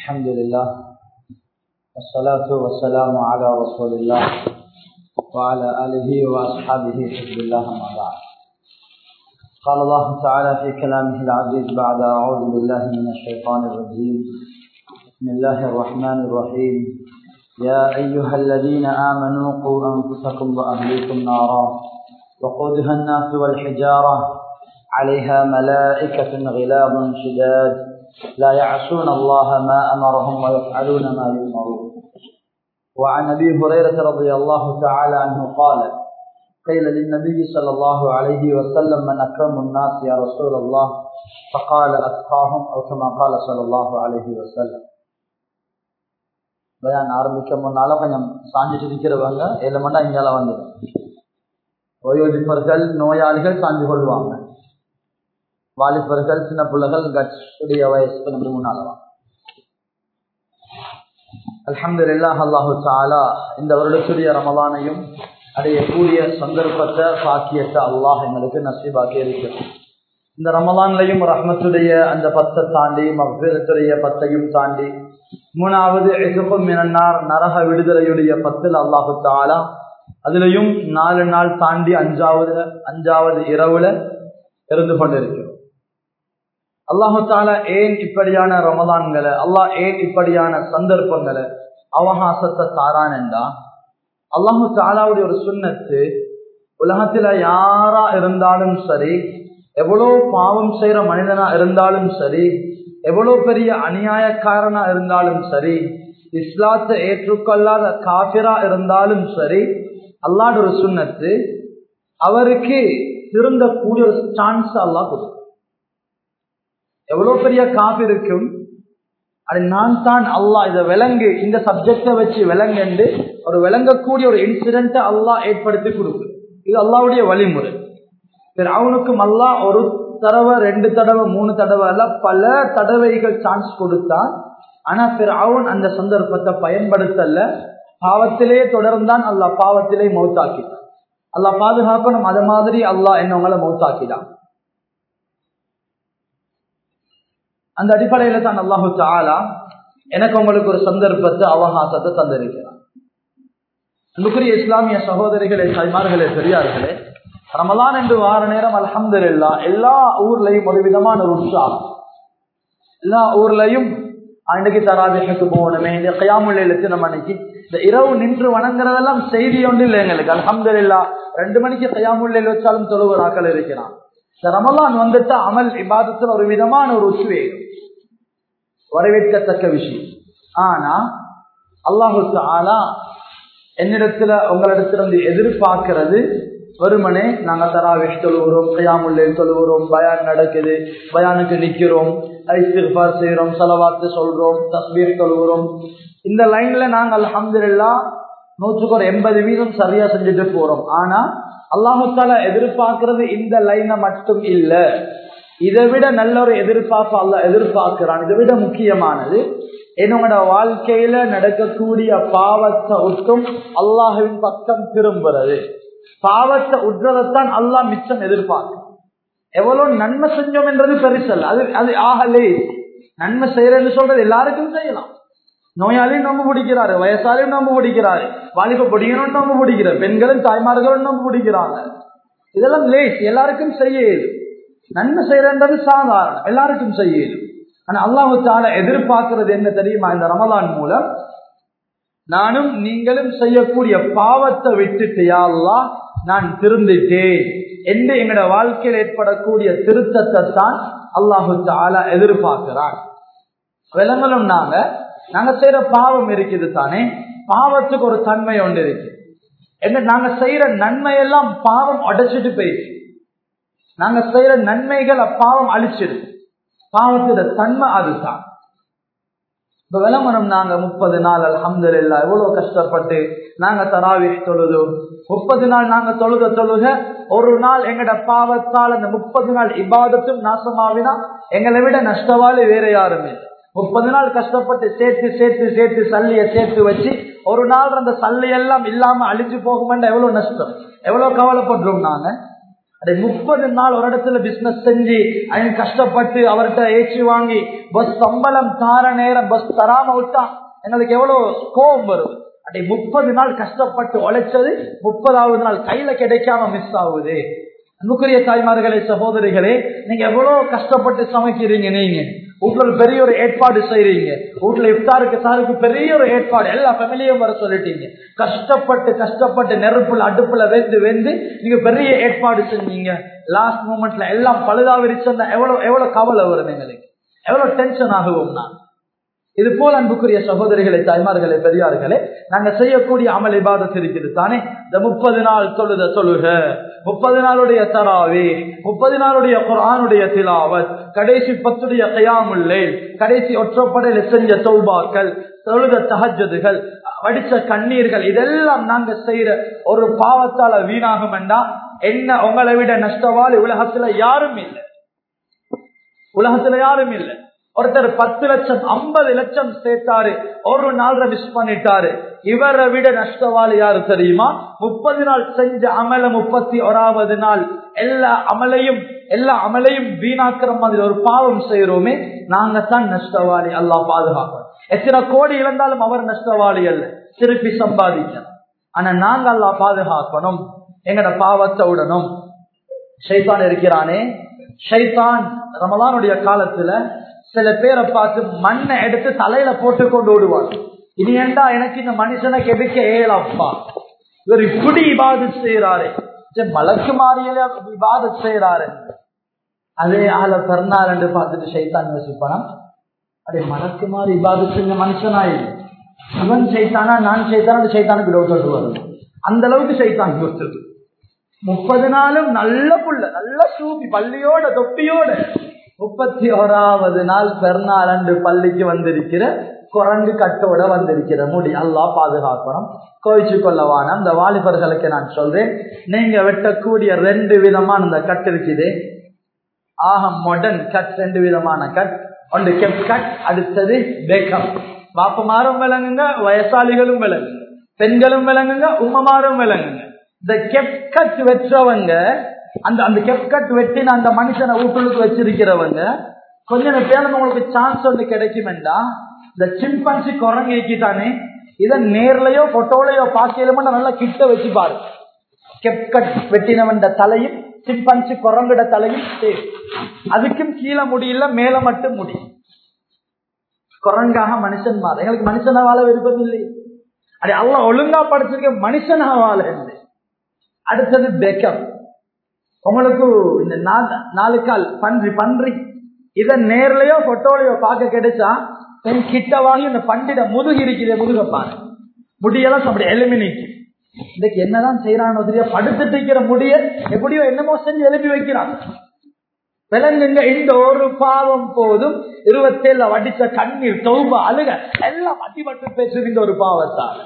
الحمد لله والصلاة والسلام على رسول الله وعلى آله وأصحابه حزب الله ما بعد قال الله تعالى في كلامه العزيز بعد أعوذ بالله من الشيطان الرجيم بسم الله الرحمن الرحيم يا أيها الذين آمنوا قوا أنفسكم وأهليكم نارا وقودها الناس والحجارة عليها ملائكة غلاظ شداد لا يعصون الله ما أمرهم ويفعلون ما يؤمرون وعن أبي هريرة رضي الله تعالى عنه قال قيل للنبي صلى الله عليه وسلم من أكرم الناس يا رسول الله فقال أتقاهم أو كما قال صلى الله عليه وسلم பயான் ஆரம்பிக்க முன்னால கொஞ்சம் சாஞ்சிட்டு இருக்கிறவங்க ஏழு மண்டா இங்கால வந்துடும் ஓய்வெடுப்பர்கள் நோயாளிகள் சாஞ்சு கொள்வாங்க வாலிபர்கள் சின்ன பிள்ளைகள் கட்சுடைய வயசுக்கு நம்ம முன்னாலவா அலமது இல்லாஹ் அல்லாஹு சாலா இந்த வருடத்துடைய ரமதானையும் அடையக்கூடிய சந்தர்ப்பத்தை பாக்கியத்தை அல்லாஹ் எங்களுக்கு நசீபாக்கி இருக்கிறோம் இந்த ரமதான்லையும் ரஹ்மத்துடைய அந்த பத்தை தாண்டி மஃபீரத்துடைய பத்தையும் தாண்டி மூணாவது எசுக்கும் மினன்னார் நரக விடுதலையுடைய பத்தில் அல்லாஹு தாலா அதுலயும் நாலு நாள் தாண்டி அஞ்சாவது அஞ்சாவது இரவுல இருந்து கொண்டிருக்கிறோம் அல்லாஹு தாலா ஏன் இப்படியான ரமதான்களை அல்லாஹ் ஏன் இப்படியான சந்தர்ப்பங்களை அவகாசத்தை தாரான் என்றா அல்லாஹு தாலாவுடைய ஒரு சுண்ணத்து உலகத்துல யாரா இருந்தாலும் சரி எவ்வளவு பாவம் செய்யற மனிதனா இருந்தாலும் சரி எவ்வளவு பெரிய அநியாயக்காரனா இருந்தாலும் சரி இஸ்லாத்தை ஏற்றுக்கொள்ளாத காபிரா இருந்தாலும் சரி அல்லாட ஒரு சுண்ணத்து அவருக்கு திருந்தக்கூடிய ஒரு சான்ஸ் அல்லாஹ் கொடுக்கும் எவ்வளவு பெரிய காபி இருக்கும் அது நான் தான் அல்லாஹ் இதை விலங்கு இந்த சப்ஜெக்டை வச்சு விலங்கு ஒரு விளங்கக்கூடிய ஒரு இன்சிடென்ட்டை அல்லாஹ் ஏற்படுத்தி கொடுக்கு இது அல்லாவுடைய வழிமுறை அவனுக்கும் அல்லாஹ் ஒரு தடவை ரெண்டு தடவை மூணு தடவை அல்ல பல தடவைகள் சான்ஸ் கொடுத்தான் ஆனா பிற அவன் அந்த சந்தர்ப்பத்தை பயன்படுத்தல பாவத்திலே தொடர்ந்தான் அல்லாஹ் பாவத்திலே மௌத்தாக்கிட்டான் அல்லாஹ் பாதுகாக்கணும் அது மாதிரி அல்லாஹ் என்னவங்களை மௌத்தாக்கிடான் அந்த அடிப்படையில தான் அல்லாஹு சாலா எனக்கு உங்களுக்கு ஒரு சந்தர்ப்பத்தை அவகாசத்தை தந்திருக்கிறான் அன்புக்குரிய இஸ்லாமிய சகோதரிகளே தாய்மார்களே பெரியார்களே ரமலான் என்று வார நேரம் அலமது இல்லா எல்லா ஊர்லயும் ஒரு விதமான ஒரு உற்சாகம் எல்லா ஊர்லயும் அன்றைக்கு தராபிக்கு போகணுமே இந்த கையாமுள்ள எத்தனை மணிக்கு இந்த இரவு நின்று வணங்குறதெல்லாம் செய்தி ஒன்று இல்லை எங்களுக்கு அலமது இல்லா ரெண்டு மணிக்கு கையாமுள்ள வச்சாலும் தொழுவராக்கள் இருக்கிறான் இந்த ரமலான் வந்துட்டு அமல் இபாதத்தில் ஒரு விதமான ஒரு உத்வேகம் வரவேற்கத்தக்க விஷயம் ஆனா அல்லாஹுக்கு ஆனா என்னிடத்துல உங்களிடத்திலிருந்து எதிர்பார்க்கிறது வெறுமனே நாங்க தராவிஷ் தொழுகிறோம் கையாமுல்லே தொழுகிறோம் பயான் நடக்குது பயானுக்கு நிக்கிறோம் ஐஸ்திர்பார் செய்யறோம் செலவாத்து சொல்றோம் தஸ்பீர் தொழுகிறோம் இந்த லைன்ல நாங்க அலமதுல்லா நூற்றுக்கு ஒரு எண்பது வீதம் சரியா செஞ்சுட்டு போறோம் ஆனா அல்லாஹால எதிர்பார்க்கறது இந்த லைனை மட்டும் இல்ல இதை விட நல்ல ஒரு எதிர்பார்ப்பு அல்ல எதிர்பார்க்கிறான் இதை விட முக்கியமானது என்னோட வாழ்க்கையில நடக்கக்கூடிய பாவத்தை ஒட்டும் அல்லாஹுவின் பக்கம் திரும்புறது பாவத்தை உற்றதைத்தான் அல்லாஹ் மிச்சம் எதிர்பார்க்க எவ்வளவு நன்மை செஞ்சோம் என்றது பெருசல் அது அது ஆகலே நன்மை செய்யறேன்னு சொல்றது எல்லாருக்கும் செய்யலாம் நோயாளியும் நம்ப பிடிக்கிறாரு வயசாலையும் நம்ப பிடிக்கிறாரு வாலிப பொடியனும் நம்ப பிடிக்கிறார் பெண்களும் தாய்மார்களும் நம்ப பிடிக்கிறாங்க இதெல்லாம் லேஸ் எல்லாருக்கும் செய்ய நன்மை செய்யறது சாதாரணம் எல்லாருக்கும் செய்ய ஆனா அல்லாஹு தால எதிர்பார்க்கிறது என்ன தெரியுமா இந்த ரமலான் மூலம் நானும் நீங்களும் செய்யக்கூடிய பாவத்தை விட்டுட்டு யாழ்லா நான் திருந்திட்டேன் என்று எங்களோட வாழ்க்கையில் ஏற்படக்கூடிய திருத்தத்தை தான் அல்லாஹு தாலா எதிர்பார்க்கிறான் விலங்களும் நாங்க நாங்க செய்யற பாவம் இருக்குது தானே பாவத்துக்கு ஒரு தன்மை ஒன்று இருக்கு என்ன நாங்க செய்யற நன்மையெல்லாம் பாவம் அடைச்சிட்டு போயிடுச்சு நாங்க செய்யற நன்மைகளை பாவம் அழிச்சிடு பாவத்தோட தன்மை அதுதான் இப்ப விளம்பரம் நாங்க முப்பது நாள் அலமது இல்லா எவ்வளவு கஷ்டப்பட்டு நாங்க தராவி தொழுது முப்பது நாள் நாங்க தொழுத தொழுக ஒரு நாள் எங்கட பாவத்தால் அந்த முப்பது நாள் இபாதத்தும் நாசமாவினா எங்களை விட நஷ்டவாளி வேற யாருமே முப்பது நாள் கஷ்டப்பட்டு சேர்த்து சேர்த்து சேர்த்து சல்லிய சேர்த்து வச்சு ஒரு நாள் அந்த சல்லி எல்லாம் இல்லாம அழிஞ்சு போகுமென்ற எவ்வளவு நஷ்டம் எவ்வளவு கவலைப்படுறோம் நாங்க அதை முப்பது நாள் ஒரு இடத்துல பிசினஸ் செஞ்சு அவன் கஷ்டப்பட்டு அவர்கிட்ட ஏற்றி வாங்கி பஸ் சம்பளம் தார நேரம் பஸ் தராம விட்டா எங்களுக்கு எவ்வளவு கோபம் வரும் அப்படி முப்பது நாள் கஷ்டப்பட்டு உழைச்சது முப்பதாவது நாள் கையில கிடைக்காம மிஸ் ஆகுது அன்புக்குரிய தாய்மார்களே சகோதரிகளே நீங்க எவ்வளவு கஷ்டப்பட்டு சமைக்கிறீங்க நீங்க வீட்டுல ஒரு பெரிய ஒரு ஏற்பாடு செய்றீங்க வீட்டுல இஃப்தாருக்கு சாருக்கு பெரிய ஒரு ஏற்பாடு எல்லா ஃபேமிலியும் வர சொல்லிட்டீங்க கஷ்டப்பட்டு கஷ்டப்பட்டு நெருப்புல அடுப்புல வெந்து வெந்து நீங்க பெரிய ஏற்பாடு செஞ்சீங்க லாஸ்ட் மூமெண்ட்ல எல்லாம் பழுதா விரிச்சா எவ்வளவு எவ்வளவு கவலை வரும் எங்களுக்கு எவ்வளவு டென்ஷன் ஆகுவோம் நான் இது போல அன்புக்குரிய சகோதரிகளை தாய்மார்களே பெரியார்களே நாங்க செய்யக்கூடிய அமல் இபாதத் இருக்குது தானே இந்த முப்பது நாள் தொழுத தொழுக முப்பது நாளுடைய தராவே முப்பது நாளுடைய குரானுடைய திலாவத் கடைசி பத்துடைய கயாமுல்லை கடைசி ஒற்றப்படையில செஞ்ச தௌபாக்கள் தொழுத தகஜதுகள் வடிச்ச கண்ணீர்கள் இதெல்லாம் நாங்க செய்யற ஒரு பாவத்தால வீணாகும் என்றா என்ன உங்களை விட நஷ்டவாளி உலகத்துல யாரும் இல்லை உலகத்துல யாரும் இல்லை ஒருத்தர் பத்து லட்சம் ஐம்பது லட்சம் சேர்த்தாரு ஒரு நாள் மிஸ் பண்ணிட்டாரு இவரை விட நஷ்டவாளி யாரு தெரியுமா முப்பது நாள் செஞ்ச அமல முப்பத்தி ஓராவது நாள் எல்லா அமலையும் எல்லா அமலையும் வீணாக்குற மாதிரி ஒரு பாவம் செய்யறோமே நாங்க தான் நஷ்டவாளி அல்லா பாதுகாப்போம் எத்தனை கோடி இழந்தாலும் அவர் நஷ்டவாளி அல்ல திருப்பி சம்பாதிக்கணும் ஆனா நாங்க அல்லா பாதுகாக்கணும் எங்கட பாவத்தை விடணும் ஷைத்தான் இருக்கிறானே ஷைத்தான் ரமலானுடைய காலத்துல சில பேரை பார்த்து மண்ணை எடுத்து தலையில போட்டு கொண்டு ஓடுவார் இது ஏண்டா எனக்கு இந்த மனுஷனை கெடுக்க ஏலப்பா இவர் இப்படி இபாது செய்யறாரு மலக்கு மாறியில இபாது செய்யறாரு அதே ஆள பிறந்தார் என்று பார்த்துட்டு சைத்தான் யோசிப்பானா அதே மலக்கு மாறி இபாது செஞ்ச மனுஷனாய் இவன் சைத்தானா நான் சைத்தான சைத்தானுக்கு டவுட் வரும் அந்த அளவுக்கு சைத்தான் யோசிச்சது முப்பது நாளும் நல்ல புள்ள நல்ல சூப்பி பள்ளியோட தொப்பியோட முப்பத்தி ஓராவது நாள் பெருநாள் அன்று பள்ளிக்கு வந்திருக்கிற குரங்கு கட்டோட வந்திருக்கிற முடி அல்லா பாதுகாக்கணும் கோவிச்சு கொள்ளவான அந்த வாலிபர்களுக்கு நான் சொல்றேன் நீங்க வெட்டக்கூடிய ரெண்டு விதமான இந்த கட் இருக்குது ஆக மாடர்ன் கட் ரெண்டு விதமான கட் ஒன்று கெப் கட் அடுத்தது பேக்கம் பாப்பமாரும் விளங்குங்க வயசாளிகளும் விளங்குங்க பெண்களும் விளங்குங்க உம்மமாரும் விளங்குங்க இந்த கெப் கட் வெற்றவங்க அந்த அந்த கெப்கட் வெட்டின அந்த மனுஷனை வீட்டுக்கு வச்சிருக்கிறவங்க கொஞ்சம் பேருந்து உங்களுக்கு சான்ஸ் ஒன்று கிடைக்குமெண்டா இந்த சிம்பன்சி குரங்கிக்கிட்டானே இதை நேர்லயோ போட்டோலயோ பார்க்கலுமோ நல்லா கிட்ட வச்சு பாரு கெப்கட் வெட்டினவன் தலையும் சிம்பன்சி குரங்கிட தலையும் அதுக்கும் கீழே முடியல மேல மட்டும் முடி குரங்காக மனுஷன் மாற எங்களுக்கு மனுஷனா வாழ விருப்பம் இல்லை அது அல்ல ஒழுங்கா படிச்சிருக்க மனுஷனா வாழ அடுத்தது பெக்கம் உங்களுக்கு இந்த நாலு கால் பன்றி பன்றி இத நேர்லயோ போட்டோலயோ பார்க்க கிடைச்சா என் கிட்ட வாங்கி இந்த பண்டிட முதுகு இருக்குது முதுக பாரு முடியெல்லாம் அப்படி எலிமினிக்கு இன்னைக்கு என்னதான் செய்யறான்னு தெரியா படுத்துட்டு இருக்கிற முடிய எப்படியோ என்னமோ செஞ்சு எழுப்பி வைக்கிறான் விலங்குங்க இந்த ஒரு பாவம் போதும் இருபத்தேழுல வடிச்ச கண்ணீர் தொகுப்பு அழுக எல்லாம் அடிபட்டு பேசுது இந்த ஒரு பாவத்தால்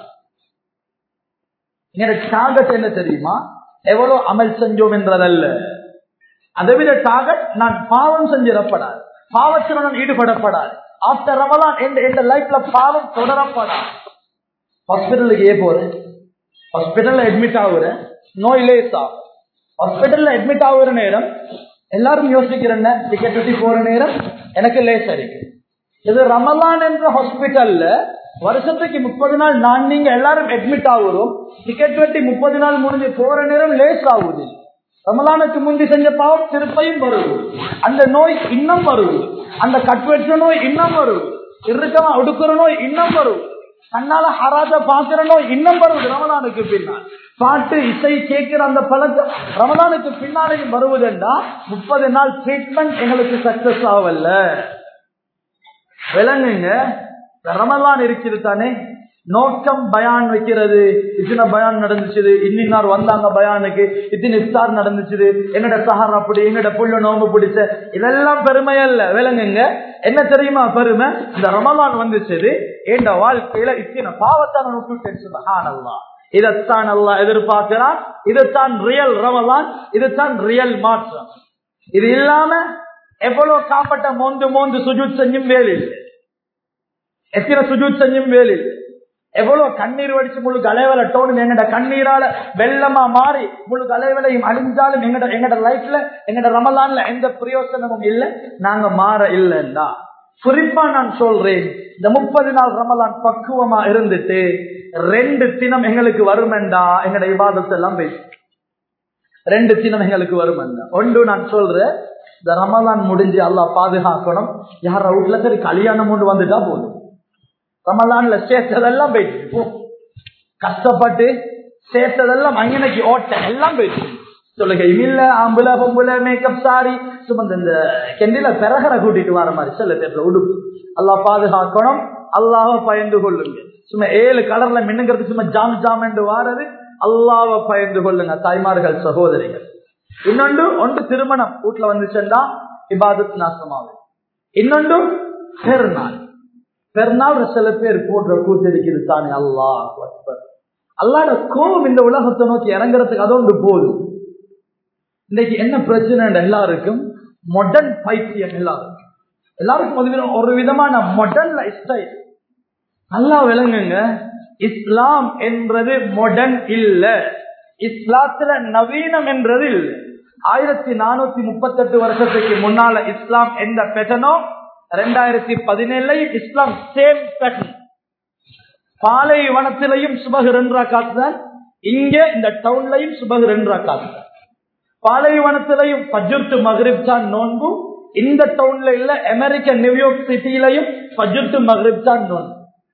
எனக்கு டார்கெட் என்ன தெரியுமா எவ்வளவு அமல் செஞ்சோம் என்றதல்ல அதை விட டார்கெட் நான் பாவம் செஞ்சிடப்படாது பாவத்தில் நான் ஈடுபடப்படாது ஆப்டர் ரமலான் எந்த லைஃப்ல பாவம் தொடரப்படாது ஹாஸ்பிட்டலுக்கு ஏ போறேன் ஹாஸ்பிட்டல்ல அட்மிட் ஆகுறேன் நோய் லேஸ் ஆகும் ஹாஸ்பிட்டல்ல அட்மிட் ஆகுற நேரம் எல்லாரும் யோசிக்கிறேன் டிக்கெட் வெட்டி போற நேரம் எனக்கு லேஸ் இருக்கு இது ரமலான் என்ற ஹாஸ்பிட்டல்ல வருஷத்துக்கு முப்பது நாள் நான் நீங்க எல்லாரும் அட்மிட் ஆகுறோம் டிக்கெட் வெட்டி முப்பது நாள் முடிஞ்சு போற நேரம் லேஸ் ஆகுது ரமலானுக்கு முந்தி செஞ்ச பாவம் திருப்பையும் வருது அந்த நோய் இன்னும் வருது அந்த கட்வெற்ற நோய் இன்னும் வருது இருக்கமா ஒடுக்குற நோய் இன்னும் வருது கண்ணால ஹராஜ பாக்குற நோய் இன்னும் வருது ரமலானுக்கு பின்னால் பாட்டு இசை கேட்கிற அந்த பழக்கம் ரமலானுக்கு பின்னாலையும் வருவதுண்டா முப்பது நாள் ட்ரீட்மெண்ட் எங்களுக்கு சக்சஸ் ஆகல விளங்குங்க ரமலான் இருக்கிறது தானே நோக்கம் பயான் வைக்கிறது இத்தனை பயான் நடந்துச்சு இன்னின்னார் வந்தாங்க பயானுக்கு இத்தனை இஃப்தார் நடந்துச்சு என்னோட சஹர் அப்படி என்னோட புள்ள நோம்பு பிடிச்ச இதெல்லாம் பெருமை அல்ல விளங்குங்க என்ன தெரியுமா பெருமை இந்த ரமலான் வந்துச்சு என் வாழ்க்கையில இத்தனை பாவத்தான நோட்டு இதைத்தான் அல்லா எதிர்பார்க்கிறான் இதுதான் ரியல் ரமலான் இதுதான் ரியல் மாற்றம் இது இல்லாம எவ்வளவு காப்பட்ட மோந்து மோந்து சுஜூத் செஞ்சும் வேலை இல்லை எத்தனை சுஜூத் செஞ்சும் வேலை இல்லை எவ்வளவு கண்ணீர் வடிச்சு முழு கலைவல டோனு எங்கட கண்ணீரால வெள்ளமா மாறி முழு கலைவலையும் அழிஞ்சாலும் எங்கட எங்கட லைஃப்ல எங்கட ரமலான்ல எந்த பிரயோசனமும் இல்லை நாங்க மாற இல்லைன்னா குறிப்பா நான் சொல்றேன் இந்த முப்பது நாள் ரமலான் பக்குவமா இருந்துட்டு ரெண்டு தினம் எங்களுக்கு வருமெண்டா எங்கட விவாதத்தை எல்லாம் பேசு ரெண்டு தினம் எங்களுக்கு வருமெண்டா ஒன்று நான் சொல்றேன் இந்த ரமலான் முடிஞ்சு அல்லாஹ் பாதுகாக்கணும் யார் வீட்டுல சரி கல்யாணம் கொண்டு வந்துட்டா போதும் ரமலான்ல சேர்த்ததெல்லாம் போயிட்டு போ. கஷ்டப்பட்டு சேர்த்ததெல்லாம் அங்கனைக்கு ஓட்ட எல்லாம் போயிட்டு தொழுகையும் இல்ல ஆம்புல பொம்புல மேக்கப் சாரி சும்மா இந்த கெண்டில பிறகரை கூட்டிட்டு வர மாதிரி சில பேர்ல உடுப்பு அல்லாஹ் பாதுகாக்கணும் அல்லாஹ் பயந்து கொள்ளுங்க சும்மா ஏழு கலர்ல மின்னுங்கிறது சும்மா ஜாம் ஜாம் என்று வாரது அல்லாஹ் பயந்து கொள்ளுங்க தாய்மார்கள் சகோதரிகள் இன்னொன்று ஒன்று திருமணம் வீட்டுல வந்துச்சுன்னா இபாதத் நாசமாகும் இன்னொன்று பெருநாள் பெருநாள் சில பேர் போடுற கூத்தடிக்கிறது தானே அல்லாஹ் அக்பர் அல்லாட கோபம் இந்த உலகத்தை நோக்கி இறங்குறதுக்கு அதொன்று போதும் இன்னைக்கு என்ன பிரச்சனை எல்லாருக்கும் மொடர்ன் பைத்தியம் எல்லாருக்கும் எல்லாருக்கும் ஒரு விதம் ஒரு விதமான மொடர்ன் லைஃப் ஸ்டைல் நல்லா விளங்குங்க இஸ்லாம் என்றது மொடர்ன் இல்ல இஸ்லாத்துல நவீனம் என்றது இல்லை ஆயிரத்தி நானூத்தி முப்பத்தி எட்டு வருஷத்துக்கு முன்னால இஸ்லாம் எந்த பெட்டனோ ரெண்டாயிரத்தி பதினேழுல இஸ்லாம் சேம் பேட்டர்ன் பாலைவனத்திலையும் சுபகு ரெண்டு காத்துதான் இங்க இந்த டவுன்லையும் சுபகு ரெண்டு காத்துதான் பாலைவனத்திலையும் பஜுர்த்து மகரிப் தான் நோன்பு இந்த டவுன்ல இல்ல அமெரிக்க நியூயார்க் சிட்டியிலையும் பஜுர்த்து மகரிப் தான் நோன்பு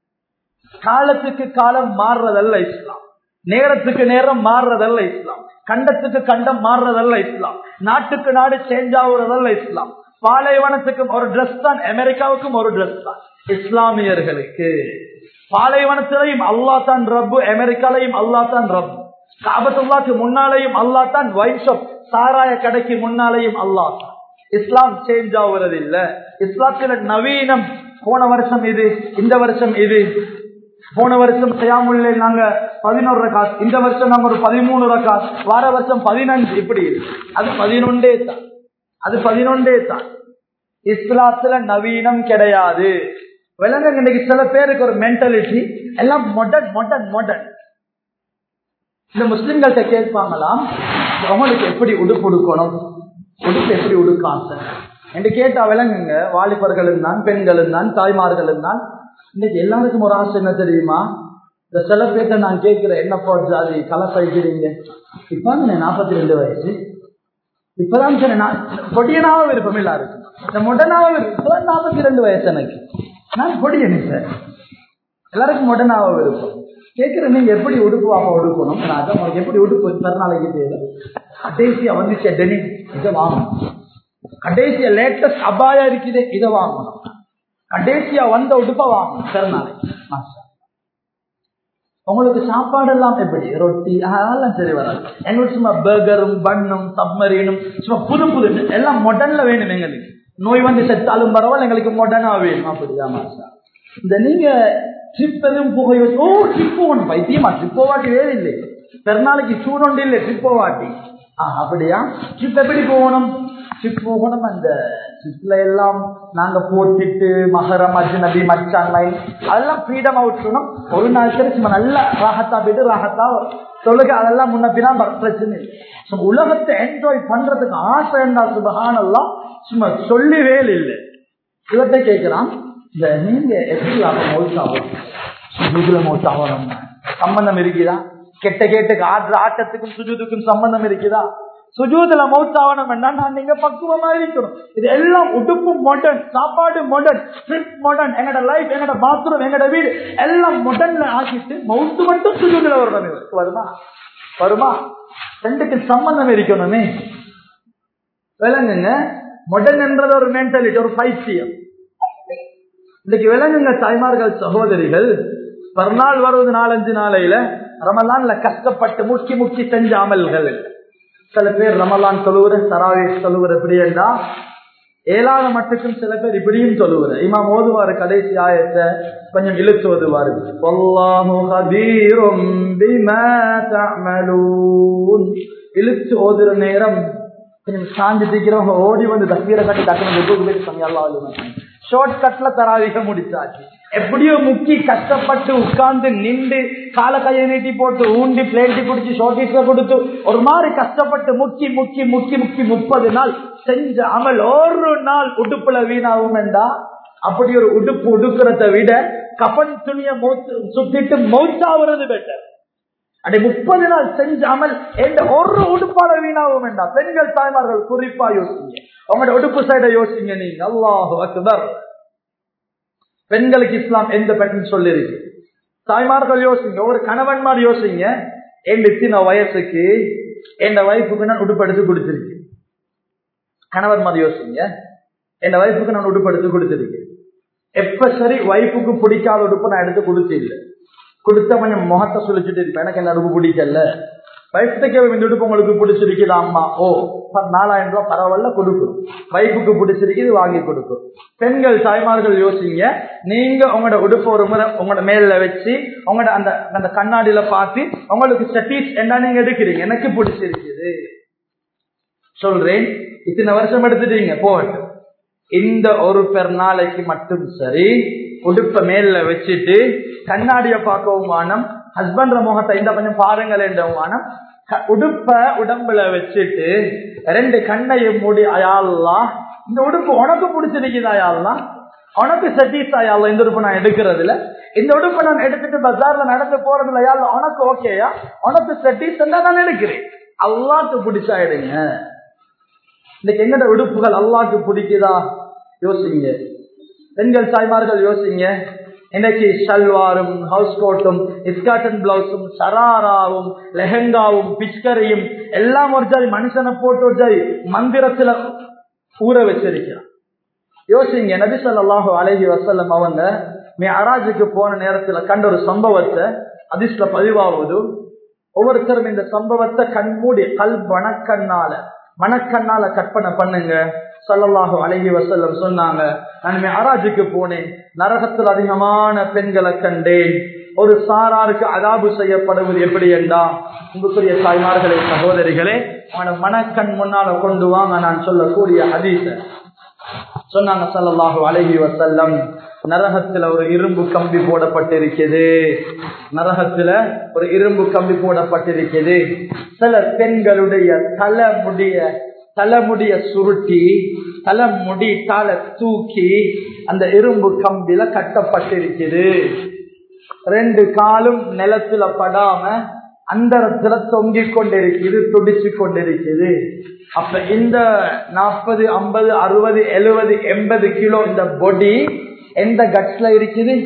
காலத்துக்கு காலம் மாறுறதல்ல இஸ்லாம் நேரத்துக்கு நேரம் மாறுறதல்ல இஸ்லாம் கண்டத்துக்கு கண்டம் மாறுறதல்ல இஸ்லாம் நாட்டுக்கு நாடு சேஞ்ச் ஆகுறதல்ல இஸ்லாம் பாலைவனத்துக்கும் ஒரு ட்ரெஸ் தான் அமெரிக்காவுக்கும் ஒரு ட்ரெஸ் தான் இஸ்லாமியர்களுக்கு பாலைவனத்திலையும் அல்லா தான் ரப்பு அமெரிக்காலையும் அல்லா தான் ரப்பு காபத்துல்லாக்கு முன்னாலேயும் அல்லா தான் ஒயின் ஷாப் சாராய கடைக்கு முன்னாலேயும் அல்லா தான் இஸ்லாம் சேஞ்ச் ஆகுறது இல்ல இஸ்லாத்துல நவீனம் போன வருஷம் இது இந்த வருஷம் இது போன வருஷம் செய்யாமுல்ல நாங்க பதினோரு ரகாஸ் இந்த வருஷம் நாங்க ஒரு பதிமூணு ரகாஸ் வார வருஷம் பதினஞ்சு இப்படி இருக்கு அது பதினொன்றே தான் அது பதினொன்றே தான் இஸ்லாத்துல நவீனம் கிடையாது விலங்கு இன்னைக்கு சில பேருக்கு ஒரு மென்டாலிட்டி எல்லாம் மொடன் மொடன் மொடன் இந்த முஸ்லிம்கள்ட்ட கேட்பாங்களாம் அவங்களுக்கு எப்படி உடுப்பு உடுக்கணும் உடுப்பு எப்படி உடுக்க ஆசை என்று கேட்டா விலங்குங்க வாலிபர்களும் தான் பெண்களும் தான் தாய்மார்களும் தான் இன்னைக்கு எல்லாருக்கும் ஒரு ஆசை என்ன தெரியுமா இந்த சில பேர்த்த நான் கேட்கிறேன் என்ன போட் ஜாதி கலை பயிக்கிறீங்க இப்ப நாற்பத்தி ரெண்டு வயசு இப்பதான் சரி நான் பொடியனாவ விருப்பம் எல்லாருக்கும் இந்த மொடனாவ இப்பதான் நாற்பத்தி ரெண்டு வயசு எனக்கு நான் பொடியனே சார் எல்லாருக்கும் மொடனாவ விருப்பம் கேட்கிற நீங்க எப்படி உடுப்பு வாங்க உடுக்கணும் நான் அதான் உங்களுக்கு எப்படி உடுப்பு பிறநாளைக்கு தேவை கடைசியா வந்துச்சு டெனி இதை வாங்கணும் கடைசியா லேட்டஸ்ட் அபாயா இருக்குது இதை வாங்கணும் கடைசியா வந்த உடுப்ப வாங்கணும் பிறநாளைக்கு மாஸ்டர் உங்களுக்கு சாப்பாடு எல்லாம் எப்படி ரொட்டி அதெல்லாம் சரி வராது எங்களுக்கு சும்மா பர்கரும் பன்னும் சப்மரீனும் சும்மா புது புது எல்லாம் மொடன்ல வேணும் எங்களுக்கு நோய் வந்து செத்தாலும் பரவாயில்ல எங்களுக்கு மொடனா வேணும் அப்படியா மாஸ்டர் இந்த நீங்க ட்ரிப் எதுவும் புகை ஓ ட்ரிப் போகணும் பைத்தியமா ட்ரிப் போவாட்டி வேறு இல்லை பெருநாளைக்கு சூடொண்டு இல்லை ட்ரிப் போவாட்டி ஆ அப்படியா ட்ரிப் எப்படி போகணும் ட்ரிப் போகணும் அந்த ட்ரிப்ல எல்லாம் நாங்க போட்டுட்டு மகரம் அஜ்நபி மச்சான் அதெல்லாம் ஃப்ரீடம் அவுட்ணும் ஒரு நாள் சரி சும்மா நல்லா ராகத்தா போயிட்டு ராகத்தா சொல்லுங்க அதெல்லாம் முன்ன பின்னா பிரச்சனை இல்லை உலகத்தை என்ஜாய் பண்றதுக்கு ஆசை இருந்தா சுபகானெல்லாம் சும்மா சொல்லவே இல்லை இவர்கிட்ட கேட்கிறான் இந்த நீங்க எப்படி அப்ப மௌத்தாகும் சுஜூதுல மௌத்தாகணும் சம்பந்தம் இருக்குதா கெட்ட கேட்டுக்கு ஆடுற ஆட்டத்துக்கும் சுஜூதுக்கும் சம்பந்தம் இருக்குதா சுஜூதுல மௌத்தாவனம் என்ன நான் நீங்க பக்குவமா இருக்கணும் இது எல்லாம் உடுப்பு மாடர்ன் சாப்பாடு மாடர்ன் ட்ரிப் மாடர்ன் எங்கட லைஃப் எங்கட பாத்ரூம் எங்கட வீடு எல்லாம் மாடர்ன்ல ஆக்கிட்டு மவுத்து மட்டும் சுஜூதுல வரணும் இவருக்கு வருமா வருமா ரெண்டுக்கு சம்பந்தம் இருக்கணுமே விளங்குங்க மாடர்ன் என்றது ஒரு மென்டாலிட்டி ஒரு பைத்தியம் இன்னைக்கு விலங்குங்க தாய்மார்கள் சகோதரிகள் மறுநாள் வருவது நாலஞ்சு நாளையில ரமலான்ல கஷ்டப்பட்டு முக்கி முக்கி செஞ்ச அமல்கள் சில பேர் ரமலான் சொல்லுகிற சராவேஷ் சொல்லுகிற எப்படி என்றா ஏழாவது மட்டுக்கும் சில பேர் இப்படியும் சொல்லுவாரு இமாம் ஓதுவாரு கடைசி ஆயத்தை கொஞ்சம் இழுத்து ஓதுவாரு இழுத்து ஓதுற நேரம் கொஞ்சம் சாஞ்சு தீக்கிறவங்க ஓடி வந்து தப்பீரை கட்டி டக்குனு போய் சமையல்லாம் ஷார்ட் கட்ல தராவிக முடிச்சாச்சு எப்படியோ முக்கி கஷ்டப்பட்டு உட்கார்ந்து நின்று கால கையை நீட்டி போட்டு ஊண்டி பிளேட்டி குடிச்சு ஷோட்டிஸ்ல கொடுத்து ஒரு மாதிரி கஷ்டப்பட்டு முக்கி முக்கி முக்கி முக்கி முப்பது நாள் செஞ்ச அமல் ஒரு நாள் உடுப்புல வீணாகும் என்றா அப்படி ஒரு உடுப்பு உடுக்கிறத விட கபன் துணிய சுத்திட்டு மௌத்தாவது பெட்டர் அப்படி முப்பது நாள் செஞ்சாமல் எந்த ஒரு உடுப்பால வீணாகும் வேண்டாம் பெண்கள் தாய்மார்கள் குறிப்பா யோசிங்க உங்களோட உடுப்பு சைட யோசிங்க நீங்க அல்லாஹு அக்பர் பெண்களுக்கு இஸ்லாம் எந்த பெண் சொல்லிருக்கு தாய்மார்கள் யோசிங்க ஒரு கணவன்மார் யோசிங்க என் இத்தனை வயசுக்கு என் வயசுக்கு நான் உடுப்படுத்து கொடுத்திருக்கேன் கணவன்மார் யோசிங்க என் வயசுக்கு நான் உடுப்படுத்து கொடுத்திருக்கேன் எப்ப சரி வைப்புக்கு பிடிக்காத உடுப்பு நான் எடுத்து கொடுத்து இல்லை கொடுத்த கொஞ்சம் முகத்தை சுழிச்சுட்டு இருப்பேன் எனக்கு என்ன உடுப்பு பிடிக்கல வயசுக்கு இந்த உடுப்பு உங்களுக்கு பிடிச்சிருக்குது அம்மா ஓ நாலாயிரம் ரூபாய் பரவாயில்ல கொடுக்கும் வைப்புக்கு பிடிச்சிருக்குது வாங்கி கொடுக்கும் பெண்கள் தாய்மார்கள் யோசிங்க நீங்க உங்களோட உடுப்பு ஒரு முறை உங்களோட மேல வச்சு உங்களோட அந்த அந்த கண்ணாடியில பார்த்து உங்களுக்கு செட்டிஸ் என்ன நீங்க எடுக்கிறீங்க எனக்கு பிடிச்சிருக்குது சொல்றேன் இத்தனை வருஷம் எடுத்துட்டீங்க போகட்டும் இந்த ஒரு பெருநாளைக்கு மட்டும் சரி உடுப்ப மேல வச்சுட்டு கண்ணாடிய பார்க்கவும் வானம் ஹஸ்பண்ட் முகத்தை இந்த கொஞ்சம் பாருங்கள் என்ற வானம் உடுப்ப உடம்புல வச்சுட்டு ரெண்டு கண்ணையும் மூடி அயாலாம் இந்த உடுப்பு உனக்கு பிடிச்சிருக்குது அயாலாம் உனக்கு சட்டீஸ் அயாலம் இந்த உடுப்பு நான் எடுக்கிறதுல இந்த உடுப்பு நான் எடுத்துட்டு பஜார்ல நடந்து போறதுல யாழ்ல உனக்கு ஓகேயா உனக்கு சட்டீஸ் நான் எடுக்கிறேன் அல்லாக்கு பிடிச்சா எடுங்க இன்னைக்கு எங்கட உடுப்புகள் அல்லாக்கு பிடிக்குதா யோசிங்க பெண்கள் தாய்மார்கள் யோசிங்க இன்னைக்கு ஷல்வாரும் ஹவுஸ் கோட்டும் இஸ்காட்டன் பிளவுஸும் சராராவும் லெஹங்காவும் பிச்கரையும் எல்லாம் ஒரு ஜாய் மனுஷனை போட்டு ஒரு ஜாய் மந்திரத்துல ஊற வச்சிருக்கிறான் யோசிங்க நபி சொல்லாஹு அழகி வசல்லம் அவங்க மே அராஜுக்கு போன நேரத்துல கண்ட ஒரு சம்பவத்தை அதிர்ஷ்ட பதிவாவது ஒவ்வொருத்தரும் இந்த சம்பவத்தை கண்மூடி கல் வணக்கண்ணால மனக்கண்ணால கற்பனை பண்ணுங்க சல்லல்லாஹு அழகி வசல்லம் சொன்னாங்க நான் அராஜுக்கு போனேன் நரகத்தில் அதிகமான பெண்களை கண்டேன் ஒரு சாராருக்கு அதாபு செய்யப்படுவது எப்படி என்றா உங்களுக்குரிய தாய்மார்களே சகோதரிகளே அவன மனக்கண் முன்னால கொண்டு வாங்க நான் சொல்லக்கூடிய ஹதீச சொன்னாங்க சல்லல்லாஹு அழகி வசல்லம் நரகத்துல ஒரு இரும்பு கம்பி போடப்பட்டிருக்குது நரகத்துல ஒரு இரும்பு கம்பி போடப்பட்டிருக்குது சில பெண்களுடைய தலைமுடிய தலைமுடிய சுருட்டி தலைமுடி தாளை தூக்கி அந்த இரும்பு கம்பில கட்டப்பட்டிருக்குது ரெண்டு காலும் நிலத்துல படாம அந்தரத்துல தொங்கிக் கொண்டிருக்குது துடிச்சு கொண்டிருக்குது அப்ப இந்த நாற்பது ஐம்பது அறுபது எழுபது எண்பது கிலோ இந்த பொடி எந்த கட்ஸ்ல இருக்குது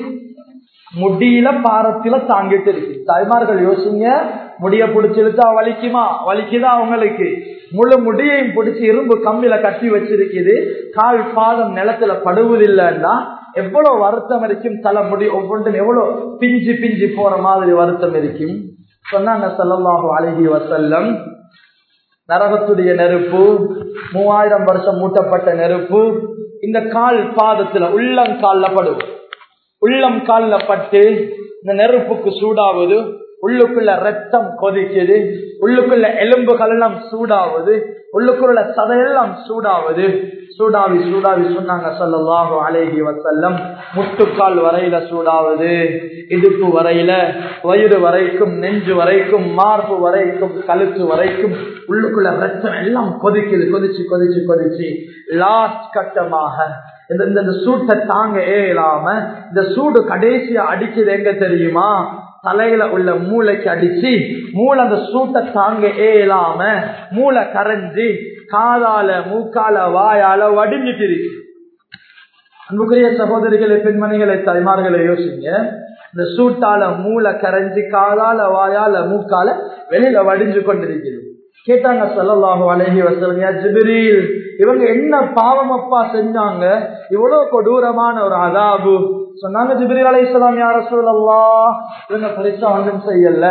முடியில பாரத்தில தாங்கிட்டு இருக்கு தாய்மார்கள் யோசிங்க முடிய பிடிச்சிருத்தா வலிக்குமா வலிக்குதா அவங்களுக்கு முழு முடியையும் பிடிச்சி இரும்பு கம்பியில கட்டி வச்சிருக்குது கால் பாதம் நிலத்துல படுவதில்லைன்னா எவ்வளவு வருத்தம் இருக்கும் தலை முடி ஒவ்வொன்றும் எவ்வளவு பிஞ்சு பிஞ்சு போற மாதிரி வருத்தம் இருக்கும் சொன்னாங்க சல்லல்லாஹு அழகி வசல்லம் நரகத்துடைய நெருப்பு மூவாயிரம் வருஷம் மூட்டப்பட்ட நெருப்பு இந்த கால் பாதத்துல உள்ளம் கால்ல படும் உள்ளம் கால்ல பட்டு இந்த நெருப்புக்கு சூடாவது உள்ளுக்குள்ள ரத்தம் கொதிக்குது உள்ளுக்குள்ள எலும்புகள் எல்லாம் சூடாவது உள்ளுக்குள்ள சதையெல்லாம் சூடாவது சூடாவி சூடாவி சொன்னாங்க சொல்லலாக அழகி வசல்லம் முட்டுக்கால் வரையில சூடாவது இடுப்பு வரையில வயிறு வரைக்கும் நெஞ்சு வரைக்கும் மார்பு வரைக்கும் கழுத்து வரைக்கும் உள்ளுக்குள்ள ரத்தம் எல்லாம் கொதிக்குது கொதிச்சு கொதிச்சு கொதிச்சு லாஸ்ட் கட்டமாக இந்த இந்த சூட்டை தாங்க இயலாம இந்த சூடு கடைசியா அடிச்சது எங்க தெரியுமா தலையில உள்ள மூளைக்கு அடிச்சு மூளை அந்த சூட்டை தாங்க இயலாம மூளை கரைஞ்சி காதால மூக்கால வாயால வடிஞ்சிட்டு இருக்கு அன்புக்குரிய சகோதரிகளை பெண்மணிகளை தாய்மார்களை யோசிங்க இந்த சூட்டால மூளை கரைஞ்சி காதால வாயால மூக்கால வெளியில வடிஞ்சு கொண்டிருக்கிறது கேட்டாங்க சொல்லலாக அழகி வசல்யா ஜிபிரில் இவங்க என்ன பாவம் அப்பா செஞ்சாங்க இவ்வளவு கொடூரமான ஒரு அதாபு சொன்னாங்க ஜிபிரில் அலை இஸ்லாம் யார சொல்லலா இவங்க பரிசா ஒன்றும் செய்யல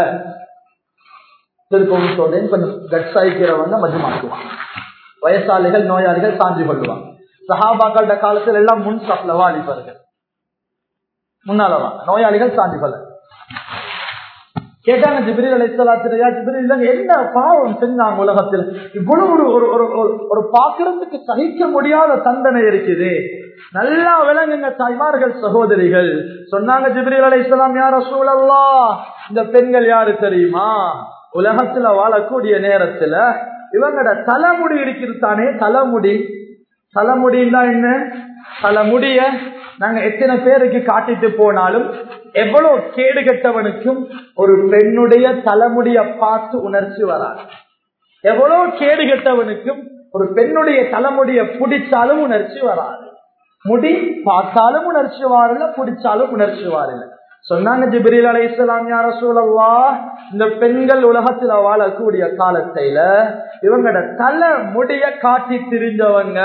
திருப்பவும் சொல்றேன் கொஞ்சம் கட்ஸ் ஆயிக்கிறவங்க மஜமாக்குவாங்க வயசாளிகள் நோயாளிகள் சாஞ்சி கொள்ளுவாங்க சஹாபாக்கள காலத்தில் எல்லாம் முன் சாப்பிட வாலிபர்கள் முன்னாலவா நோயாளிகள் சாஞ்சி கொள்ள கேட்டாங்க ஜிபிரி அலைத்தலாத்திரையா ஜிபிரி இல்லைங்க என்ன பாவம் செஞ்சாங்க உலகத்தில் இவ்வளவு ஒரு ஒரு ஒரு ஒரு ஒரு பாக்குறதுக்கு சகிக்க முடியாத தண்டனை இருக்குது நல்லா விளங்குங்க தாய்மார்கள் சகோதரிகள் சொன்னாங்க ஜிப்ரீல் அலை இஸ்லாம் யார சூழல்லா இந்த பெண்கள் யாரு தெரியுமா உலகத்துல வாழக்கூடிய நேரத்துல இவங்கட தலைமுடி இருக்கிறது தானே தலைமுடி தலைமுடின்னா என்ன தலைமுடிய நாங்க எத்தனை பேருக்கு காட்டிட்டு போனாலும் எவ்வளவு கேடு கெட்டவனுக்கும் ஒரு பெண்ணுடைய தலைமுடிய பார்த்து உணர்ச்சி வராது எவ்வளவு கேடு கெட்டவனுக்கும் ஒரு பெண்ணுடைய தலைமுடிய பிடிச்சாலும் உணர்ச்சி வராது முடி பார்த்தாலும் உணர்ச்சி வாரில்ல பிடிச்சாலும் உணர்ச்சி வாரில்ல சொன்னாங்க ஜிப்ரீல் அலை இஸ்லாம் யார சூழல்லா இந்த பெண்கள் உலகத்துல வாழக்கூடிய காலத்தையில இவங்கட தலை முடிய காட்டி திரிஞ்சவங்க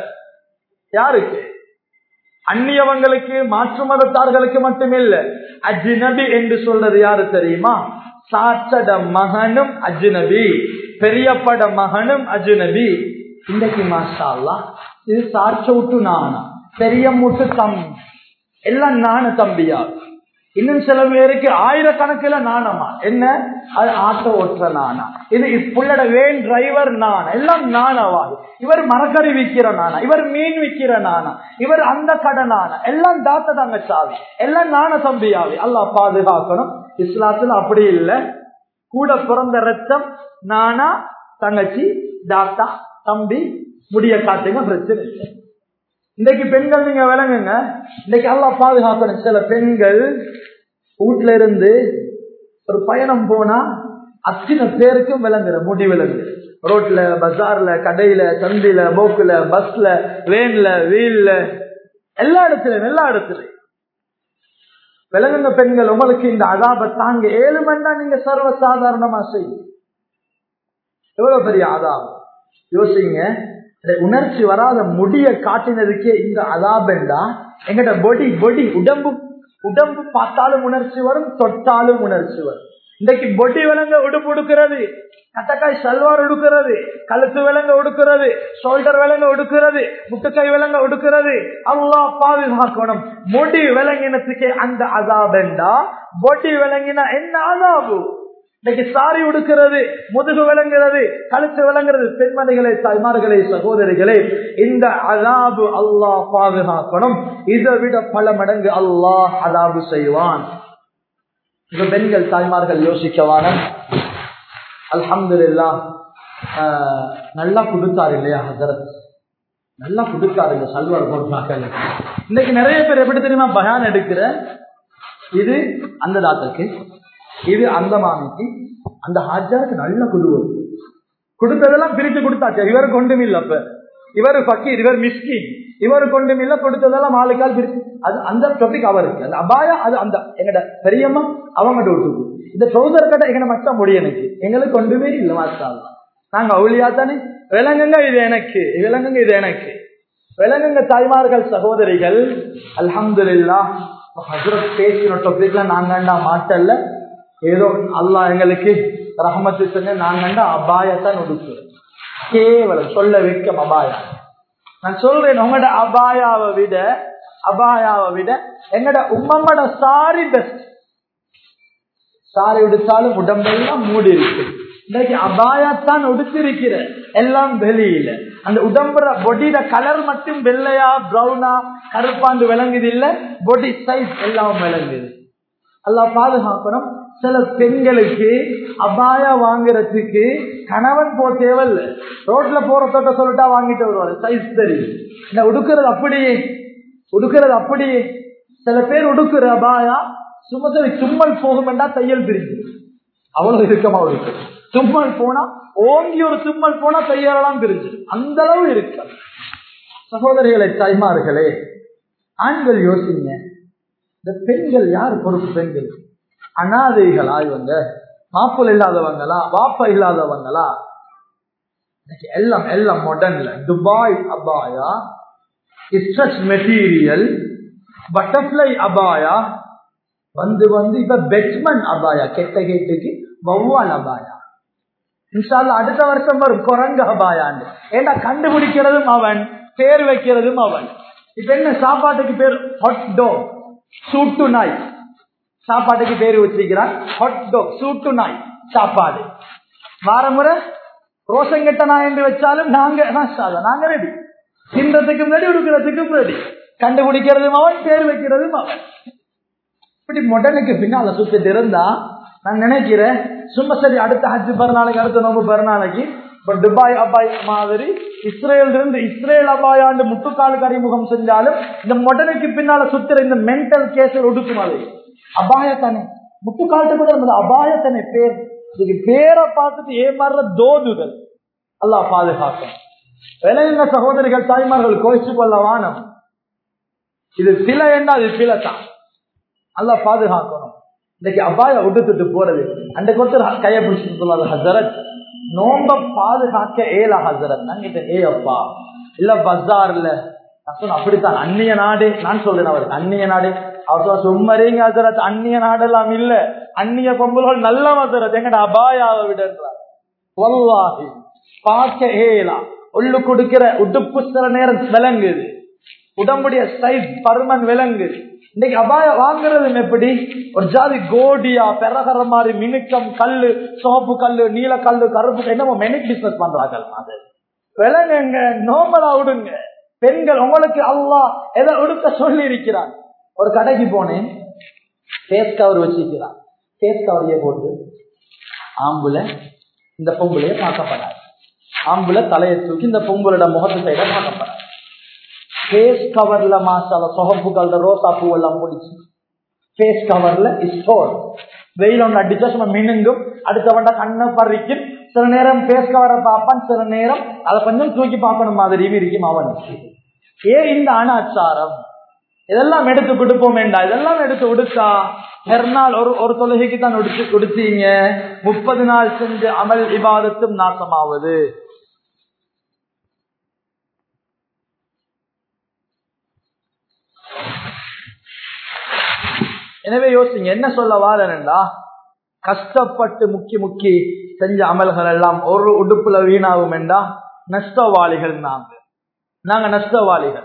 யாருக்கு அந்நியவங்களுக்கு மாற்று மதத்தார்களுக்கு மட்டுமில்ல அஜ்னபி என்று சொல்றது யாரு தெரியுமா சாச்சட மகனும் அஜ்னபி பெரியப்பட மகனும் அஜ்னபி இன்றைக்கு மாஷா இது சாட்ச விட்டு நானா பெரிய முட்டு தம்பி எல்லாம் நான தம்பியா இன்னும் சில பேருக்கு ஆயிரக்கணக்கில் நாணமா என்ன அது ஆட்டோ ஓட்டுற நானா இது புள்ளட வேன் டிரைவர் நான் எல்லாம் நானவா இவர் மரக்கறி விற்கிற நானா இவர் மீன் விற்கிற நானா இவர் அந்த கடை நானா எல்லாம் தாத்த தாங்க சாவி எல்லாம் நான தம்பியாவி அல்லா பாதுகாக்கணும் இஸ்லாத்துல அப்படி இல்லை கூட பிறந்த ரத்தம் நானா தங்கச்சி தாத்தா தம்பி முடிய காட்டுங்க பிரச்சனை இல்லை இன்னைக்கு பெண்கள் நீங்க விளங்குங்க இன்னைக்கு அல்லா பாதுகாக்கணும் சில பெண்கள் வீட்டுல இருந்து ஒரு பயணம் போனா அத்தனை பேருக்கும் விளங்குற முடி விலங்கு ரோட்ல பஜார்ல கடையில சந்தில போக்குல பஸ்ல வேன்ல வீல்ல எல்லா இடத்துலயும் எல்லா இடத்துலயும் விலங்குங்க பெண்கள் உங்களுக்கு இந்த அதாப தாங்க ஏழு மண்டா நீங்க சர்வ சாதாரணமா செய்யும் எவ்வளவு பெரிய ஆதாபம் யோசிங்க உணர்ச்சி வராத முடிய காட்டினதுக்கே இந்த அதாபெண்டா எங்கட பொடி பொடி உடம்பு உடம்பு பார்த்தாலும் உணர்ச்சி வரும் தொட்டாலும் உணர்ச்சி வரும் இன்றைக்கு பொடி விலங்க உடுப்பு உடுக்கிறது கட்டக்காய் சல்வார் உடுக்கிறது கழுத்து விலங்க உடுக்கிறது ஷோல்டர் விலங்க உடுக்கிறது முட்டுக்கை விலங்க உடுக்கிறது அல்லா பாதுகாக்கணும் முடி விலங்கினத்துக்கே அந்த அதாபெண்டா பொடி விலங்கினா என்ன அதாபு இன்னைக்கு சாரி உடுக்கிறது முதுகு விளங்குறது கழுத்து விளங்குறது பெண்மணிகளை தாய்மார்களே சகோதரிகளே இந்த அதாபு அல்லாஹ் பாதுகாக்கணும் இதை விட பல மடங்கு அல்லாஹ் அதாபு செய்வான் இந்த பெண்கள் தாய்மார்கள் யோசிக்கவான அல்ஹம்துல்லா நல்லா கொடுத்தாரு இல்லையா ஹசரத் நல்லா கொடுத்தாரு இந்த சல்வார் போட்டாக்கள் இன்னைக்கு நிறைய பேர் எப்படி தெரியுமா பயான் எடுக்கிற இது அந்த தாத்தருக்கு இது அந்த மாமிக்கு அந்த ஹாஜருக்கு நல்ல குடுவம் கொடுத்ததெல்லாம் பிரித்து கொடுத்தாச்சு இவர் கொண்டும் இல்ல அப்ப இவர் பக்கீர் இவர் மிஸ்கி இவர் கொண்டும் இல்ல கொடுத்ததெல்லாம் ஆளுக்கால் பிரித்து அது அந்த டாபிக் அவருக்கு அந்த அபாயா அது அந்த எங்கட பெரியம்மா அவங்க விட்டு இந்த ட்ரௌசர் கட்ட எங்கட மச்சம் முடியும் எனக்கு எங்களுக்கு கொண்டுமே இல்ல மாஸ்டா நாங்க அவளியா தானே விலங்குங்க இது எனக்கு விலங்குங்க இது எனக்கு விலங்குங்க தாய்மார்கள் சகோதரிகள் அல்ஹம்துல்லா ஹசரத் பேசின டாபிக்ல நாங்கண்டா மாட்டல்ல ஏதோ அல்லா எங்களுக்கு ரஹமத்து செஞ்ச நாங்கண்டா அபாயத்தான் ஒடுக்குறோம் கேவலம் சொல்ல வைக்கும் அபாயா நான் சொல்றேன் உங்களோட அபாயாவை விட அபாயாவை விட எங்கட உம்மம்மட சாரி பெஸ்ட் சாரி உடுத்தாலும் உடம்பெல்லாம் மூடி இருக்கு இன்னைக்கு அபாயத்தான் உடுத்திருக்கிற எல்லாம் வெளியில அந்த உடம்புற பொடியில கலர் மட்டும் வெள்ளையா பிரவுனா கருப்பாண்டு விளங்குது இல்ல பொடி சைஸ் எல்லாம் விளங்குது எல்லாம் பாதுகாக்கணும் சில பெண்களுக்கு அபாயா வாங்குறதுக்கு கணவன் போ தேவையில்ல ரோட்ல போறத சொல்லிட்டா வாங்கிட்டு வருவாரு சைஸ் தெரியும் இந்த உடுக்கிறது அப்படியே உடுக்கிறது அப்படியே சில பேர் உடுக்குற அபாயா சுமசரி தும்மல் போகுமெண்டா தையல் பிரிஞ்சு அவ்வளவு இருக்கமா இருக்கு தும்மல் போனா ஓங்கி ஒரு தும்மல் போனா தையலாம் பிரிஞ்சு அந்த அளவு இருக்கு சகோதரிகளை தாய்மார்களே ஆண்கள் யோசிங்க இந்த பெண்கள் யார் பொறுப்பு பெண்கள் அனாதைகளா இவங்க மாப்பிள் இல்லாதவங்களா வாப்பா இல்லாதவங்களா எல்லாம் எல்லாம் மாடர்ன்ல துபாய் அபாயா ஸ்ட்ரெச் மெட்டீரியல் பட்டர்ஃபிளை அபாயா வந்து வந்து இப்ப பெட்மன் அபாயா கெட்ட கேட்டுக்கு வௌவால் அபாயா இன்ஷால்ல அடுத்த வருஷம் வரும் குரங்கு அபாயான்னு ஏன்னா கண்டுபிடிக்கிறதும் அவன் பேர் வைக்கிறதும் அவன் இப்ப என்ன சாப்பாட்டுக்கு பேர் ஹாட் டோ சூட்டு நாய் சாப்பாட்டுக்கு பேர் வச்சிருக்கிறான் ஹாட் டாக் சூட்டு நாய் சாப்பாடு வார முறை ரோசங்கட்ட நாய் என்று வச்சாலும் நாங்க மாஷாஅல்லாஹ், நாங்க ரெடி தின்றதுக்கும் ரெடி உடுக்கிறதுக்கும் ரெடி கண்டுபிடிக்கிறதும் அவன் பேர் வைக்கிறதும் அவன் இப்படி மொடனுக்கு பின்னால சுத்திட்டு இருந்தா நான் நினைக்கிறேன் சும்மா சரி அடுத்த ஹஜ் பிறநாளைக்கு அடுத்த நோம்பு பிறநாளைக்கு இப்ப துபாய் அபாய் மாதிரி இஸ்ரேல் இருந்து இஸ்ரேல் அபாயாண்டு முட்டுக்காலுக்கு அறிமுகம் செஞ்சாலும் இந்த மொடனுக்கு பின்னால சுத்துற இந்த மென்டல் கேஸில் ஒடுக்கும் அது அபாயத்தனை முட்டுக்கால்ட்டு கூட இருந்தது அபாயத்தனை பேர் இதுக்கு பேரை பார்த்துட்டு ஏமாறுற தோதுகள் அல்லாஹ் பாதுகாக்கும் விளையுங்க சகோதரிகள் தாய்மார்கள் கோயிச்சு கொள்ள வானம் இது சில என்ன அது சில தான் நல்லா பாதுகாக்கணும் இன்னைக்கு அபாய விட்டுட்டு போறது அந்த ஒருத்தர் கையை பிடிச்சிட்டு சொல்லாத ஹசரத் நோம்ப பாதுகாக்க ஏல ஹசரத் நான் கேட்டேன் ஏ அப்பா இல்ல பஜார்ல நான் சொன்னேன் அப்படித்தான் அந்நிய நாடு நான் சொல்றேன் அவருக்கு அந்நிய நாடு அவர் சொல்ல சும்மரீங்க ஹசரத் அந்நிய நாடெல்லாம் இல்ல அந்நிய பொம்புகள் நல்ல ஹசரத் எங்கட அபாயாவை விடுன்றார் வல்லாஹி பார்க்க ஏலா உள்ளு கொடுக்கிற உடுப்பு சில நேரம் விளங்குது உடம்புடைய சைஸ் பருமன் விலங்கு இன்னைக்கு அபாய வாங்குறது எப்படி ஒரு ஜாதி கோடியா பெறகர மாதிரி மினுக்கம் கல்லு சோப்பு கல்லு நீல கல்லு கருப்பு என்னமோ மெனிக் பிசினஸ் பண்றாங்க அது விலங்குங்க நோம்பலா விடுங்க பெண்கள் உங்களுக்கு அல்லாஹ் எதை உடுக்க சொல்லி இருக்கிறான் ஒரு கடைக்கு போனேன் ஃபேஸ் கவர் வச்சிருக்கிறான் ஃபேஸ் கவரையே போட்டு ஆம்புல இந்த பொம்பளைய பார்க்கப்படாது ஆம்புல தலையை தூக்கி இந்த பொம்பளோட முகத்து சைட பார்க்கப்படாது ஃபேஸ் கவர்ல மாசால சொகப்புகள் ரோசா பூ எல்லாம் பிடிச்சி ஃபேஸ் கவர்ல ஸ்டோர் வெயில் ஒன்று அடிச்சா சும்மா மினுங்கும் அடுத்தவன்ட கண்ணை பறிக்கும் சில நேரம் ஃபேஸ் கவரை பார்ப்பான் சில நேரம் அதை கொஞ்சம் தூக்கி பார்க்கணும் மாதிரி இருக்கும் அவனுக்கு ஏன் இந்த அனாச்சாரம் இதெல்லாம் எடுத்து கொடுப்போம் வேண்டாம் இதெல்லாம் எடுத்து உடுத்தா மறுநாள் ஒரு ஒரு தொழுகைக்கு தான் உடுத்து கொடுத்தீங்க முப்பது நாள் செஞ்சு அமல் இபாதத்தும் நாசமாவது எனவே யோசிங்க என்ன சொல்ல வாரேன்டா கஷ்டப்பட்டு முக்கி முக்கி செஞ்ச அமல்கள் எல்லாம் ஒரு உடுப்புல வீணாகும் என்றா நஷ்டவாளிகள் நாங்க நாங்க நஷ்டவாளிகள்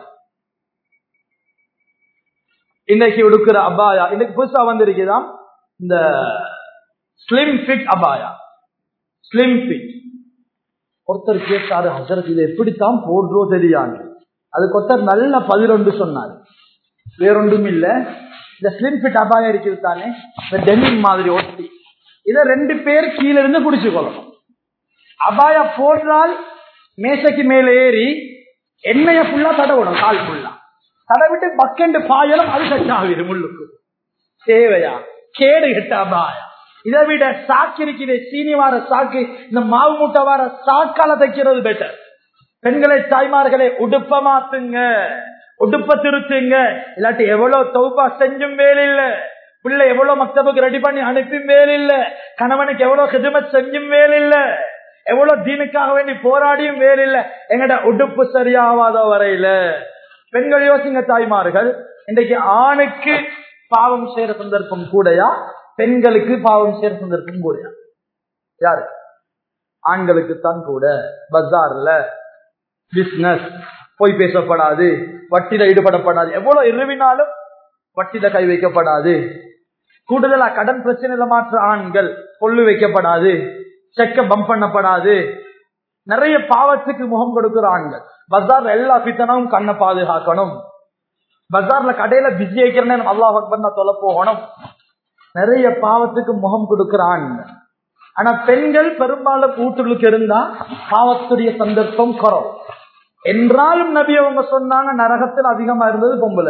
இன்னைக்கு உடுக்கிற அபாயா இன்னைக்கு புதுசா வந்திருக்குதான் இந்த ஸ்லிம் ஃபிட் அபாயா ஸ்லிம் ஃபிட் ஒருத்தர் கேட்டாரு ஹசரத் இது எப்படித்தான் போடுறோ தெரியாது அதுக்கு ஒருத்தர் நல்ல பதிலொன்று சொன்னார் வேறொன்றும் இல்ல இந்த ஸ்லிம் ஃபிட் அபாயம் இருக்குது தானே இந்த டெனிம் மாதிரி ஒட்டி இதை ரெண்டு பேர் கீழே இருந்து குடிச்சு கொள்ளணும் அபாயா போடுறால் மேசைக்கு மேல ஏறி எண்ணெய ஃபுல்லா தடவிடும் கால் ஃபுல்லா தடவிட்டு பக்கெண்டு பாயலும் அது சச்சாகுது முள்ளுக்கு தேவையா கேடு கெட்ட அபாயம் இதை விட சாக்கு இருக்குது சீனி வார சாக்கு இந்த மாவு மூட்டை வார சாக்கால தைக்கிறது பெட்டர் பெண்களை தாய்மார்களை உடுப்ப மாத்துங்க உடுப்ப திருத்துங்க இல்லாட்டி எவ்வளவு தௌபா செஞ்சும் வேலில்ல பிள்ளை எவ்வளவு மக்தபுக்கு ரெடி பண்ணி அனுப்பும் வேலில்ல கணவனுக்கு எவ்வளவு ஹிதமத் செஞ்சும் வேலில்ல எவ்வளவு தீனுக்காக வேண்டி போராடியும் வேலில்ல எங்கட உடுப்பு சரியாவாத வரையில பெண்கள் யோசிங்க தாய்மார்கள் இன்றைக்கு ஆணுக்கு பாவம் செய்யற சந்தர்ப்பம் கூடயா பெண்களுக்கு பாவம் செய்யற சந்தர்ப்பம் கூடயா யாரு ஆண்களுக்கு தான் கூட பஜார்ல பிசினஸ் பொய் பேசப்படாது வட்டில ஈடுபடப்படாது எவ்வளவு இருவினாலும் வட்டில கை வைக்கப்படாது கூடுதலா கடன் பிரச்சனையில மாற்ற ஆண்கள் கொள்ளு வைக்கப்படாது செக்க பம்ப் பண்ணப்படாது நிறைய பாவத்துக்கு முகம் கொடுக்கிற ஆண்கள் பஜார்ல எல்லா பித்தனமும் கண்ணை பாதுகாக்கணும் பஜார்ல கடையில பிஸி ஆக்கிறேன்னு அல்லாஹ் அக்பர் நான் சொல்ல போகணும் நிறைய பாவத்துக்கு முகம் கொடுக்கிற ஆண்கள் ஆனா பெண்கள் பெரும்பாலும் வீட்டுக்கு இருந்தா பாவத்துடைய சந்தர்ப்பம் குறவு என்றாலும் நபி அவங்க சொன்னாங்க நரகத்தில் அதிகமா இருந்தது பொம்பளை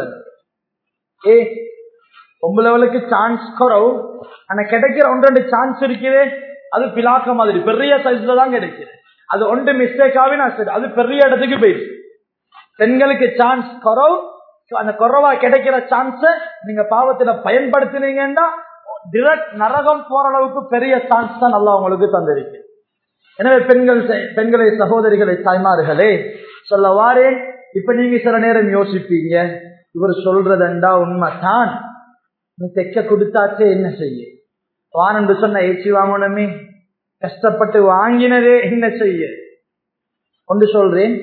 ஏ பொம்பளைகளுக்கு சான்ஸ் குறவு ஆனா கிடைக்கிற ஒன்று ரெண்டு சான்ஸ் இருக்குதே அது பிலாக்க மாதிரி பெரிய சைஸ்ல தான் கிடைக்குது அது ஒன்று மிஸ்டேக் ஆகினா சரி அது பெரிய இடத்துக்கு போயிடுச்சு பெண்களுக்கு சான்ஸ் குறவு அந்த குறவா கிடைக்கிற சான்ஸ நீங்க பாவத்துல பயன்படுத்தினீங்கன்னா டிரெக்ட் நரகம் போற அளவுக்கு பெரிய சான்ஸ் தான் நல்லா உங்களுக்கு தந்திருக்கு எனவே பெண்கள் பெண்களை சகோதரிகளை தாய்மார்களே சொல்ல வாரேன் இப்ப நீங்க சில நேரம் யோசிப்பீங்க இவர் சொல்றதண்டா உண்மைதான் நீ தைக்க கொடுத்தாச்சே என்ன செய்ய வானன்று சொன்ன ஏச்சி வாங்கணுமே கஷ்டப்பட்டு வாங்கினதே என்ன செய்ய ஒன்று சொல்றேன்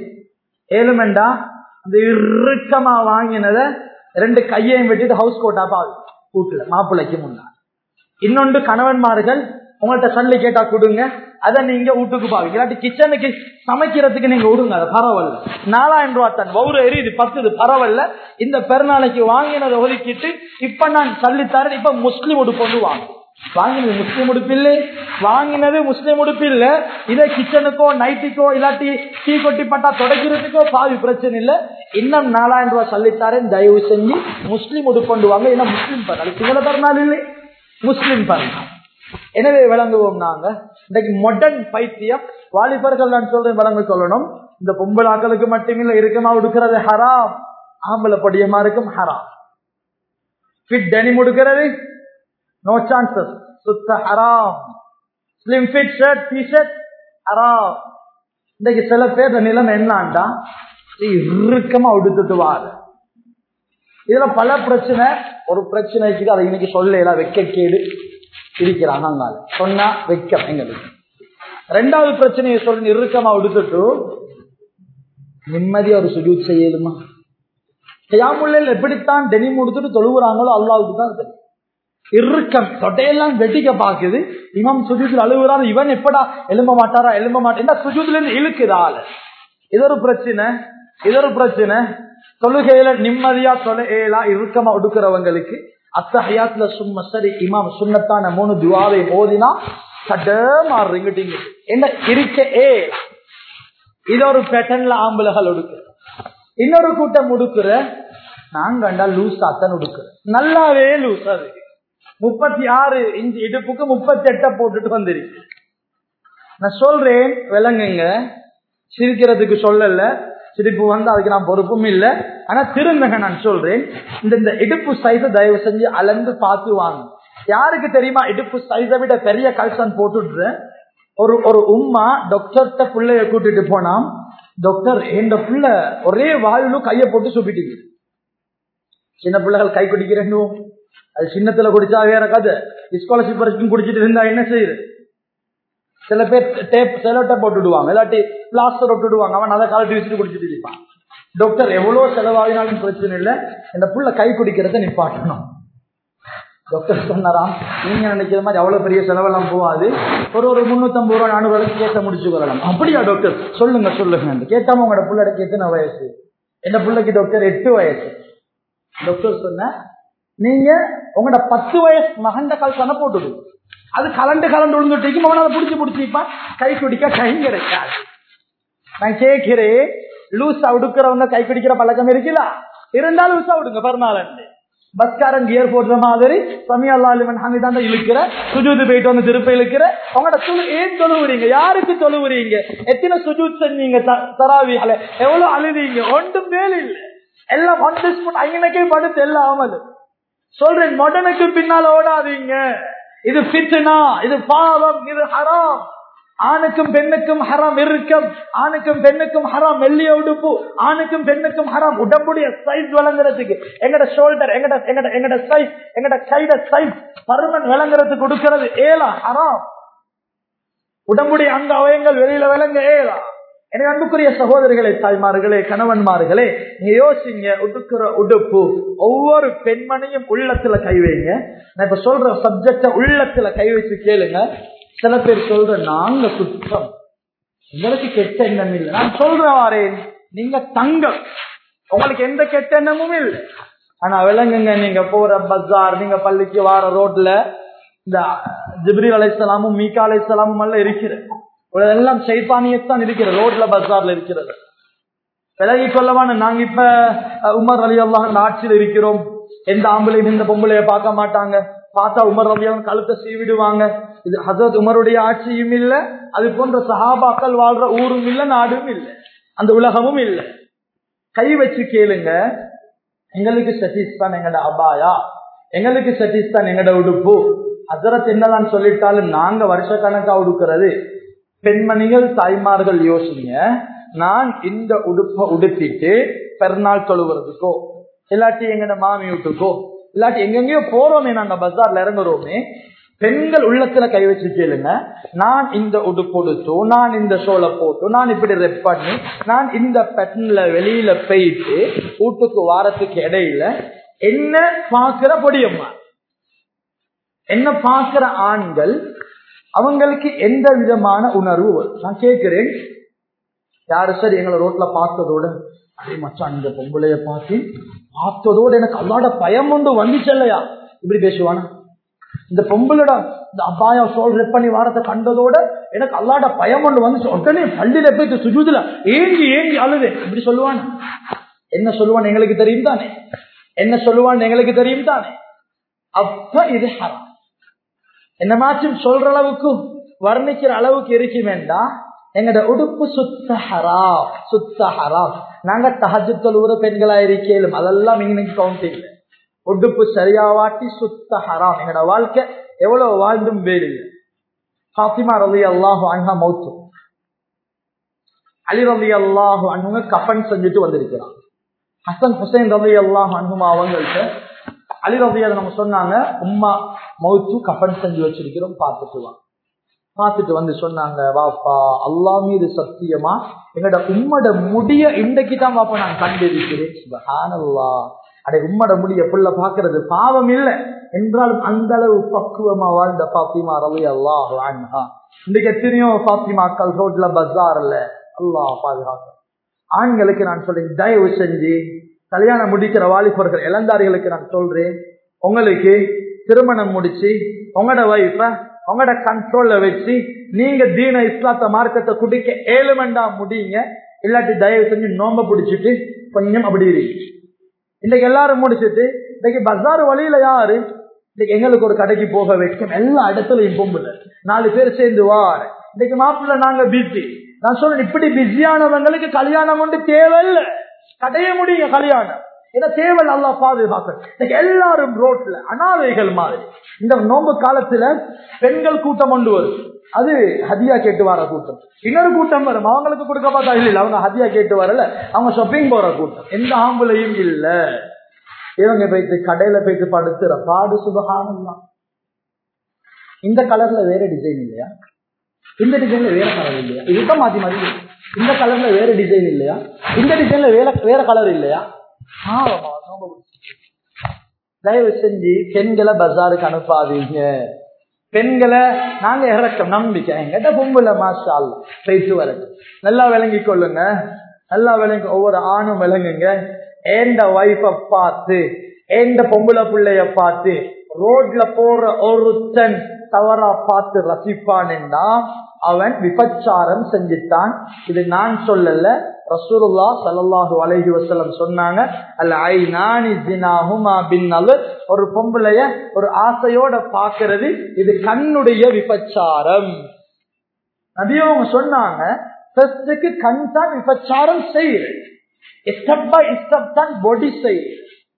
ஏழுமெண்டா அந்த இறுக்கமா வாங்கினத ரெண்டு கையையும் வெட்டிட்டு ஹவுஸ் கோட்டா பாவி வீட்டுல மாப்பிள்ளைக்கு முன்னாடி இன்னொன்று கணவன்மார்கள் உங்கள்ட்ட சல்லி கேட்டா கொடுங்க அதை நீங்க வீட்டுக்கு பாவீங்க இல்லாட்டி கிச்சனுக்கு சமைக்கிறதுக்கு நீங்க விடுங்க அது பரவாயில்ல நாலாயிரம் ரூபாய் தான் ஒவ்வொரு எரியுது பத்துது பரவாயில்ல இந்த பெருநாளைக்கு வாங்கினதை ஒதுக்கிட்டு இப்ப நான் சல்லித்தாரேன் இப்ப முஸ்லீம் உடுப்பு வந்து வாங்க வாங்கினது முஸ்லீம் உடுப்பு இல்லை வாங்கினது முஸ்லீம் உடுப்பு இல்ல இதை கிச்சனுக்கோ நைட்டுக்கோ இல்லாட்டி டீ கொட்டி பட்டா தொடக்கிறதுக்கோ பாவி பிரச்சனை இல்ல இன்னும் நாலாயிரம் ரூபாய் சல்லித்தாரேன் தயவு செஞ்சு முஸ்லீம் உடுப்பு கொண்டு வாங்க ஏன்னா முஸ்லீம் பிறநாள் சிங்கள பிறநாள் இல்லை முஸ்லீம் பிறநாள் எனவே விளங்குவோம் நாங்க இன்னைக்கு மொடர்ன் பைத்தியம் வாலிபர்கள் நான் சொல்றேன் விளங்க சொல்லணும் இந்த பொம்பளாக்களுக்கு மட்டுமில்ல இருக்கமா உடுக்கிறது ஹராம் ஆம்பளை படியமா இருக்கும் ஹராம் ஃபிட் டெனி முடுக்கிறது நோ சான்சஸ் சுத்த ஹராம் slim fit shirt T shirt ஹராம் இன்னைக்கு சில பேர் நிலைமை என்னான்டா இறுக்கமா உடுத்துட்டு வாரு இதுல பல பிரச்சனை ஒரு பிரச்சனைக்கு அதை இன்னைக்கு சொல்லல வெக்க கேடு இருக்கிறாங்க அங்கால சொன்னா வெக்கம் எங்களுக்கு ரெண்டாவது பிரச்சனையை சொல்லி இறுக்கமா உடுத்துட்டு நிம்மதியா ஒரு சுஜூத் செய்யலுமா செய்யாமுள்ள எப்படித்தான் டெனி முடித்துட்டு தொழுகிறாங்களோ அல்லாவுக்கு தான் தெரியும் இறுக்கம் தொட்டையெல்லாம் வெட்டிக்க பாக்குது இவன் சுஜூத்தில் அழுகுறான் இவன் எப்படா எலும்ப மாட்டாரா எலும்ப மாட்டா என்ன சுஜூத்துல இருந்து இழுக்குது ஆளு இது ஒரு பிரச்சனை இது ஒரு பிரச்சனை தொழுகையில நிம்மதியா தொலைலா இறுக்கமா ஒடுக்கிறவங்களுக்கு அத்தஹயாத்துல சும்மா சரி இமாம் சுண்ணத்தான மூணு துவாவை ஓதினா சடமாறுறீங்க என்ன இருக்க ஏ இது ஒரு பேட்டர்ன்ல ஆம்பளைகள் ஒடுக்குற இன்னொரு கூட்டம் உடுக்குற நாங்க கண்டா லூஸ் ஆத்தான் உடுக்குற நல்லாவே லூஸ் அது முப்பத்தி ஆறு இன்ச்சு இடுப்புக்கு முப்பத்தி எட்ட போட்டுட்டு வந்துருக்கு நான் சொல்றேன் விளங்குங்க சிரிக்கிறதுக்கு சொல்லல சிரிப்பு வந்து அதுக்கு நான் பொறுப்பும் இல்லை ஆனா திருந்தங்க நான் சொல்றேன் இந்த இந்த இடுப்பு சைஸ தயவு செஞ்சு அளந்து பார்த்து வாங்க யாருக்கு தெரியுமா இடுப்பு சைஸை விட பெரிய கல்சன் போட்டுட்டு ஒரு ஒரு உம்மா டாக்டர்கிட்ட பிள்ளைய கூட்டிட்டு போனா டாக்டர் இந்த புள்ள ஒரே வாயுல கைய போட்டு சுப்பிட்டீங்க சின்ன பிள்ளைகள் கை குடிக்கிறேன்னு அது சின்னத்துல குடிச்சா வேற கதை ஸ்காலர்ஷிப் வரைக்கும் குடிச்சிட்டு இருந்தா என்ன செய்யுது சில பேர் டேப் செலோட்டை போட்டுடுவாங்க இல்லாட்டி பிளாஸ்டர் விட்டுடுவாங்க அவன் அதை கலட்டி வச்சுட்டு குடிச்சிட்டு இருப்பான் டாக்டர் எவ்வளவு செலவாகினாலும் பிரச்சனை இல்லை இந்த புள்ள கை குடிக்கிறத நிப்பாட்டணும் டாக்டர் சொன்னாராம் நீங்க நினைக்கிற மாதிரி அவ்வளவு பெரிய செலவெல்லாம் போகாது ஒரு ஒரு முன்னூத்தம்பது ரூபா நானூறு ரூபாய்க்கு கேட்ட முடிச்சு கொள்ளலாம் அப்படியா டாக்டர் சொல்லுங்க சொல்லுங்க கேட்டாம உங்களோட பிள்ளைக்கு எத்தனை வயசு எந்த பிள்ளைக்கு டாக்டர் எட்டு வயசு டாக்டர் சொன்ன நீங்க உங்களோட பத்து வயசு மகண்ட கால் சொன்ன போட்டுடு அது கலண்டு கலண்டு விழுந்துட்டு அவன் அதை பிடிச்சி பிடிச்சிப்பான் கை குடிக்க கை கிடைக்காது நான் கேட்கிறேன் லூசா உடுக்கிறவங்க கை குடிக்கிற பழக்கம் இருக்குல்ல இருந்தாலும் லூசா விடுங்க பிறநாளன்று பஸ்காரன் கியர் போடுற மாதிரி சமய அல்லாலிமன் ஹமிதான் இழுக்கிற சுஜூது போயிட்டு வந்து திருப்ப இழுக்கிற உங்களோட தொழு ஏன் தொழுவுறீங்க யாருக்கு தொழுவுறீங்க எத்தனை சுஜூத் செஞ்சீங்க தராவியால எவ்வளவு அழுதீங்க ஒன்றும் மேல இல்ல எல்லாம் ஒன் டிஸ்பூட் அங்கனக்கே படுத்து எல்லாம் ஆமது சொல்றேன் மொடனுக்கு பின்னால் ஓடாதீங்க இது பித்னா இது பாவம் இது ஹராம் ஆணுக்கும் பெண்ணுக்கும் ஹராம் இருக்கம் ஆணுக்கும் பெண்ணுக்கும் ஹராம் மெல்லிய உடுப்பு ஆணுக்கும் பெண்ணுக்கும் ஹராம் உடம்புடைய சைஸ் விளங்குறதுக்கு எங்கட ஷோல்டர் எங்கட எங்கட எங்கட சைஸ் எங்கட கைட சைஸ் பருமன் விளங்குறதுக்கு கொடுக்கிறது ஏலா ஹராம் உடம்புடைய அங்க அவயங்கள் வெளியில விளங்க ஏலா எனக்கு அன்புக்குரிய சகோதரிகளே தாய்மார்களே கணவன்மார்களே நீங்க யோசிங்க உடுக்கிற உடுப்பு ஒவ்வொரு பெண்மணியும் உள்ளத்துல கை வைங்க நான் இப்ப சொல்ற சப்ஜெக்ட உள்ளத்துல கை வச்சு கேளுங்க சில பேர் சொல்ற நாங்க சுத்தம் உங்களுக்கு கெட்ட எண்ணம் இல்லை நான் சொல்றவாறேன் நீங்க தங்கம் உங்களுக்கு எந்த கெட்ட எண்ணமும் இல்லை ஆனா விளங்குங்க நீங்க போற பஜார் நீங்க பள்ளிக்கு வார ரோட்ல இந்த ஜிப்ரி அலைசலாமும் மீகா அலைசலாமும் எல்லாம் இருக்கிறது எல்லாம் சைத்தானியத்தான் இருக்கிறது ரோட்ல பஜார்ல இருக்கிறது விலகி கொள்ளவான நாங்க இப்ப உமர் அலி அல்லாஹ் ஆட்சியில் இருக்கிறோம் எந்த ஆம்பளையும் இந்த பொம்பளைய பார்க்க மாட்டாங்க பார்த்தா உமர் ரலியாவின் கழுத்தை சீவிடுவாங்க இது ஹசரத் உமருடைய ஆட்சியும் இல்ல அது போன்ற சஹாபாக்கள் வாழ்ற ஊரும் இல்ல நாடும் இல்ல அந்த உலகமும் இல்ல கை வச்சு கேளுங்க எங்களுக்கு சதீஷ் தான் எங்கட அபாயா எங்களுக்கு சதீஷ் தான் எங்கட உடுப்பு ஹசரத் என்னதான் சொல்லிட்டாலும் நாங்க வருஷ கணக்கா உடுக்கிறது பெண்மணிகள் தாய்மார்கள் யோசிங்க நான் இந்த உடுப்ப உடுத்திட்டு பெருநாள் தொழுவுறதுக்கோ இல்லாட்டி எங்கட மாமி வீட்டுக்கோ இல்லாட்டி எங்கெங்கயோ போறோமே நாங்க பஜார்ல இறங்குறோமே பெண்கள் உள்ளத்துல கை வச்சு கேளுங்க நான் இந்த உடுப்பு உடுத்து நான் இந்த ஷோல போட்டு நான் இப்படி ரெப் பண்ணி நான் இந்த பெட்டன்ல வெளியில போயிட்டு வீட்டுக்கு வாரத்துக்கு இடையில என்ன பாக்குற பொடியம்மா என்ன பார்க்கிற ஆண்கள் அவங்களுக்கு எந்த விதமான உணர்வு வரும் நான் கேட்கிறேன் யாரு சார் எங்களை ரோட்ல பார்த்ததோட அதே மச்சான் இந்த பொம்பளைய பார்த்து பார்த்ததோட எனக்கு அல்லாட பயம் ஒன்று வந்துச்சு இல்லையா இப்படி பேசுவானா இந்த பொம்பளோட இந்த அபாயா சோல் ரெப் பண்ணி வாரத்தை கண்டதோட எனக்கு அல்லாட பயம் ஒன்று வந்துச்சு உடனே பள்ளியில போயிட்டு சுஜூதுல ஏங்கி ஏங்கி அழுது இப்படி சொல்லுவான் என்ன சொல்லுவான் எங்களுக்கு தெரியும் தானே என்ன சொல்லுவான் எங்களுக்கு தெரியும் தானே அப்ப இது ஹராம் என்ன மாச்சும் சொல்ற அளவுக்கு வர்ணிக்கிற அளவுக்கு இருக்க வேண்டாம் எங்கட உடுப்பு சுத்த ஹராம் சுத்த ஹராம் நாங்க தஹஜு தொழுவுற பெண்களா இருக்கேலும் அதெல்லாம் இன்னைக்கு கவுண்டிங் உடுப்பு சரியாவாட்டி சுத்த ஹராம் எங்கட வாழ்க்கை எவ்வளவு வாழ்ந்தும் வேறு இல்லை ஃபாத்திமா ரவி அல்லாஹு அன்ஹா மௌத்து அலி ரவி அல்லாஹு அன்ஹுங்க கஃபன் செஞ்சுட்டு வந்திருக்கிறான் ஹசன் ஹுசைன் ரவி அல்லாஹு அன்ஹுமா அவங்கள்ட்ட அலி ரவி நம்ம சொன்னாங்க உம்மா மௌத்து கஃபன் செஞ்சு வச்சிருக்கிறோம் பார்த்துட்டு வா பார்த்துட்டு வந்து சொன்னாங்க வாப்பா அல்லா மீது சத்தியமா எங்கட உம்மட முடிய இன்றைக்கு தான் வாப்பா நான் கண்டிருக்கிறேன் சுபஹானல்லா அடே உம்மட முடிய புள்ள பாக்குறது பாவம் இல்லை என்றாலும் அந்த அளவு பக்குவமா வாழ்ந்த பாத்திமா ரவி அல்லாஹ் அன்ஹா இன்றைக்கு எத்தனையோ பாத்திமாக்கள் ரோட்ல பஜார்ல அல்லாஹ் பாதுகாக்க ஆண்களுக்கு நான் சொல்றேன் தயவு செஞ்சு கல்யாணம் முடிக்கிற வாலிபர்கள் இளந்தாரிகளுக்கு நான் சொல்றேன் உங்களுக்கு திருமணம் முடிச்சு உங்களோட வைஃப உங்களோட கண்ட்ரோல்ல வச்சு நீங்க தீன இஸ்லாத்த மார்க்கத்தை குடிக்க ஏழுமண்டா முடியுங்க இல்லாட்டி தயவு செஞ்சு நோம்ப பிடிச்சிட்டு கொஞ்சம் அப்படி இருக்கு இன்னைக்கு எல்லாரும் முடிச்சிட்டு இன்னைக்கு பஜார் வழியில யாரு இன்னைக்கு எங்களுக்கு ஒரு கடைக்கு போக வைக்கும் எல்லா இடத்துலயும் பொம்புல நாலு பேர் சேர்ந்து வார இன்னைக்கு மாப்பிள்ள நாங்க பிஸி நான் சொல்றேன் இப்படி பிஸியானவங்களுக்கு கல்யாணம் ஒன்று தேவையில்லை கடைய முடியும் கல்யாணம் இதை தேவை நல்லா பாதுகாக்க எல்லாரும் ரோட்ல அனாதைகள் மாதிரி இந்த நோம்பு காலத்துல பெண்கள் கூட்டம் கொண்டு வரும் அது ஹதியா கேட்டு வர கூட்டம் இன்னொரு கூட்டம் வரும் அவங்களுக்கு கொடுக்க பார்த்தா இல்ல அவங்க ஹதியா கேட்டு வரல அவங்க ஷாப்பிங் போற கூட்டம் எந்த ஆம்புலையும் இல்ல இவங்க போயிட்டு கடையில போயிட்டு படுத்துற பாடு சுபகானம் தான் இந்த கலர்ல வேற டிசைன் இல்லையா இந்த டிசைன்ல வேற கலர் இல்லையா இதுதான் மாத்தி மாத்தி இந்த கலர்ல வேற டிசைன் இல்லையா இந்த டிசைன்ல வேற வேற கலர் இல்லையா தயவு செஞ்சு பெண்களை பஜாருக்கு அனுப்பாதீங்க பெண்களை நாங்க இறக்கம் நம்பிக்கை எங்கிட்ட பொம்புல மாஷா போயிட்டு வரது நல்லா விளங்கி கொள்ளுங்க நல்லா விளங்கி ஒவ்வொரு ஆணும் விளங்குங்க ஏண்ட வைஃப பார்த்து ஏண்ட பொம்புல பிள்ளைய பார்த்து ரோட்ல போற ஒருத்தன் தவறா பார்த்து ரசிப்பான்டா அவன் விபச்சாரம் செஞ்சுட்டான் இது நான் சொல்லல ரசூலுல்லா சல்லாஹூ அலஹி வசலம் சொன்னாங்க அல்ல ஐ நானி ஜினாஹுமா பின்னல் ஒரு பொம்பளைய ஒரு ஆசையோட பாக்குறது இது கண்ணுடைய விபச்சாரம் நபியவங்க சொன்னாங்க ஃபர்ஸ்டுக்கு கண் தான் விபச்சாரம் செய்யுது ஸ்டெப் பை ஸ்டெப் தான் பொடி செய்யுது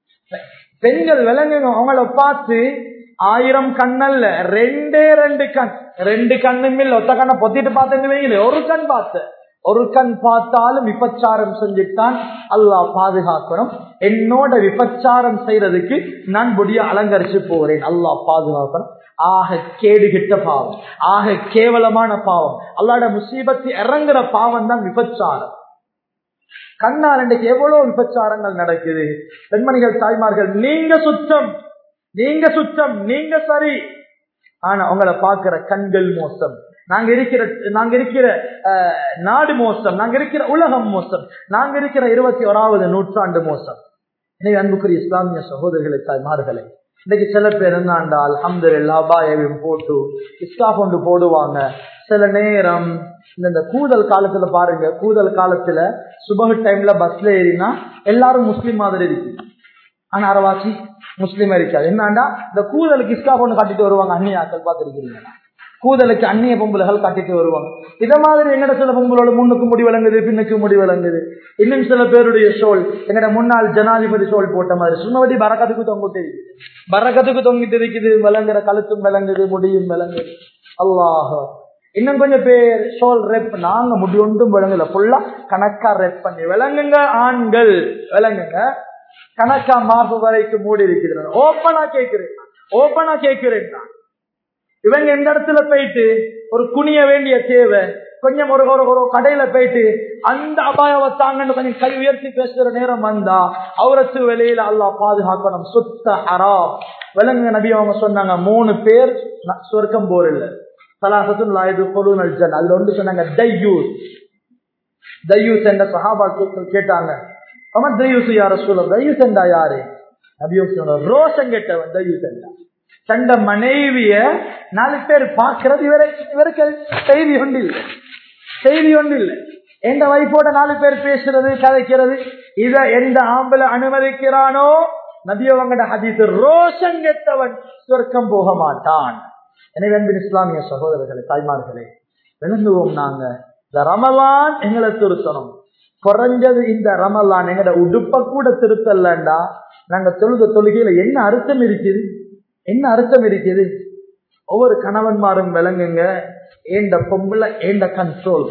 பெண்கள் விலங்குங்க அவங்கள பார்த்து ஆயிரம் கண்ணல்ல ரெண்டே ரெண்டு கண் ரெண்டு கண்ணும் இல்ல ஒத்த கண்ணை பொத்திட்டு பார்த்தீங்க ஒரு கண் பார்த்த ஒரு கண் பார்த்தாலும் விபச்சாரம் செஞ்சுட்டான் அல்லாஹ் பாதுகாக்கணும் என்னோட விபச்சாரம் செய்யறதுக்கு நான் பொடிய அலங்கரிச்சு போறேன் அல்லாஹ் பாதுகாக்கணும் ஆக கேடு கிட்ட பாவம் ஆக கேவலமான பாவம் அல்லாட முசீபத்து இறங்குற பாவம் தான் விபச்சாரம் கண்ணால் இன்றைக்கு எவ்வளவு விபச்சாரங்கள் நடக்குது பெண்மணிகள் தாய்மார்கள் நீங்க சுத்தம் நீங்க சுத்தம் நீங்க சரி ஆனா உங்களை பாக்குற கண்கள் மோசம் நாங்க இருக்கிற நாங்க இருக்கிற நாடு மோசம் நாங்க இருக்கிற உலகம் மோசம் நாங்க இருக்கிற இருபத்தி ஓராவது நூற்றாண்டு மோசம் எனவே அன்புக்குரிய இஸ்லாமிய சகோதரர்களை தாய்மார்களே இன்னைக்கு சில பேர் இருந்தாண்டா அலமது அபாயவையும் போட்டு இஸ்கா கொண்டு போடுவாங்க சில நேரம் இந்த கூதல் காலத்துல பாருங்க கூதல் காலத்துல சுபகு டைம்ல பஸ்ல ஏறினா எல்லாரும் முஸ்லீம் மாதிரி இருக்கு ஆனா அரவாசி முஸ்லீம் இருக்காது என்னண்டா இந்த கூதலுக்கு இஸ்கா கொண்டு காட்டிட்டு வருவாங்க அந்நியாக்கள் பார்த்துருக்கீங்க கூதலுக்கு அந்நிய பொம்புலைகள் காட்டிட்டு வருவாங்க இத மாதிரி எங்கட சில பொம்புகளோட முன்னுக்கு முடி விளங்குது பின்னுக்கு முடி விளங்குது இன்னும் சில பேருடைய ஷோல் எங்கட முன்னாள் ஜனாதிபதி ஷோல் போட்ட மாதிரி சுண்ணவடி பறக்கத்துக்கு தொங்கிட்டு இருக்குது பறக்கத்துக்கு தொங்கிட்டு இருக்குது விளங்குற கழுத்தும் விளங்குது முடியும் விளங்குது அல்லாஹ் இன்னும் கொஞ்சம் பேர் ஷோல் ரெப் நாங்க முடி ஒன்றும் விளங்கல ஃபுல்லா கணக்கா ரெப் பண்ணி விளங்குங்க ஆண்கள் விளங்குங்க கணக்கா மார்பு வரைக்கும் மூடி இருக்கிறது ஓப்பனா கேட்கிறேன் ஓப்பனா கேட்கிறேன் இவங்க எந்த இடத்துல போயிட்டு ஒரு குனிய வேண்டிய தேவை கொஞ்சம் ஒரு ஒரு ஒரு கடையில போயிட்டு அந்த அபாயவத்தாங்கன்னு கொஞ்சம் கை உயர்த்தி பேசுற நேரம் வந்தா அவரத்து வெளியில அல்லாஹ் பாதுகாக்கணும் சுத்த ஹரா விலங்கு நபி அவங்க சொன்னாங்க மூணு பேர் ந- சொர்க்கம் போரில்ல சலாசத்தும் லாயுது பொருள் ஜன் அதுல ஒன்று சொன்னாங்க தையூஸ் தையூஸ் என்ற சஹாபாக்கள் கேட்டாங்க அவன் தையூஸ் யார சொல்ல தையூஸ் என்றா யாரு நபியூஸ் சொன்னார் ரோஷம் கெட்டவன் தையூஸ் என்றா தண்ட மனைவிய நாலு பேர் பார்க்கிறது இவரை இவருக்கு செய்தி ஒன்று இல்லை செய்தி ஒன்று இல்லை எந்த வைப்போட நாலு பேர் பேசுறது கதைக்கிறது இத எந்த ஆம்பளை அனுமதிக்கிறானோ நபியவங்கட ஹதீஸ் ரோஷம் கெட்டவன் சொர்க்கம் போக மாட்டான் எனவே அன்பின் இஸ்லாமிய சகோதரர்களே தாய்மார்களே விளங்குவோம் நாங்க இந்த ரமலான் எங்களை திருத்தணும் குறைஞ்சது இந்த ரமலான் எங்கட உடுப்ப கூட திருத்தலண்டா நாங்க தொழுத தொழுகையில என்ன அர்த்தம் இருக்குது என்ன அர்த்தம் இருக்குது ஒவ்வொரு கணவன்மாரும் விளங்குங்க ஏண்ட பொம்பளை ஏண்ட கண்ட்ரோல்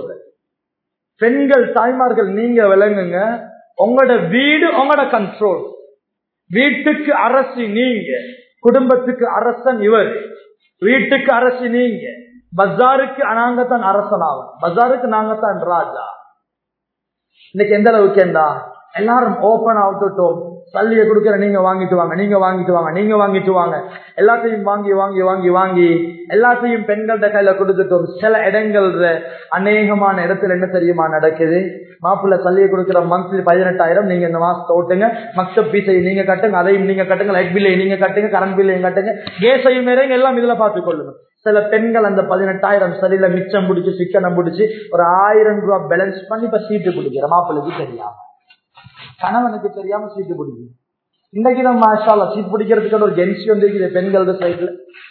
பெண்கள் தாய்மார்கள் நீங்க விளங்குங்க உங்களோட வீடு உங்களோட கண்ட்ரோல் வீட்டுக்கு அரசு நீங்க குடும்பத்துக்கு அரசன் இவர் வீட்டுக்கு அரசு நீங்க பஜாருக்கு நாங்க தான் அரசனாகும் பஜாருக்கு நாங்க தான் ராஜா இன்னைக்கு எந்த அளவுக்கு என்றா எல்லாரும் ஓபன் ஆகிட்டோம் சல்லியை கொடுக்கிற நீங்க வாங்கிட்டு வாங்க நீங்க வாங்கிட்டு வாங்க நீங்க வாங்கிட்டு வாங்க எல்லாத்தையும் வாங்கி வாங்கி வாங்கி வாங்கி எல்லாத்தையும் பெண்கள்ட கையில கொடுத்துட்டோம் சில இடங்கள்ல அநேகமான இடத்துல என்ன தெரியுமா நடக்குது மாப்பிள்ள சல்லியை கொடுக்கிற மந்த்லி பதினெட்டாயிரம் நீங்க இந்த மாசத்தை ஓட்டுங்க மக்சப் பீஸை நீங்க கட்டுங்க அதையும் நீங்க கட்டுங்க லைட் பில்லை நீங்க கட்டுங்க கரண்ட் பில்லையும் கட்டுங்க கேஸையும் இறங்க எல்லாம் இதுல பார்த்துக் கொள்ளுங்க சில பெண்கள் அந்த பதினெட்டாயிரம் சரியில மிச்சம் பிடிச்சி சிக்கனம் பிடிச்சி ஒரு ஆயிரம் ரூபாய் பேலன்ஸ் பண்ணி இப்ப சீட்டு பிடிக்கிற மாப்பிள்ளைக்கு தெரியாம கணவனுக்கு தெரியாம சீட்டு பிடிக்கும் இன்னைக்கு நம்ம மாஷால சீட் பிடிக்கிறதுக்கு ஒரு ஜென்சி வந்து இருக்குது பெண்களோட சைட்ல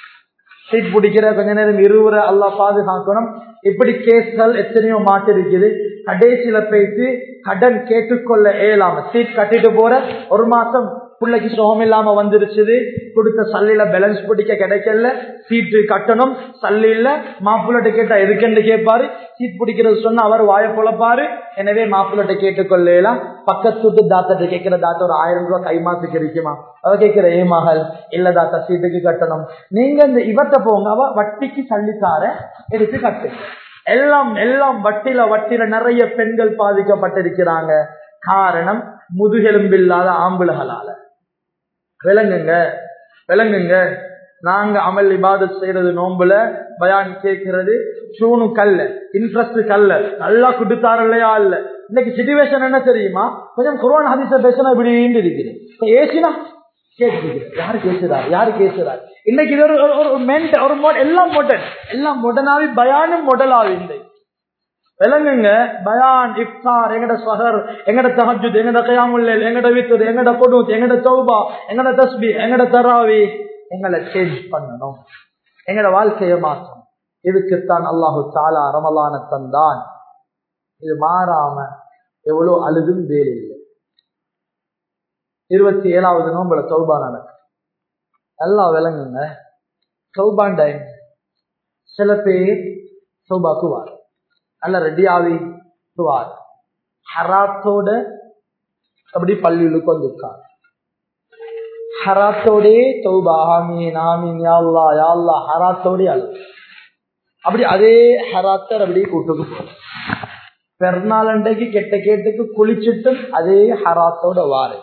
சீட் பிடிக்கிற கொஞ்ச நேரம் இருவரை எல்லாம் பாதுகாக்கணும் இப்படி கேஸ்கள் எத்தனையோ மாட்டு இருக்குது கடைசியில போயிட்டு கடன் கேட்டுக்கொள்ள இயலாம சீட் கட்டிட்டு போற ஒரு மாசம் பிள்ளைக்கு சுகம் இல்லாம வந்துருச்சுது கொடுத்த சல்லில பேலன்ஸ் பிடிக்க கிடைக்கல சீட்டு கட்டணும் சல்லில மாப்பிள்ளட்ட கேட்டா எதுக்குன்னு கேட்பாரு சீட் பிடிக்கிறது சொன்னா அவர் வாய பொழப்பாரு எனவே மாப்பிள்ளட்ட கேட்டுக்கொள்ளலாம் பக்கத்து வீட்டு தாத்தட்ட கேட்கிற தாத்தா ஒரு ஆயிரம் ரூபாய் கைமாத்துக்கு இருக்குமா அவ கேட்கிற ஏ மகள் இல்ல தாத்தா சீட்டுக்கு கட்டணும் நீங்க இந்த இவத்த போங்க அவ வட்டிக்கு சல்லித்தார எடுத்து கட்டு எல்லாம் எல்லாம் வட்டில வட்டில நிறைய பெண்கள் பாதிக்கப்பட்டிருக்கிறாங்க காரணம் முதுகெலும்பில்லாத ஆம்புலகளால விளங்குங்க விளங்குங்க நாங்க அமல் இபாதத் செய்யறது நோம்புல பயான் கேட்கிறது சூனு கல்ல இன்ட்ரெஸ்ட் கல்ல நல்லா கொடுத்தாரு இல்லையா இல்ல இன்னைக்கு சிச்சுவேஷன் என்ன தெரியுமா கொஞ்சம் குரோன் ஹதீச பேசினா இப்படி இருக்குது ஏசினா கேட்டுருக்கு யாரு கேசுறாரு யாரு கேசுறாரு இன்னைக்கு இது ஒரு ஒரு- ஒரு மென்ட் ஒரு மொ- எல்லாம் மொடல் எல்லாம் மொடனாவி பயானும் மொடலாவி இன்னைக்கு விளங்குங்க பயான் இஃப்தார் எங்கட சஹர் எங்கட தஹஜுத் எங்கட கயாமுல்லேல் எங்கட வித்துர் எங்கட கொடுத் எங்கட தௌபா எங்கட தஸ்பி எங்கட தராவி எங்களை சேஞ்ச் பண்ணணும் எங்கட வாழ்க்கையை மாற்றணும் இதுக்குத்தான் அல்லாஹு தாலா ரமலான தந்தான் இது மாறாம எவ்வளவு அழுதும் வேலை இல்லை இருபத்தி ஏழாவது நோம்புல சௌபா நடக்கு நல்லா விளங்குங்க சௌபான் டைம் சில பேர் சௌபாக்கு வார் நல்ல ரெடி ஆகி வார் ஹராத்தோட அப்படி பள்ளியிலுக்கு வந்து உட்கார் ஹராத்தோடே தௌபா ஆமீன் ஆமீன் யாழ்லா யாழ்லா ஹராத்தோடே அழு அப்படி அதே ஹராத்தர் அப்படியே கூட்டுக்கு போகும் பெருநாளண்டைக்கு கெட்ட கேட்டுக்கு குளிச்சுட்டும் அதே ஹராத்தோட வாரு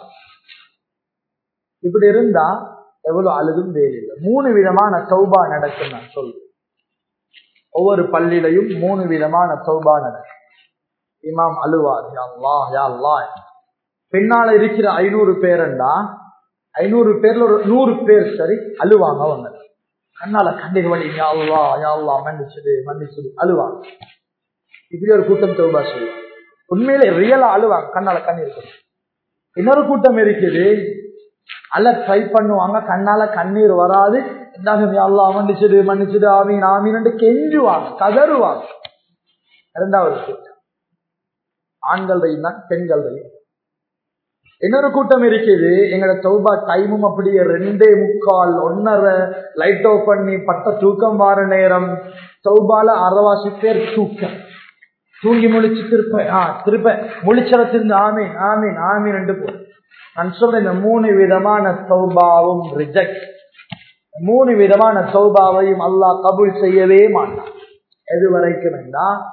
இப்படி இருந்தா எவ்வளவு அழுதும் வேறில்லை மூணு விதமான சௌபா நடக்கும் நான் சொல்றேன் ஒவ்வொரு பள்ளியிலையும் மூணு விதமான சௌபா நடக்கும் இமாம் அழுவார் யா அல்லாஹ், யா அல்லாஹ். பின்னால இருக்கிற ஐநூறு பேரண்டா ஐநூறு பேர்ல ஒரு நூறு பேர் சரி அழுவாங்க அவங்க கண்ணால கண்ணீர் வழி யா அல்லா யா அல்லா மன்னிச்சுடு மன்னிச்சுடு அழுவாங்க இப்படி ஒரு கூட்டம் தௌபா சொல்லுவாங்க உண்மையிலே ரியலா அழுவாங்க கண்ணால கண்ணீர் கொண்டு. இன்னொரு கூட்டம் இருக்குது அல்ல ட்ரை பண்ணுவாங்க கண்ணால கண்ணீர் வராது இருந்தாலும் யா அல்லாஹ் மன்னிச்சுடு மன்னிச்சுடு ஆமீன் ஆமீன் கெஞ்சுவாங்க கதறுவாங்க இரண்டாவது கூட்டம் ஆண்கள்டையும் தான் பெண்கள்டையும் இன்னொரு கூட்டம் இருக்குது எங்களோட சௌபா டைமும் அப்படியே ரெண்டே முக்கால் ஒன்னரை லைட் ஆஃப் பண்ணி பட்ட தூக்கம் வார நேரம் சௌபால அறவாசி பேர் தூக்கம் தூங்கி முழிச்சு திருப்ப ஆ திருப்ப முழிச்சல திருந்து ஆமீன் ஆமீன் ஆமீன் என்று போ நான் சொல்றேன் இந்த மூணு விதமான சௌபாவும் ரிஜெக்ட் மூணு விதமான சௌபாவையும் அல்லாஹ் கபூல் செய்யவே மாட்டான் எது வரைக்கும் என்றா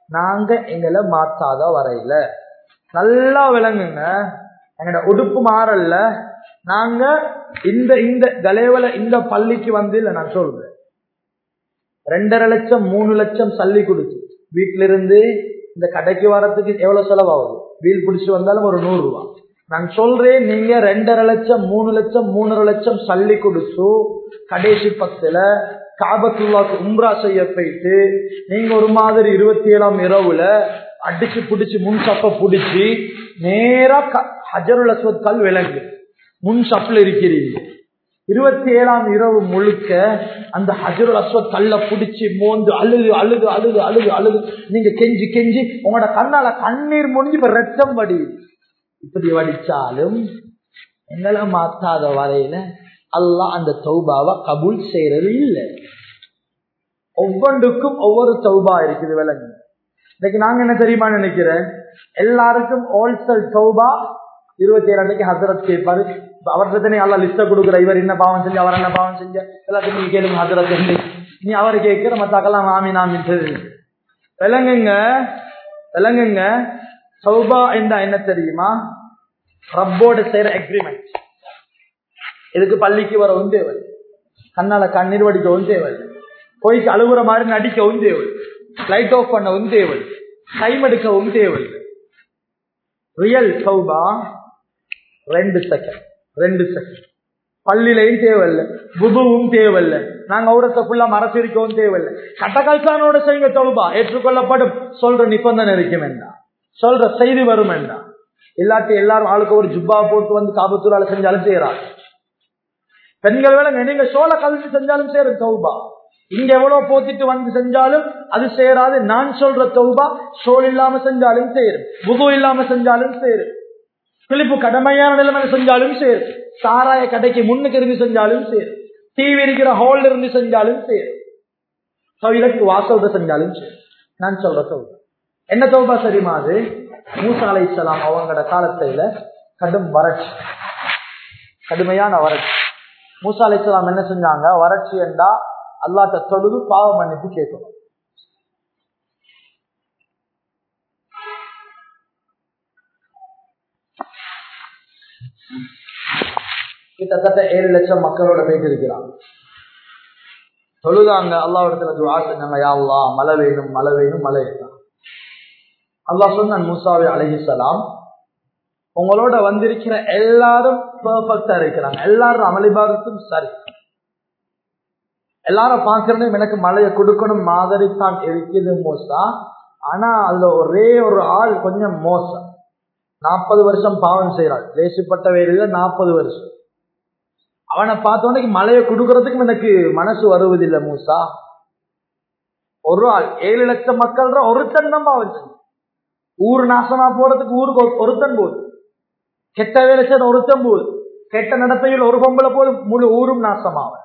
நாங்க எங்களை மாத்தாத வரையில நல்லா விளங்குங்க எங்களோட உடுப்பு மாறல்ல நாங்க இந்த இந்த கலேவல இந்த பள்ளிக்கு வந்து இல்ல நான் சொல்றேன் ரெண்டரை லட்சம் மூணு லட்சம் சல்லி கொடுத்து வீட்டில இருந்து இந்த கடைக்கு வரத்துக்கு எவ்வளவு செலவாகுது வீல் பிடிச்சு வந்தாலும் ஒரு நூறு ரூபாய் நான் சொல்றேன் நீங்க ரெண்டரை லட்சம் மூணு லட்சம் மூணரை லட்சம் சல்லி கொடுத்து கடைசி பத்துல காபத்துள்ளாக்கு உம்ரா செய்ய போயிட்டு நீங்க ஒரு மாதிரி இருபத்தி ஏழாம் இரவுல அடிச்சு பிடிச்சு முன் சப்ப பிடிச்சி நேரா ஹஜருல் அஸ்வத் கல் விலங்கு முன் சப்பில் இருக்கிறீங்க இருபத்தி ஏழாம் இரவு முழுக்க அந்த ஹஜருல் அஸ்வத் கல்ல பிடிச்சி மோந்து அழுது அழுது அழுது அழுது அழுது நீங்க கெஞ்சி கெஞ்சி உங்களோட கண்ணால கண்ணீர் முடிஞ்சு இப்ப ரத்தம் வடி இப்படி வடிச்சாலும் எங்களை மாத்தாத வரையில அல்லாஹ் அந்த தௌபாவை கபூல் செய்யறது இல்லை ஒவ்வொன்றுக்கும் ஒவ்வொரு தௌபா இருக்குது விலங்கு இன்னைக்கு நாங்க என்ன தெரியுமா நினைக்கிறேன் எல்லாருக்கும் ஹோல்சேல் தௌபா இருபத்தி ஏழாண்டுக்கு ஹசரத் கேட்பாரு அவர்கிட்ட அல்ல லிஸ்ட கொடுக்குற இவர் என்ன பாவம் செஞ்சு அவர் என்ன பாவம் செஞ்ச எல்லாத்தையும் நீங்க கேளுங்க ஹசரத் நீ அவரை கேட்கிற மத்தாக்கெல்லாம் நாமி நாமி விலங்குங்க விலங்குங்க சௌபா என்றா என்ன தெரியுமா ரப்போடு செய்யற அக்ரிமெண்ட் இதுக்கு பள்ளிக்கு வரவும் தேவை கண்ணால கண்ணீர் வடிக்கவும் தேவை போய்க்கு அழுகுற மாதிரி நடிக்கவும் தேவை லைட் ஆஃப் பண்ணவும் தேவை டைம் எடுக்கவும் தேவை ரியல் சௌபா ரெண்டு செகண்ட் ரெண்டு செகண்ட் பள்ளிலையும் தேவையில்லை புதுவும் தேவையில்லை நாங்க அவுரத்தை ஃபுல்லா மரசிரிக்கவும் தேவையில்லை கட்டகல்சானோட செய்யுங்க சௌபா ஏற்றுக்கொள்ளப்படும் சொல்ற நிபந்தனை இருக்கும் வேண்டாம் சொல்ற செய்தி வரும் வேண்டாம் இல்லாட்டி எல்லாரும் ஆளுக்கு ஒரு ஜுப்பா போட்டு வந்து காபத்தூரால செஞ்சாலும் செய்யறாங்க பெண்கள் வேலை நீங்க சோழ கல்வி செஞ்சாலும் சேரும் தௌபா இங்க எவ்வளவு போத்திட்டு வந்து செஞ்சாலும் அது சேராது நான் சொல்ற தௌபா சோல் இல்லாம செஞ்சாலும் சேரும் புது இல்லாம செஞ்சாலும் சேரும் பிழிப்பு கடமையான நிலைமை செஞ்சாலும் சேரும் சாராய கடைக்கு முன்னுக்கு இருந்து செஞ்சாலும் சேரும் டிவி இருக்கிற ஹால்ல இருந்து செஞ்சாலும் சேரும் சவிலக்கு வாசல்ல செஞ்சாலும் சேரும் நான் சொல்ற தௌபா என்ன தௌபா சரிமா அது மூசா அலை இஸ்லாம் அவங்களோட காலத்துல கடும் வறட்சி கடுமையான வறட்சி மூசா அலை இஸ்லாம் என்ன செஞ்சாங்க வறட்சி என்றா அல்லாட்ட தொழுது பாவ மன்னிப்பு கேட்கணும் கிட்டத்தட்ட ஏழு லட்சம் மக்களோட போயிட்டு இருக்கிறாங்க தொழுதாங்க அல்லாவிடத்துல துவா செஞ்சாங்க யா அல்லா மழை வேணும் மழை வேணும் மழை வேணும் அல்லா சொன்ன மூசாவே அழகிசலாம் உங்களோட வந்திருக்கிற எல்லாரும் பெர்ஃபெக்டா இருக்கிறாங்க எல்லாரும் அமளிபாகத்தும் சரி எல்லாரும் பாக்குறதும் எனக்கு மழையை கொடுக்கணும் மாதிரி தான் இருக்குது மோசா ஆனா அதுல ஒரே ஒரு ஆள் கொஞ்சம் மோசம் நாற்பது வருஷம் பாவம் செய்யறாள் லேசிப்பட்ட வேலையில நாற்பது வருஷம் அவனை பார்த்தோன்னே மழையை கொடுக்கறதுக்கும் எனக்கு மனசு வருவதில்லை மூசா ஒரு ஆள் ஏழு லட்சம் மக்கள் ஒருத்தன் தான் பாவம் செஞ்சு ஊர் நாசமா போறதுக்கு ஊருக்கு ஒருத்தன் போகுது கெட்ட வேலை செய்த ஒருத்தன் போகுது கெட்ட நடத்தையில் ஒரு பொம்பளை போது முழு ஊரும் நாசமாவ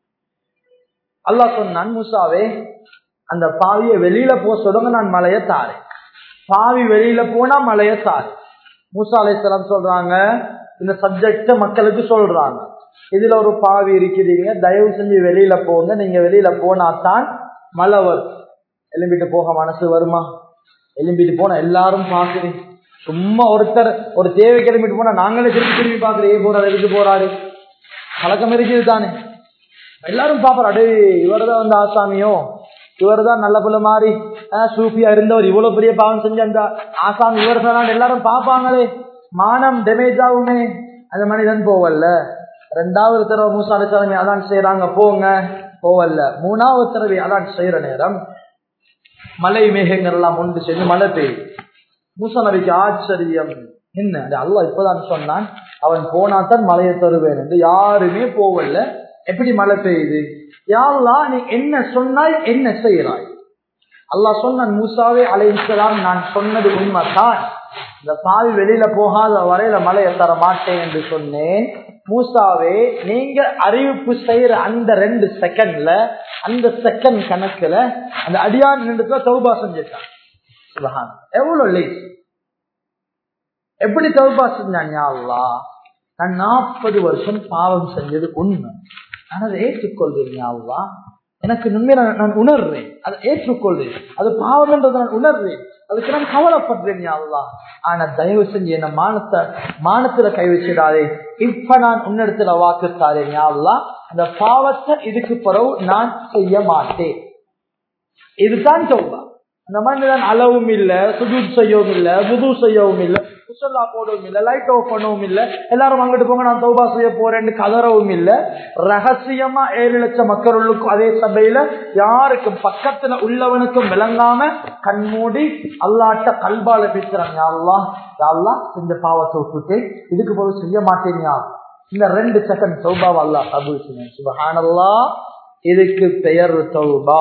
அல்லா சொன்னான் மூசாவே அந்த பாவிய வெளியில போக சொல்லுங்க நான் மலைய தாரேன் பாவி வெளியில போனா மலைய தாரு மூசா அலைசலாம் சொல்றாங்க இந்த சப்ஜெக்ட மக்களுக்கு சொல்றாங்க இதுல ஒரு பாவி இருக்கிறீங்க தயவு செஞ்சு வெளியில போங்க நீங்க வெளியில போனா தான் மழை வரும் எலும்பிட்டு போக மனசு வருமா எலும்பிட்டு போனா எல்லாரும் பாக்குறீங்க சும்மா ஒருத்தர் ஒரு தேவை கிளம்பிட்டு போனா நாங்களே திருப்பி திரும்பி பாக்குறேன் ஏ போறாரு எதுக்கு போறாரு பழக்கம் இருக்குது தானே எல்லாரும் பாப்பாரு அடே இவர் தான் வந்து ஆசாமியோ இவர் தான் நல்ல பிள்ளை மாதிரி சூஃபியா இருந்தவர் இவ்வளவு பெரிய பாவம் செஞ்ச அந்த ஆசாமி இவர் தான் எல்லாரும் பாப்பாங்களே மானம் டேமேஜ் ஆகுமே அந்த மனிதன் போவல்ல ரெண்டாவது தடவை மூசா அலிசாமி அதான் செய்யறாங்க போங்க போவல்ல மூணாவது தடவை அதான் செய்யற நேரம் மலை மேகங்கள் எல்லாம் ஒன்று சேர்ந்து மழை பெய்யும் மூசா நபிக்கு ஆச்சரியம் என்ன அல்லா இப்பதான் சொன்னான் அவன் போனாத்தான் மழையை தருவேன் என்று யாருமே போவல்ல எப்படி மழை பெய்யுது யாருலா நீ என்ன சொன்னாய் என்ன செய்யறாய் அல்லாஹ் சொன்னான் மூசாவே அலைக்கலாம் நான் சொன்னது உண்மைதான் இந்த பாவி வெளியில போகாத வரையில மழையை தர மாட்டேன் என்று சொன்னேன் மூசாவே நீங்க அறிவிப்பு செய்யற அந்த ரெண்டு செகண்ட்ல அந்த செகண்ட் கணக்குல அந்த அடியான் நின்றுல தௌபா செஞ்சிருக்கான் சுபஹான் எவ்வளவு லேட் எப்படி தௌபா செஞ்சான் அல்லா நான் நாற்பது வருஷம் பாவம் செஞ்சது உண்மை நான் அதை ஏற்றுக்கொள்வேன் அல்லா எனக்கு நன்மை நான் நான் உணர்றேன் அதை ஏற்றுக்கொள்றேன் அது பாவம் என்றதை நான் உணர்றேன் அதுக்கு நான் கவலைப்படுறேன் யா அல்லாஹ் ஆனா தயவு செஞ்சு என்ன மானத்தை மானத்துல கை வச்சிடாதே இப்ப நான் உன்னிடத்துல வாக்கு தாரேன் யா அல்லாஹ் அந்த பாவத்தை இதுக்கு பிறகு நான் செய்ய மாட்டேன் இதுதான் தௌபா அந்த மனிதன் அளவும் இல்ல சுஜூத் செய்யவும் இல்ல புது செய்யவும் இல்ல குசல்லா போடவும் இல்ல லைட் ஆஃப் பண்ணவும் இல்ல எல்லாரும் அங்கிட்டு போங்க நான் தௌபா செய்ய போறேன்னு கதறவும் இல்ல ரகசியமா ஏழு லட்சம் மக்களுக்கும் அதே சபையில யாருக்கும் பக்கத்துல உள்ளவனுக்கும் விளங்காம கண்மூடி அல்லாட்ட கல்பால பேசுறாங்க யாழ்லா யாழ்லா செஞ்ச பாவத்தை விட்டுட்டு இதுக்கு போது செய்ய மாட்டேங்க இந்த ரெண்டு செகண்ட் தௌபாவை அல்லா கபூல் செய்ய சுபஹானல்லா இதுக்கு பெயர் தௌபா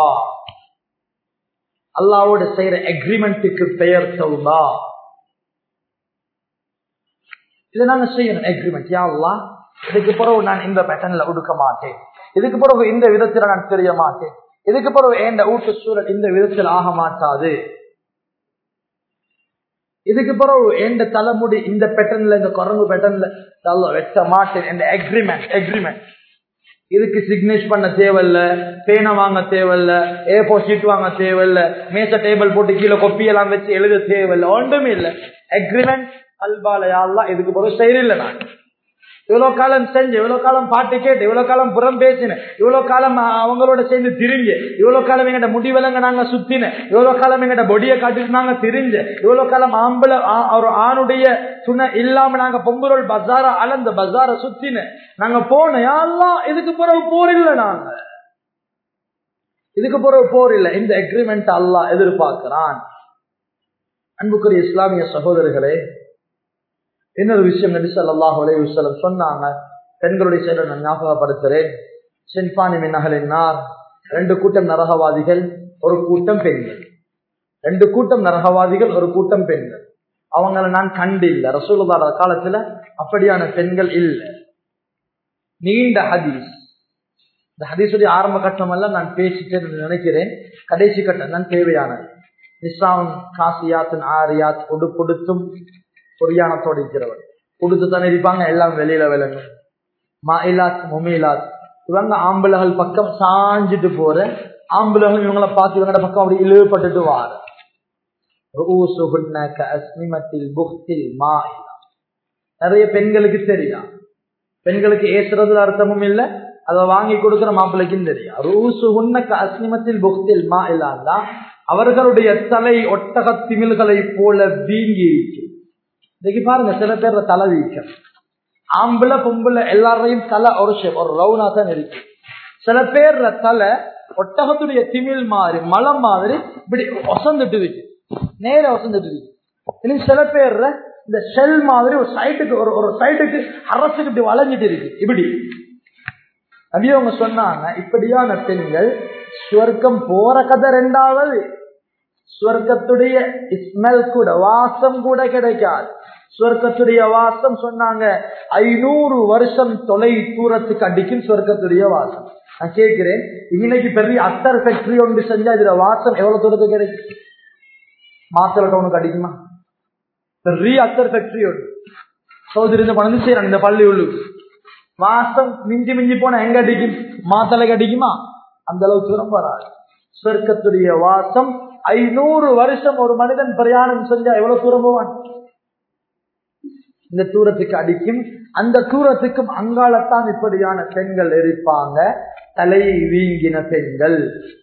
அல்லாவோட செய்யற அக்ரிமெண்ட்டுக்கு பெயர் தௌபா இதை நாங்க செய்யணும் அக்ரிமெண்ட் யா அல்லா இதுக்கு பிறகு நான் இந்த பேட்டர்ன்ல உடுக்க மாட்டேன் இதுக்கு பிறகு இந்த விதத்துல நான் தெரிய மாட்டேன் இதுக்கு பிறகு என் வீட்டு சூழல் இந்த விதத்தில் ஆக மாட்டாது இதுக்கு பிறகு எந்த தலைமுடி இந்த பேட்டர்ன்ல இந்த குரங்கு பேட்டர்ன்ல வெட்ட மாட்டேன் என்ற அக்ரிமெண்ட் அக்ரிமெண்ட் இதுக்கு சிக்னேச் பண்ண தேவையில்ல பேனை வாங்க தேவையில்ல ஏ போ ஷீட் வாங்க தேவையில்ல மேச டேபிள் போட்டு கீழே கொப்பியெல்லாம் வச்சு எழுத தேவையில்ல ஒன்றுமே இல்லை அக்ரிமெண்ட் அல்பாலையாலாம் இதுக்கு பிறகு செய்யல நான் இவ்வளவு காலம் செஞ்சு இவ்வளவு காலம் பாட்டு கேட்டு இவ்வளவு காலம் புறம் பேசினேன் இவ்வளவு காலம் அவங்களோட சேர்ந்து திரிஞ்சு இவ்வளவு காலம் எங்கிட்ட முடிவலங்க நாங்க சுத்தினேன் இவ்வளவு காலம் எங்கிட்ட பொடியை காட்டிட்டு நாங்க திரிஞ்சு இவ்வளவு காலம் ஆம்பளை ஒரு ஆணுடைய துணை இல்லாம நாங்க பொம்புரோல் பஜார அளந்த பஜார சுத்தினேன் நாங்க போனோம் யாரெல்லாம் இதுக்கு பிறகு போர் இல்லை நாங்க இதுக்கு பிறகு போர் இல்லை இந்த அக்ரிமெண்ட் அல்லா எதிர்பார்க்கிறான் அன்புக்குரிய இஸ்லாமிய சகோதரர்களே இன்னொரு விஷயம் நபி சொல்லாஹ் அலையுசலம் சொன்னாங்க பெண்களுடைய செயலை நான் ஞாபகப்படுத்துறேன் சென்பானி மின்னகலினார் ரெண்டு கூட்டம் நரகவாதிகள் ஒரு கூட்டம் பெண்கள் ரெண்டு கூட்டம் நரகவாதிகள் ஒரு கூட்டம் பெண்கள் அவங்கள நான் கண்டு இல்லை ரசூலுதார காலத்துல அப்படியான பெண்கள் இல்லை நீண்ட ஹதீஸ் இந்த ஹதீஸுடைய ஆரம்ப கட்டம் எல்லாம் நான் பேசிட்டு நினைக்கிறேன் கடைசி கட்டம் தான் தேவையானது நிசாம் காசியாத்தின் ஆரியாத் கொடு கொடுத்தும் பொறியானத்தோடு இருக்கிறவர் கொடுத்து தானே இருப்பாங்க எல்லாம் வெளியில விளங்கும் மாயிலாத் முமிலாத் இவங்க ஆம்பளர்கள் பக்கம் சாஞ்சிட்டு போற ஆம்பளர்கள் இவங்கள பார்த்து இவங்களோட பக்கம் அப்படி இழுபட்டுட்டு வார நிறைய பெண்களுக்கு தெரியும் பெண்களுக்கு ஏசுறதுல அர்த்தமும் இல்லை அதை வாங்கி கொடுக்கிற மாப்பிள்ளைக்கும் தெரியும் ரூசு உன்னக்க அஸ்னிமத்தில் புக்தில் மா இல்லாந்தா அவர்களுடைய தலை ஒட்டக திமில்களை போல வீங்கி இருக்கும் இன்னைக்கு பாருங்க சில பேர் தலை வீக்கம் ஆம்பளை பொம்பளை எல்லாரையும் தலை ஒரு ஷேப் ஒரு ரவுனா தான் இருக்கு சில பேர் தலை ஒட்டகத்துடைய திமிழ் மாதிரி மலம் மாதிரி இப்படி ஒசந்துட்டு இருக்கு நேர ஒசந்துட்டு இருக்கு இன்னும் சில பேர்ல இந்த ஷெல் மாதிரி ஒரு சைட்டுக்கு ஒரு ஒரு சைட்டுக்கு அரசுக்கு இப்படி வளைஞ்சிட்டு இருக்கு இப்படி அப்படியே அவங்க சொன்னாங்க இப்படியான பெண்கள் சுவர்க்கம் போற கதை ரெண்டாவது சுவர்க்கத்துடைய ஸ்மெல் கூட வாசம் கூட கிடைக்காது சுவர்க்கத்துடைய வாசம் சொன்னாங்க ஐநூறு வருஷம் தொலை தூரத்துக்கு அடிக்கும் சுவர்க்கத்துடைய வாசம் நான் கேட்கிறேன் இன்னைக்கு பெரிய அத்தர் ஃபேக்டரி ஒன்று செஞ்சா இதுல வாசம் எவ்வளவு தூரத்துக்கு கிடைக்கும் மாத்தல டவுனுக்கு அடிக்குமா பெரிய அத்தர் ஃபேக்டரி ஒன்று சௌதரி இந்த பணம் செய்யறாங்க இந்த பள்ளி உள்ளுக்கு வாசம் மிஞ்சி மிஞ்சி போனா எங்க அடிக்கும் மாத்தலைக்கு அடிக்குமா அந்த அளவுக்கு தூரம் வராது சொர்க்கத்துடைய வாசம் ஐநூறு வருஷம் ஒரு மனிதன் பிரயாணம் செஞ்சா எவ்வளவு தூரம் போவான் இந்த தூரத்துக்கு அடிக்கும் அந்த தூரத்துக்கும் அங்காளத்தான் இப்படியான பெண்கள் இருப்பாங்க தலை வீங்கின பெண்கள்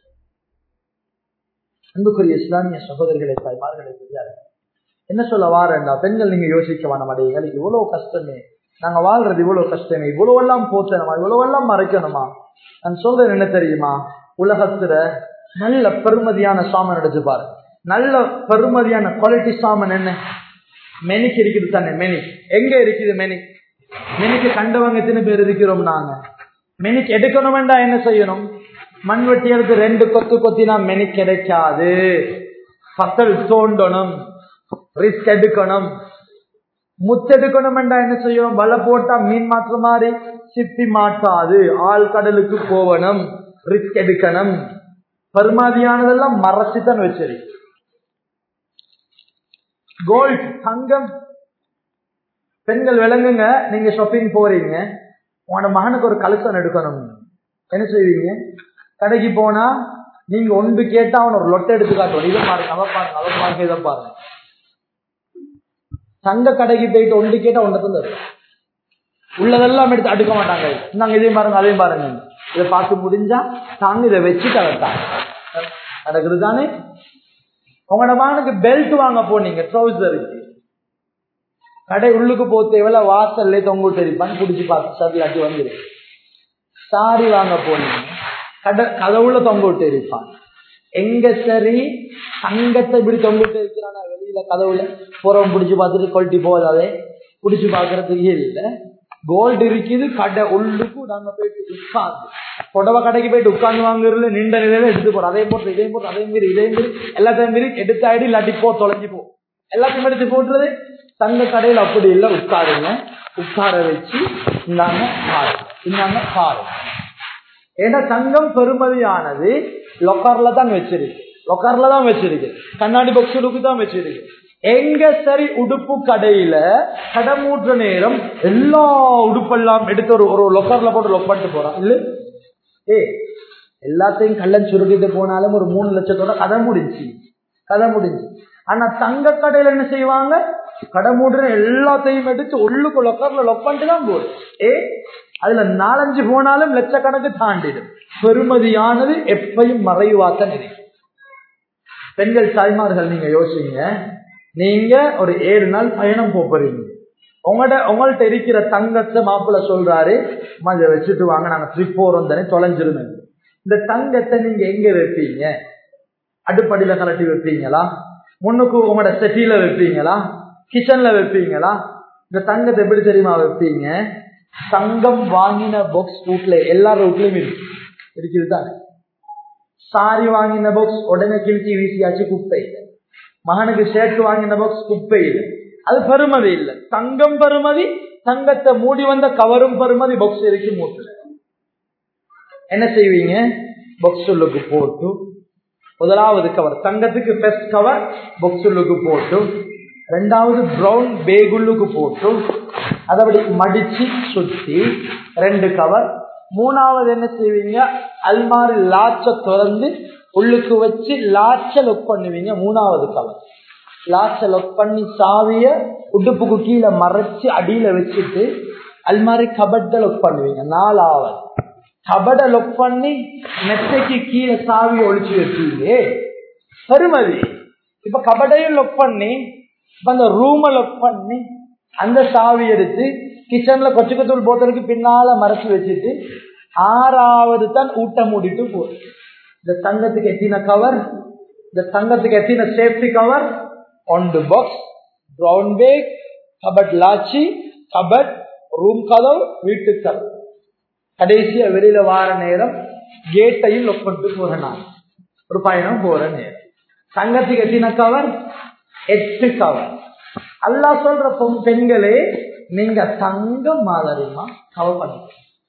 அன்புக்குரிய இஸ்லாமிய சகோதரிகளை தாய்மார்களை தெரியாது என்ன சொல்ல வாரண்டா பெண்கள் நீங்க யோசிக்க வேணாம் அடையுங்கள் இவ்வளவு கஷ்டமே நாங்க வாழ்றது இவ்வளவு கஷ்டமே இவ்வளவு எல்லாம் போத்தணுமா இவ்வளவு எல்லாம் மறைக்கணுமா நான் சொல்றேன் என்ன தெரியுமா உலகத்துல நல்ல பெருமதியான சாமன் எடுத்து பாரு நல்ல பெருமதியான குவாலிட்டி சாமன் என்ன மெனிக்கு இருக்குது தானே மெனிக் எங்க இருக்குது மெனிக் மெனிக்கு கண்டவங்க எத்தனை பேர் இருக்கிறோம் நாங்க மெனிக் எடுக்கணும் வேண்டாம் என்ன செய்யணும் மண் வெட்டி எடுத்து ரெண்டு கொத்து கொத்தினா மெனிக் கிடைக்காது பசல் தோண்டணும் ரிஸ்க் எடுக்கணும் முத்தெடுக்கணும் என்றா என்ன செய்யணும் வலை போட்டா மீன் மாற்ற மாதிரி சிப்பி மாட்டாது ஆள் கடலுக்கு போகணும் ரிஸ்க் எடுக்கணும் பருமாதியானதெல்லாம் மறைச்சுதான் வச்சிருக்கு கோல்ட் தங்கம் பெண்கள் விளங்குங்க நீங்க ஷாப்பிங் போறீங்க உங்களோட மகனுக்கு ஒரு கலெக்ஷன் எடுக்கணும் என்ன செய்வீங்க கடைக்கு போனா நீங்க ஒன்று கேட்டா அவன் ஒரு லொட்டை எடுத்து காட்டுவான் இதை பாருங்க அதை பாருங்க அதை பாருங்க இதை பாருங்க தங்க கடைக்கு போயிட்டு ஒன்று கேட்டா ஒன்று தந்து உள்ளதெல்லாம் எடுத்து அடுக்க மாட்டாங்க நாங்க இதையும் பாருங்க அதையும் பாருங்க இதை பார்த்து முடிஞ்சா தாங்க இதை வச்சு கலட்டாங்க நடக்குது தானே உங்களோட மகனுக்கு பெல்ட் வாங்க போனீங்க ட்ரௌசருக்கு கடை உள்ளுக்கு போத்து எவ்வளவு வாசல்ல தொங்கு தெரிப்பான்னு பிடிச்சி பார்த்து சதிலாட்டி வந்துரு சாரி வாங்க போனீங்க கடை கதவுல தொங்க விட்டு இருப்பான் எங்க சரி தங்கத்தை இப்படி தொங்க விட்டு இருக்கிறானா வெளியில கதவுல புறம் பிடிச்சு பார்த்துட்டு கொல்ட்டி போதாதே பிடிச்சு பாக்குறதுக்கே இல்லை கோல்டு இருக்குது கடை உள்ளுக்கு நாங்க போயிட்டு உட்கார்ந்து புடவை கடைக்கு போயிட்டு உட்கார்ந்து வாங்குறதுல நீண்ட நிலையில எடுத்து போறோம் அதே போட்டு இதே போட்டு அதே மாரி இதே மாரி எல்லாத்தையும் மாரி எடுத்து ஆயிடு இல்லாட்டி போ தொலைஞ்சு போ எல்லாத்தையும் எடுத்து போட்டுறது தங்க கடையில் அப்படி இல்லை உட்காருங்க உட்கார வச்சு இந்தாங்க பாரு இந்தாங்க பாரு ஏன்னா தங்கம் பெருமதியானது லொக்கர்ல தான் வச்சிருக்கு லொக்கர்ல தான் வச்சிருக்கு கண்ணாடி பாக்ஸுக்கு தான் வச்சிருக்கு எங்க சரி உடுப்பு கடையில கடை மூற்ற நேரம் எல்லா உடுப்பெல்லாம் எடுத்து ஒரு ஒரு லொக்கர்ல போட்டு லொப்பட்டு போறான் இல்ல ஏ எல்லாத்தையும் கள்ளன் சுருக்கிட்டு போனாலும் ஒரு மூணு லட்சத்தோட கதை முடிஞ்சு கதை முடிஞ்சு ஆனா தங்க கடையில என்ன செய்வாங்க கடை மூடுற எல்லாத்தையும் எடுத்து உள்ளுக்கு லொக்கர்ல லொப்பன்ட்டு தான் போடும் ஏ அதுல நாலஞ்சு போனாலும் லட்சக்கணக்கு தாண்டிடும் பெருமதியானது எப்பையும் மறைவாத்தான் இருக்கு பெண்கள் தாய்மார்கள் நீங்க யோசிங்க நீங்க ஒரு ஏழு நாள் பயணம் போறீங்க உங்கள்ட உங்கள்ட்ட இருக்கிற தங்கத்தை மாப்பிள்ள சொல்றாரு இதை வச்சுட்டு வாங்க நாங்க ட்ரிப் போறோம் தானே தொலைஞ்சிருந்தேன் இந்த தங்கத்தை நீங்க எங்க வைப்பீங்க அடுப்படியில கலட்டி வைப்பீங்களா முன்னுக்கு உங்களோட செட்டியில வைப்பீங்களா கிச்சன்ல வைப்பீங்களா இந்த தங்கத்தை எப்படி தெரியுமா வைப்பீங்க தங்கம் வாங்கின பாக்ஸ் வீட்ல எல்லா வீட்லயும் இருக்கு இருக்குது தானே சாரி வாங்கின பாக்ஸ் உடனே கிழிச்சி வீசியாச்சு குப்பை மகனுக்கு ஷர்ட் வாங்கின பாக்ஸ் குப்பை இல்லை அது பெருமதி இல்லை தங்கம் பெருமதி தங்கத்தை மூடி வந்த கவரும் பெருமதி பாக்ஸ் இருக்கு மூட்டுல என்ன செய்வீங்க பாக்ஸ் உள்ளுக்கு போட்டு முதலாவது கவர் தங்கத்துக்கு பெஸ்ட் கவர் பாக்ஸ் உள்ளுக்கு போட்டு ரெண்டாவது பிரவுன் பேகுள்ளுக்கு போட்டு அதை மடிச்சு சுத்தி ரெண்டு கவர் மூணாவது என்ன செய்வீங்க அல்மாரி லாச்ச திறந்து உள்ளுக்கு வச்சு லாச்ச லொக் பண்ணுவீங்க மூணாவது கவர் லாச்ச லொக் பண்ணி சாவிய உடுப்புக்கு கீழே மறைச்சு அடியில வச்சுட்டு அல்மாரி கபட்ட லொக் பண்ணுவீங்க நாலாவது கபட லொக் பண்ணி மெத்தைக்கு கீழே சாவியை ஒழிச்சு வச்சீங்க பெருமதி இப்ப கபடையும் லொக் பண்ணி இப்ப அந்த ரூம லொக் பண்ணி அந்த சாவி எடுத்து கிச்சன்ல கொச்சுக்கத்தூள் போத்தலுக்கு பின்னால மறைச்சு வச்சுட்டு ஆறாவது தான் ஊட்ட மூடிட்டு போகுது இந்த தங்கத்துக்கு எத்தின கவர் இந்த தங்கத்துக்கு எத்தின சேஃப்டி கவர் ஒன்று பாக்ஸ் ப்ரௌன் பேக் கபட் லாச்சி கபட் ரூம் கதவு வீட்டு கதவு கடைசியா வெளியில வார நேரம் கேட்டையும் லொக் பண்ணிட்டு போறேன் நான் ஒரு பயணம் போற நேரம் தங்கத்துக்கு எத்தின கவர் எட்டு கவர் அல்லா சொல்ற பெண்களே நீங்க தங்கம் மாதிரிமா கவர் பண்ணி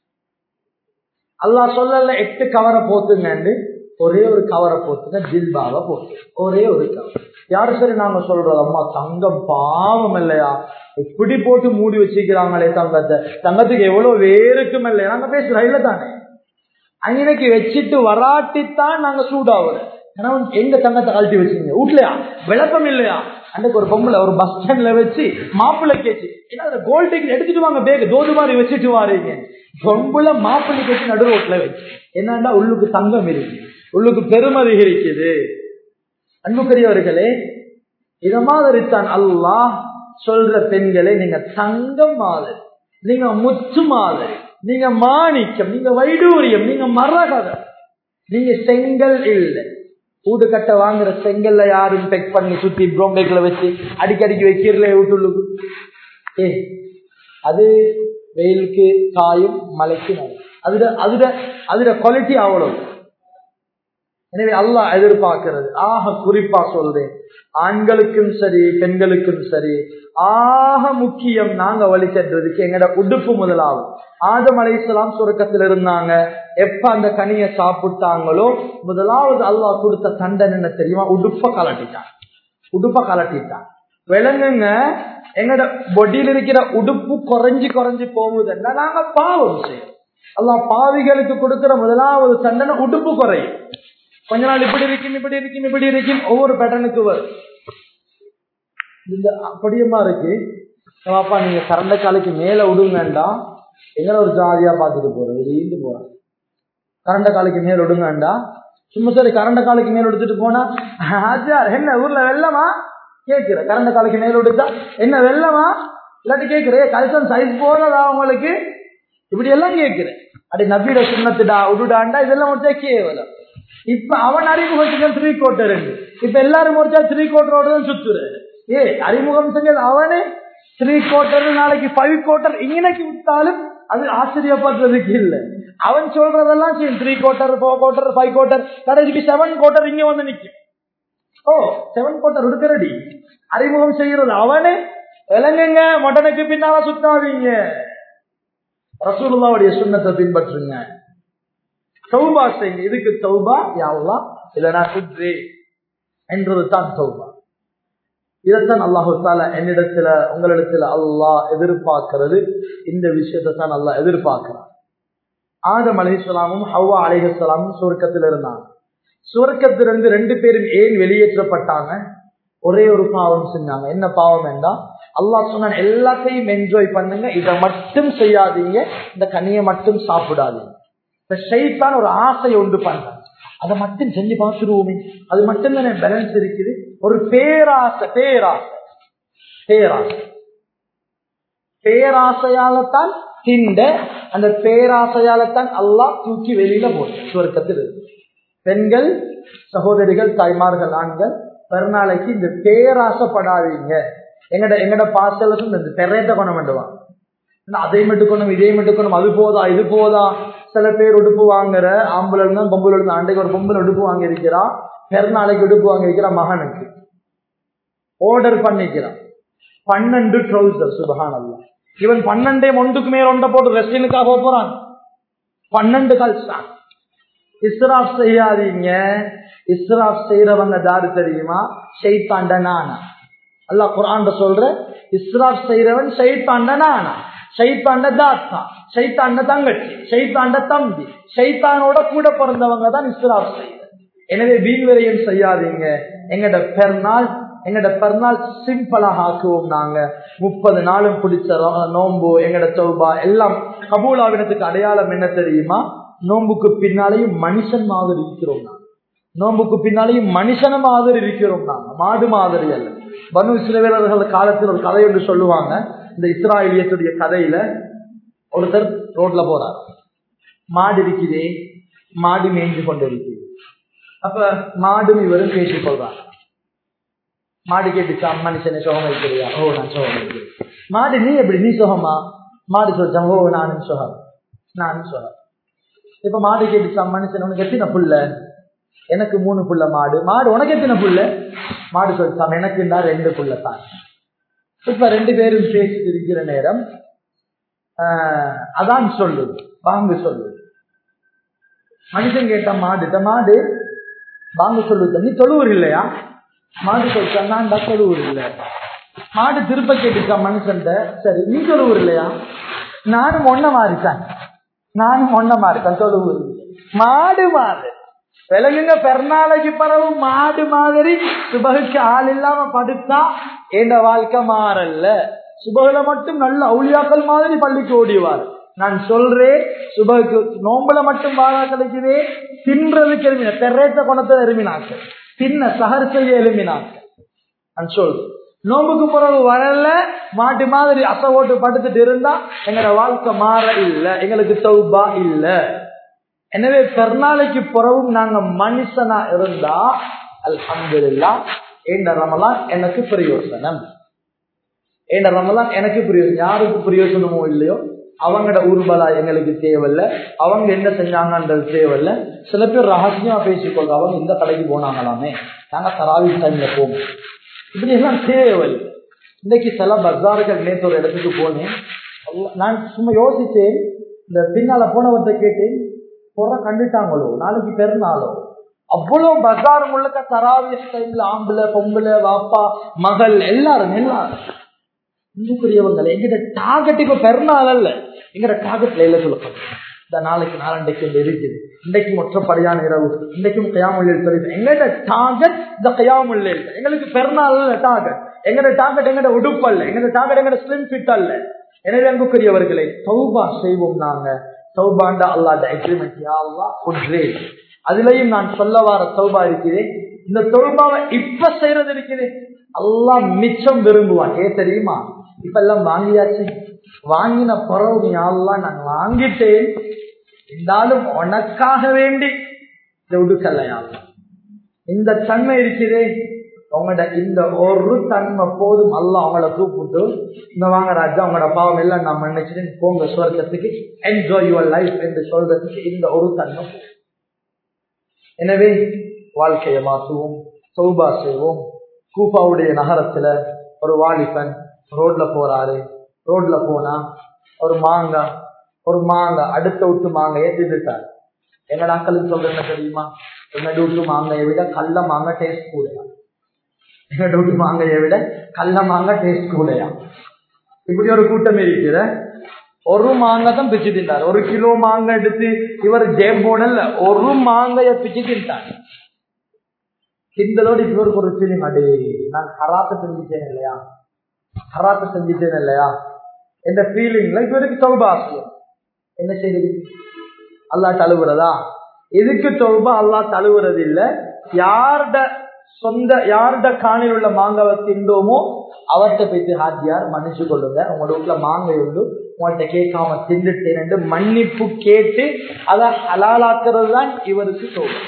அல்லா சொல்லல எட்டு கவரை போத்துங்கன்னு ஒரே ஒரு கவரை போத்துங்க ஜில்பாவை போட்டு ஒரே ஒரு கவர் யாரு சரி நாங்க சொல்றோம் அம்மா தங்கம் பாவம் இல்லையா இப்படி போட்டு மூடி வச்சுக்கிறாங்களே தங்கத்தை தங்கத்துக்கு எவ்வளவு வேருக்கும் இல்லையா நாங்க பேசுறோம் இல்ல தானே அன்னைக்கு வச்சுட்டு வராட்டித்தான் நாங்க சூடாவோம் கணவன் எங்க தங்கத்தை கழட்டி வச்சுங்க வீட்லயா விளக்கம் இல்லையா அன்றைக்கு ஒரு பொம்பளை ஒரு பஸ் ஸ்டாண்ட்ல வச்சு மாப்பிள்ளை கேச்சு ஏன்னா கோல்டு எடுத்துட்டு வாங்க பேக் தோது மாதிரி வச்சுட்டு வாரீங்க பொம்பளை மாப்பிள்ளை கேச்சு நடு ரோட்ல வச்சு என்னன்னா உள்ளுக்கு தங்கம் இருக்கு உள்ளுக்கு பெருமதி இருக்குது அன்புக்குரியவர்களே இத மாதிரி தான் அல்லாஹ் சொல்ற பெண்களை நீங்க தங்கம் மாதிரி நீங்க முத்து மாதிரி நீங்க மாணிக்கம் நீங்க வைடூரியம் நீங்க மரகதம் நீங்க செங்கல் இல்லை வீடு கட்ட வாங்குற செங்கல்ல யாரும் பெக் பண்ணி சுத்தி ப்ரோம்பேக்ல வச்சு அடிக்கடிக்கு வைக்கிறல வீட்டுள்ளுக்கு ஏ அது வெயிலுக்கு காயும் மழைக்கு அதுட அதுட அதுட குவாலிட்டி அவ்வளவு எனவே அல்லாஹ் எதிர்பார்க்கிறது ஆக குறிப்பா சொல்றேன் ஆண்களுக்கும் சரி பெண்களுக்கும் சரி ஆக முக்கியம் நாங்க வழிச்சென்றதுக்கு எங்கட உடுப்பு முதலாவது ஆதம் அலைசலாம் சுருக்கத்தில் இருந்தாங்க எப்ப அந்த கனியை சாப்பிட்டாங்களோ முதலாவது அல்லாஹ் கொடுத்த தண்டனை என்ன தெரியுமா உடுப்ப கலட்டிட்டான் உடுப்ப கலட்டிட்டான் விளங்குங்க எங்கட பொடியில் இருக்கிற உடுப்பு குறைஞ்சு குறைஞ்சு போகுதுன்னா நாங்க பாவம் செய்யறோம் அல்லாஹ் பாவிகளுக்கு கொடுக்கிற முதலாவது தண்டனை உடுப்பு குறையும் கொஞ்ச நாள் இப்படி இருக்கும் இப்படி இருக்கும் இப்படி இருக்கும் ஒவ்வொரு பேட்டர்னுக்கு வரும் இந்த அப்படியமா இருக்கு பாப்பா நீங்க கரண்ட காலுக்கு மேல விடுங்கண்டா எங்களை ஒரு ஜாலியா பாத்துட்டு போறோம் வெளியிட்டு போறோம் கரண்ட காலுக்கு மேல விடுங்கண்டா சும்மா சரி கரண்ட காலுக்கு மேல எடுத்துட்டு போனா ஆச்சார் என்ன ஊர்ல வெள்ளமா கேக்குற கரண்ட காலுக்கு மேல எடுத்தா என்ன வெள்ளமா இல்லாட்டி கேக்குறே கல்சன் சைஸ் போனதா உங்களுக்கு இப்படி எல்லாம் கேக்குறேன் அப்படி நபியோட சுண்ணத்துடா உடுடாண்டா இதெல்லாம் முடிச்சா கேவலம் இப்ப அவன் அறிமுகத்துக்கு த்ரீ கோட்டர் இப்ப எல்லாரும் முடிச்சா த்ரீ கோட்டரோட தான் சுத்துறாரு ஏ அறிமுகம் செஞ்சது அவனே த்ரீ கோட்டர் நாளைக்கு ஃபைவ் கோட்டர் இங்கனைக்கு விட்டாலும் அது ஆச்சரியப்படுறதுக்கு இல்ல அவன் சொல்றதெல்லாம் சரி three quarter four quarter five quarter கடைசிக்கு செவன் கோட்டர் இங்க வந்து நிக்கும் ஓ செவன் கோட்டர் இருக்கிறடி அறிமுகம் செய்யறது அவனே விளங்குங்க மட்டனுக்கு பின்னால சுத்தாதீங்க ரசூலுல்லாவுடைய சுண்ணத்தை பின்பற்றுங்க சௌபா செய்யுங்க இதுக்கு சௌபா யாவா இதை நான் சுற்றி என்றது தான் சௌபா இதைத்தான் அல்லாஹு தால என்னிடத்துல உங்களிடத்துல அல்லாஹ் எதிர்பார்க்கிறது இந்த விஷயத்தை தான் அல்லாஹ் எதிர்பார்க்கிறான் ஆதம் அலிஸ்லாமும் ஹவ்வா அலிஹலாமும் சுவர்க்கத்தில் இருந்தாங்க சுவர்க்கத்திலிருந்து ரெண்டு பேரும் ஏன் வெளியேற்றப்பட்டாங்க ஒரே ஒரு பாவம் செஞ்சாங்க என்ன பாவம் என்றா அல்லாஹ் சொன்ன எல்லாத்தையும் என்ஜாய் பண்ணுங்க இதை மட்டும் செய்யாதீங்க இந்த கனியை மட்டும் சாப்பிடாதீங்க இந்த ஷைத்தான் ஒரு ஆசை உண்டு பண்றாங்க அதை மட்டும் செஞ்சு பார்த்துருவோமே அது மட்டும் தானே பேலன்ஸ் இருக்குது ஒரு பேராசை பேராசை பேராசை பேராசையாலத்தான் திண்ட அந்த பேராசையாலத்தான் அல்லாஹ் தூக்கி வெளியில போட்டு சுவர்க்கத்தில் இருக்கு பெண்கள் சகோதரிகள் தாய்மார்கள் ஆண்கள் பிறநாளைக்கு இந்த பேராசைப்படாதீங்க எங்கட எங்கட பாசல இந்த பெறேட்ட கொண்டு வேண்டுவாங்க அதை மட்டுக்கணும் இதே மட்டுக்கணும் அது போதா இது போதா சில பேர் உடுப்பு வாங்குற ஆம்பளை இருந்தா பொம்பளை இருந்தா அன்றைக்கு ஒரு பொம்பளை உடுப்பு வாங்கி இருக்கிறான் பெருநாளைக்கு உடுப்பு வாங்கி இருக்கிறான் மகனுக்கு ஆர்டர் பண்ணிக்கிறான் பன்னெண்டு ட்ரௌசர் சுபகான் அல்ல இவன் பன்னெண்டே ஒன்றுக்கு மேல ஒன்றை போட்டு ரெஸ்டினுக்காக போறான் பன்னெண்டு கல்ஸ்டான் இஸ்ராப் செய்யாதீங்க இஸ்ராப் செய்யறவங்க தாரு தெரியுமா ஷெய்தாண்ட நானா அல்லா குரான் சொல்ற இஸ்ராப் செய்யறவன் ஷெய்தாண்ட நானா ஷைத்தாண்ட தாத்தா ஷைத்தாண்ட தங்கச்சி ஷைத்தாண்ட தம்பி ஷைத்தானோட கூட பிறந்தவங்க தான் இஸ்ராப் செய்ய எனவே வீண் விரையும் செய்யாதீங்க எங்கட பெருநாள் எங்கட பெருநாள் சிம்பிளாக ஆக்குவோம் நாங்க முப்பது நாளும் பிடிச்ச நோம்பு எங்கட சௌபா எல்லாம் கபூலாவினத்துக்கு அடையாளம் என்ன தெரியுமா நோம்புக்கு பின்னாலேயும் மனுஷன் மாதிரி இருக்கிறோம் நாங்க நோம்புக்கு பின்னாலேயும் மனுஷன மாதிரி இருக்கிறோம் நாங்க மாடு மாதிரி அல்ல பனு இஸ்ரவேலர்கள் காலத்தில் ஒரு கதை ஒன்று சொல்லுவாங்க இந்த இஸ்ராயலியத்துடைய கதையில ஒருத்தர் ரோட்ல போறார் மாடு இருக்குதே மாடு மேய்ஞ்சு கொண்டு இருக்குது அப்ப மாடும் இவரும் பேசிக் கொள்றாங்க மாடு கேட்டுச்சா மனுஷனை சுகம் வைக்கிறியா ஓ நான் சுகம் வைக்கிறேன் மாடு நீ எப்படி நீ சுகமா மாடு சொல்லிச்சான் ஓ நானும் சுகம் நானும் சுகம் இப்ப மாடு கேட்டுச்சா மனுஷன் உனக்கு எத்தனை புள்ள எனக்கு மூணு புள்ள மாடு மாடு உனக்கு எத்தனை புள்ள மாடு சொல்லிச்சாம் எனக்கு தான் ரெண்டு புள்ள தான் இப்ப ரெண்டு பேரும் பேசிட்டு இருக்கிற நேரம் அதான் சொல்லுது வாங்க சொல்லுது மனுஷன் கேட்ட மாடு மாடு வாங்க சொல்லுது நீ தொழுவூர் இல்லையா மாடு சொல்லிச்சா நான் தான் தொழுவூர் இல்லை மாடு திருப்ப கேட்டுச்சா மனுஷன் சரி நீ தொழுவூர் இல்லையா நானும் ஒன்ன மாறிட்டேன் நானும் ஒன்ன மாறிட்டேன் தொழுவூர் மாடு மாறு விலங்குங்க பெருநாளைக்கு பிறகு மாடு மாதிரி சுபகுக்கு ஆள் இல்லாம படுத்தா என் வாழ்க்கை மாறல்ல சுபகுல மட்டும் நல்ல அவுளியாக்கள் மாதிரி பள்ளிக்கு ஓடிவார் நான் சொல்றேன் சுபகுக்கு நோம்புல மட்டும் வாழா கிடைக்குதே தின்றதுக்கு எலுமினா தெரேத்த குணத்தை எலுமினாக்க தின்ன சகர் செய்ய எலுமினாக்க நான் சொல்றேன் நோம்புக்கு பிறகு வரல மாட்டு மாதிரி அசை ஓட்டு படுத்துட்டு இருந்தா எங்களோட வாழ்க்கை மாற இல்ல எங்களுக்கு சௌபா இல்ல எனவே பெருநாளைக்கு பிறவும் நாங்க மனுஷனா இருந்தா அல்ஹம்துல்லா என்ற ரமலான் எனக்கு பிரயோசனம் என்ற ரமலான் எனக்கு பிரயோசனம் யாருக்கு பிரயோசனமோ இல்லையோ அவங்களோட ஊர்வலா எங்களுக்கு தேவையில்ல அவங்க என்ன செஞ்சாங்கன்றது தேவையில்ல சில பேர் ரகசியமா பேசிக்கொள்ற அவங்க இந்த கடைக்கு போனாங்களாமே நாங்க தராவி டைம்ல போவோம் இப்படி எல்லாம் தேவையில்லை இன்னைக்கு சில பஜார்கள் நேற்று ஒரு இடத்துக்கு போனேன் நான் சும்மா யோசிச்சேன் இந்த பின்னால போனவர்கிட்ட கேட்டேன் புற கண்டுட்டாங்களோ நாளைக்கு பெருநாளோ அவ்வளவு பஜார் முழுக்க தராவிய டைம்ல ஆம்பளை பொம்பளை வாப்பா மகள் எல்லாரும் எல்லாரும் இந்துக்குரியவங்க எங்கிட்ட டார்கெட் இப்ப பெருநாள் அல்ல எங்கிட்ட டார்கெட் லைலத்துல இந்த நாளைக்கு நாளண்டைக்கு இந்த இருக்குது இன்றைக்கும் ஒற்றப்படையான இரவு இன்றைக்கும் கயாமுள்ளில் தெரியுது எங்களோட டார்கெட் இந்த கயாமுள்ளில் எங்களுக்கு பெருநாள் டார்கெட் எங்களோட டார்கெட் எங்களோட உடுப்பு அல்ல எங்களோட டார்கெட் எங்களோட ஸ்லிம் ஃபிட் அல்ல எனவே அன்புக்குரியவர்களை சௌபா செய்வோம் நாங்க சௌபாண்டா அல்லாத அக்ரிமெண்ட் யாவா ஒன்றே அதுலயும் நான் சொல்ல வர சௌபா இருக்கிறேன் இந்த தொழுபாவை இப்ப செய்யறது இருக்கிறேன் அல்லாஹ் மிச்சம் விரும்புவான் ஏ தெரியுமா இப்ப எல்லாம் வாங்கியாச்சு வாங்கின பிறகு யாரெல்லாம் நான் வாங்கிட்டேன் இருந்தாலும் உனக்காக வேண்டி இதை உடுக்கலையா இந்த தன்மை இருக்கிறே உங்களோட இந்த ஒரு தன்மை போதும் அல்ல அவங்கள கூப்பிட்டு இந்த வாங்க ராஜா உங்களோட பாவம் எல்லாம் நான் மன்னிச்சுட்டு போங்க சொர்க்கத்துக்கு என்ஜாய் யுவர் லைஃப் என்று சொல்றதுக்கு இந்த ஒரு தன்மை போதும். எனவே வாழ்க்கையை மாற்றுவோம் சௌபா செய்வோம் கூப்பாவுடைய நகரத்துல ஒரு வாலிபன் ரோட்ல போறாரு ரோட்ல போனா ஒரு மாங்காய் ஒரு மாங்காய் அடுத்த விட்டு மாங்காயை தின்னுட்டார் எங்க நாக்களுக்கு சொல்ற என்ன தெரியுமா எங்க விட்டு மாங்காயை விட கள்ள மாங்காய் டேஸ்ட் கூடயா எங்க விட்டு மாங்காயை விட கள்ள மாங்காய் டேஸ்ட் கூடயா இப்படி ஒரு கூட்டம் இருக்கிற ஒரு மாங்காய் தான் பிச்சு தின்றார் ஒரு கிலோ மாங்காய் எடுத்து இவர் ஜேம் போனல ஒரு மாங்காய பிச்சு தின்றார் கிண்டலோடு இவருக்கு ஒரு ஃபீலிங் அடே நான் ஹராத்த செஞ்சுட்டேன் இல்லையா ஹராத்த செஞ்சுட்டேன் இல்லையா என்ற ஃபீலிங்ல இவருக்கு தௌபாசியம் என்ன செய்யுது அல்லா தழுவுறதா எதுக்கு தொழுபா அல்லா தழுவுறது இல்ல யார்ட சொந்த யார்ட காணில் உள்ள மாங்காவை திண்டோமோ அவர்கிட்ட போயிட்டு ஹாஜியார் மன்னிச்சு கொள்ளுங்க உங்களோட வீட்டுல மாங்காய் உண்டு உங்கள்கிட்ட கேட்காம திண்டுட்டேன் மன்னிப்பு கேட்டு அதை ஹலாலாக்குறது தான் இவருக்கு தோணும்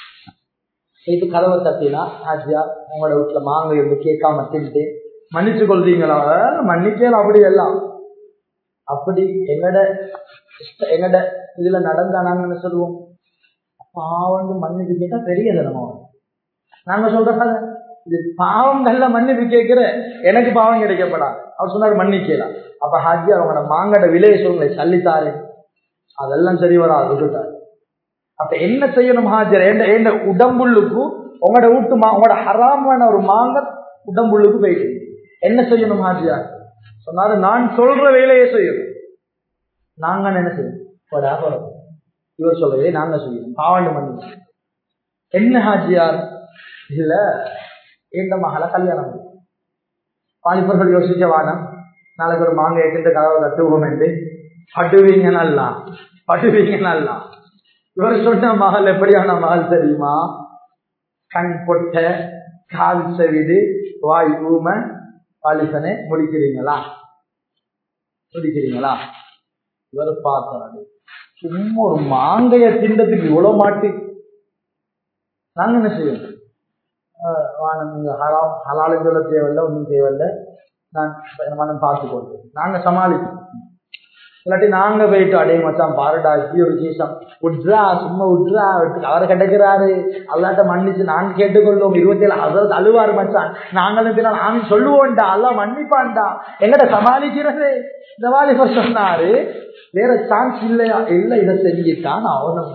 இது கதவை தட்டினா ஹாஜியார் உங்களோட வீட்டுல மாங்காய் உண்டு கேட்காம தின்ட்டு மன்னிச்சு கொள்றீங்களா மன்னிக்கலாம் அப்படி எல்லாம் அப்படி எங்கட எங்கட இதுல நடந்தா நாங்க என்ன சொல்லுவோம் பாவம் மன்னிப்பு கேட்டா பெரிய தினமும் நாங்க சொல்ற கதை இது பாவங்கள்ல மன்னிப்பு கேட்கிற எனக்கு பாவம் கிடைக்கப்படாது அவர் சொன்னார் மன்னிக்கலாம் அப்ப ஹாஜி அவங்களோட மாங்கட விலையை சொல்லுங்க சல்லித்தாரு அதெல்லாம் சரி வராது விட்டுட்டாரு அப்ப என்ன செய்யணும் ஹாஜர் எந்த உடம்புள்ளுக்கு உங்களோட வீட்டு மா உங்களோட ஹராமான ஒரு மாங்க உடம்புள்ளுக்கு போயிட்டு என்ன செய்யணும் ஹாஜியார் சொன்னாரு நான் சொல்ற வேலையை செய்யணும் நாங்க என்ன செய்யணும் இவர் சொல்லவே நாங்க செய்யணும் பாவாண்டு மன்னி என்ன ஹாஜியார் இதுல இந்த மகள கல்யாணம் வாலிபர்கள் யோசிக்க வானம் நாளைக்கு ஒரு மாங்க எட்டு கதவை கட்டுவோம் என்று படுவீங்க நல்லா படுவீங்க நல்லா இவர் சொன்ன மகள் எப்படியான மகள் தெரியுமா கண் பொட்ட கால் செவிடு வாய் ஊமை வாலிபனை முடிக்கிறீங்களா முடிக்கிறீங்களா இவர் பார்த்தாரு சும்மா ஒரு மாங்கைய திண்டத்துக்கு இவ்வளவு மாட்டு நாங்க என்ன செய்யணும் வானம் நீங்க ஹலாம் ஹலாலும் சொல்ல தேவையில்லை ஒன்றும் தேவையில்லை நான் மனம் பார்த்து கொண்டு நாங்க சமாளிப்போம் இல்லாட்டி நாங்க போயிட்டு அடைய மச்சான் பாருடா இப்படி ஒரு சீசம் விட்றா சும்மா விட்றா அவர் கிடைக்கிறாரு அல்லாட்ட மன்னிச்சு நான் கேட்டுக்கொள்வோம் இருபத்தி ஏழு அதாவது அழுவாரு மச்சான் நாங்களும் பின்னால் நானும் சொல்லுவோம்டா அல்லா மன்னிப்பான்டா எங்கட சமாளிக்கிறது இந்த வாலிபர் சொன்னாரு வேற சான்ஸ் இல்லையா இல்ல இதை செஞ்சுட்டான் அவனும்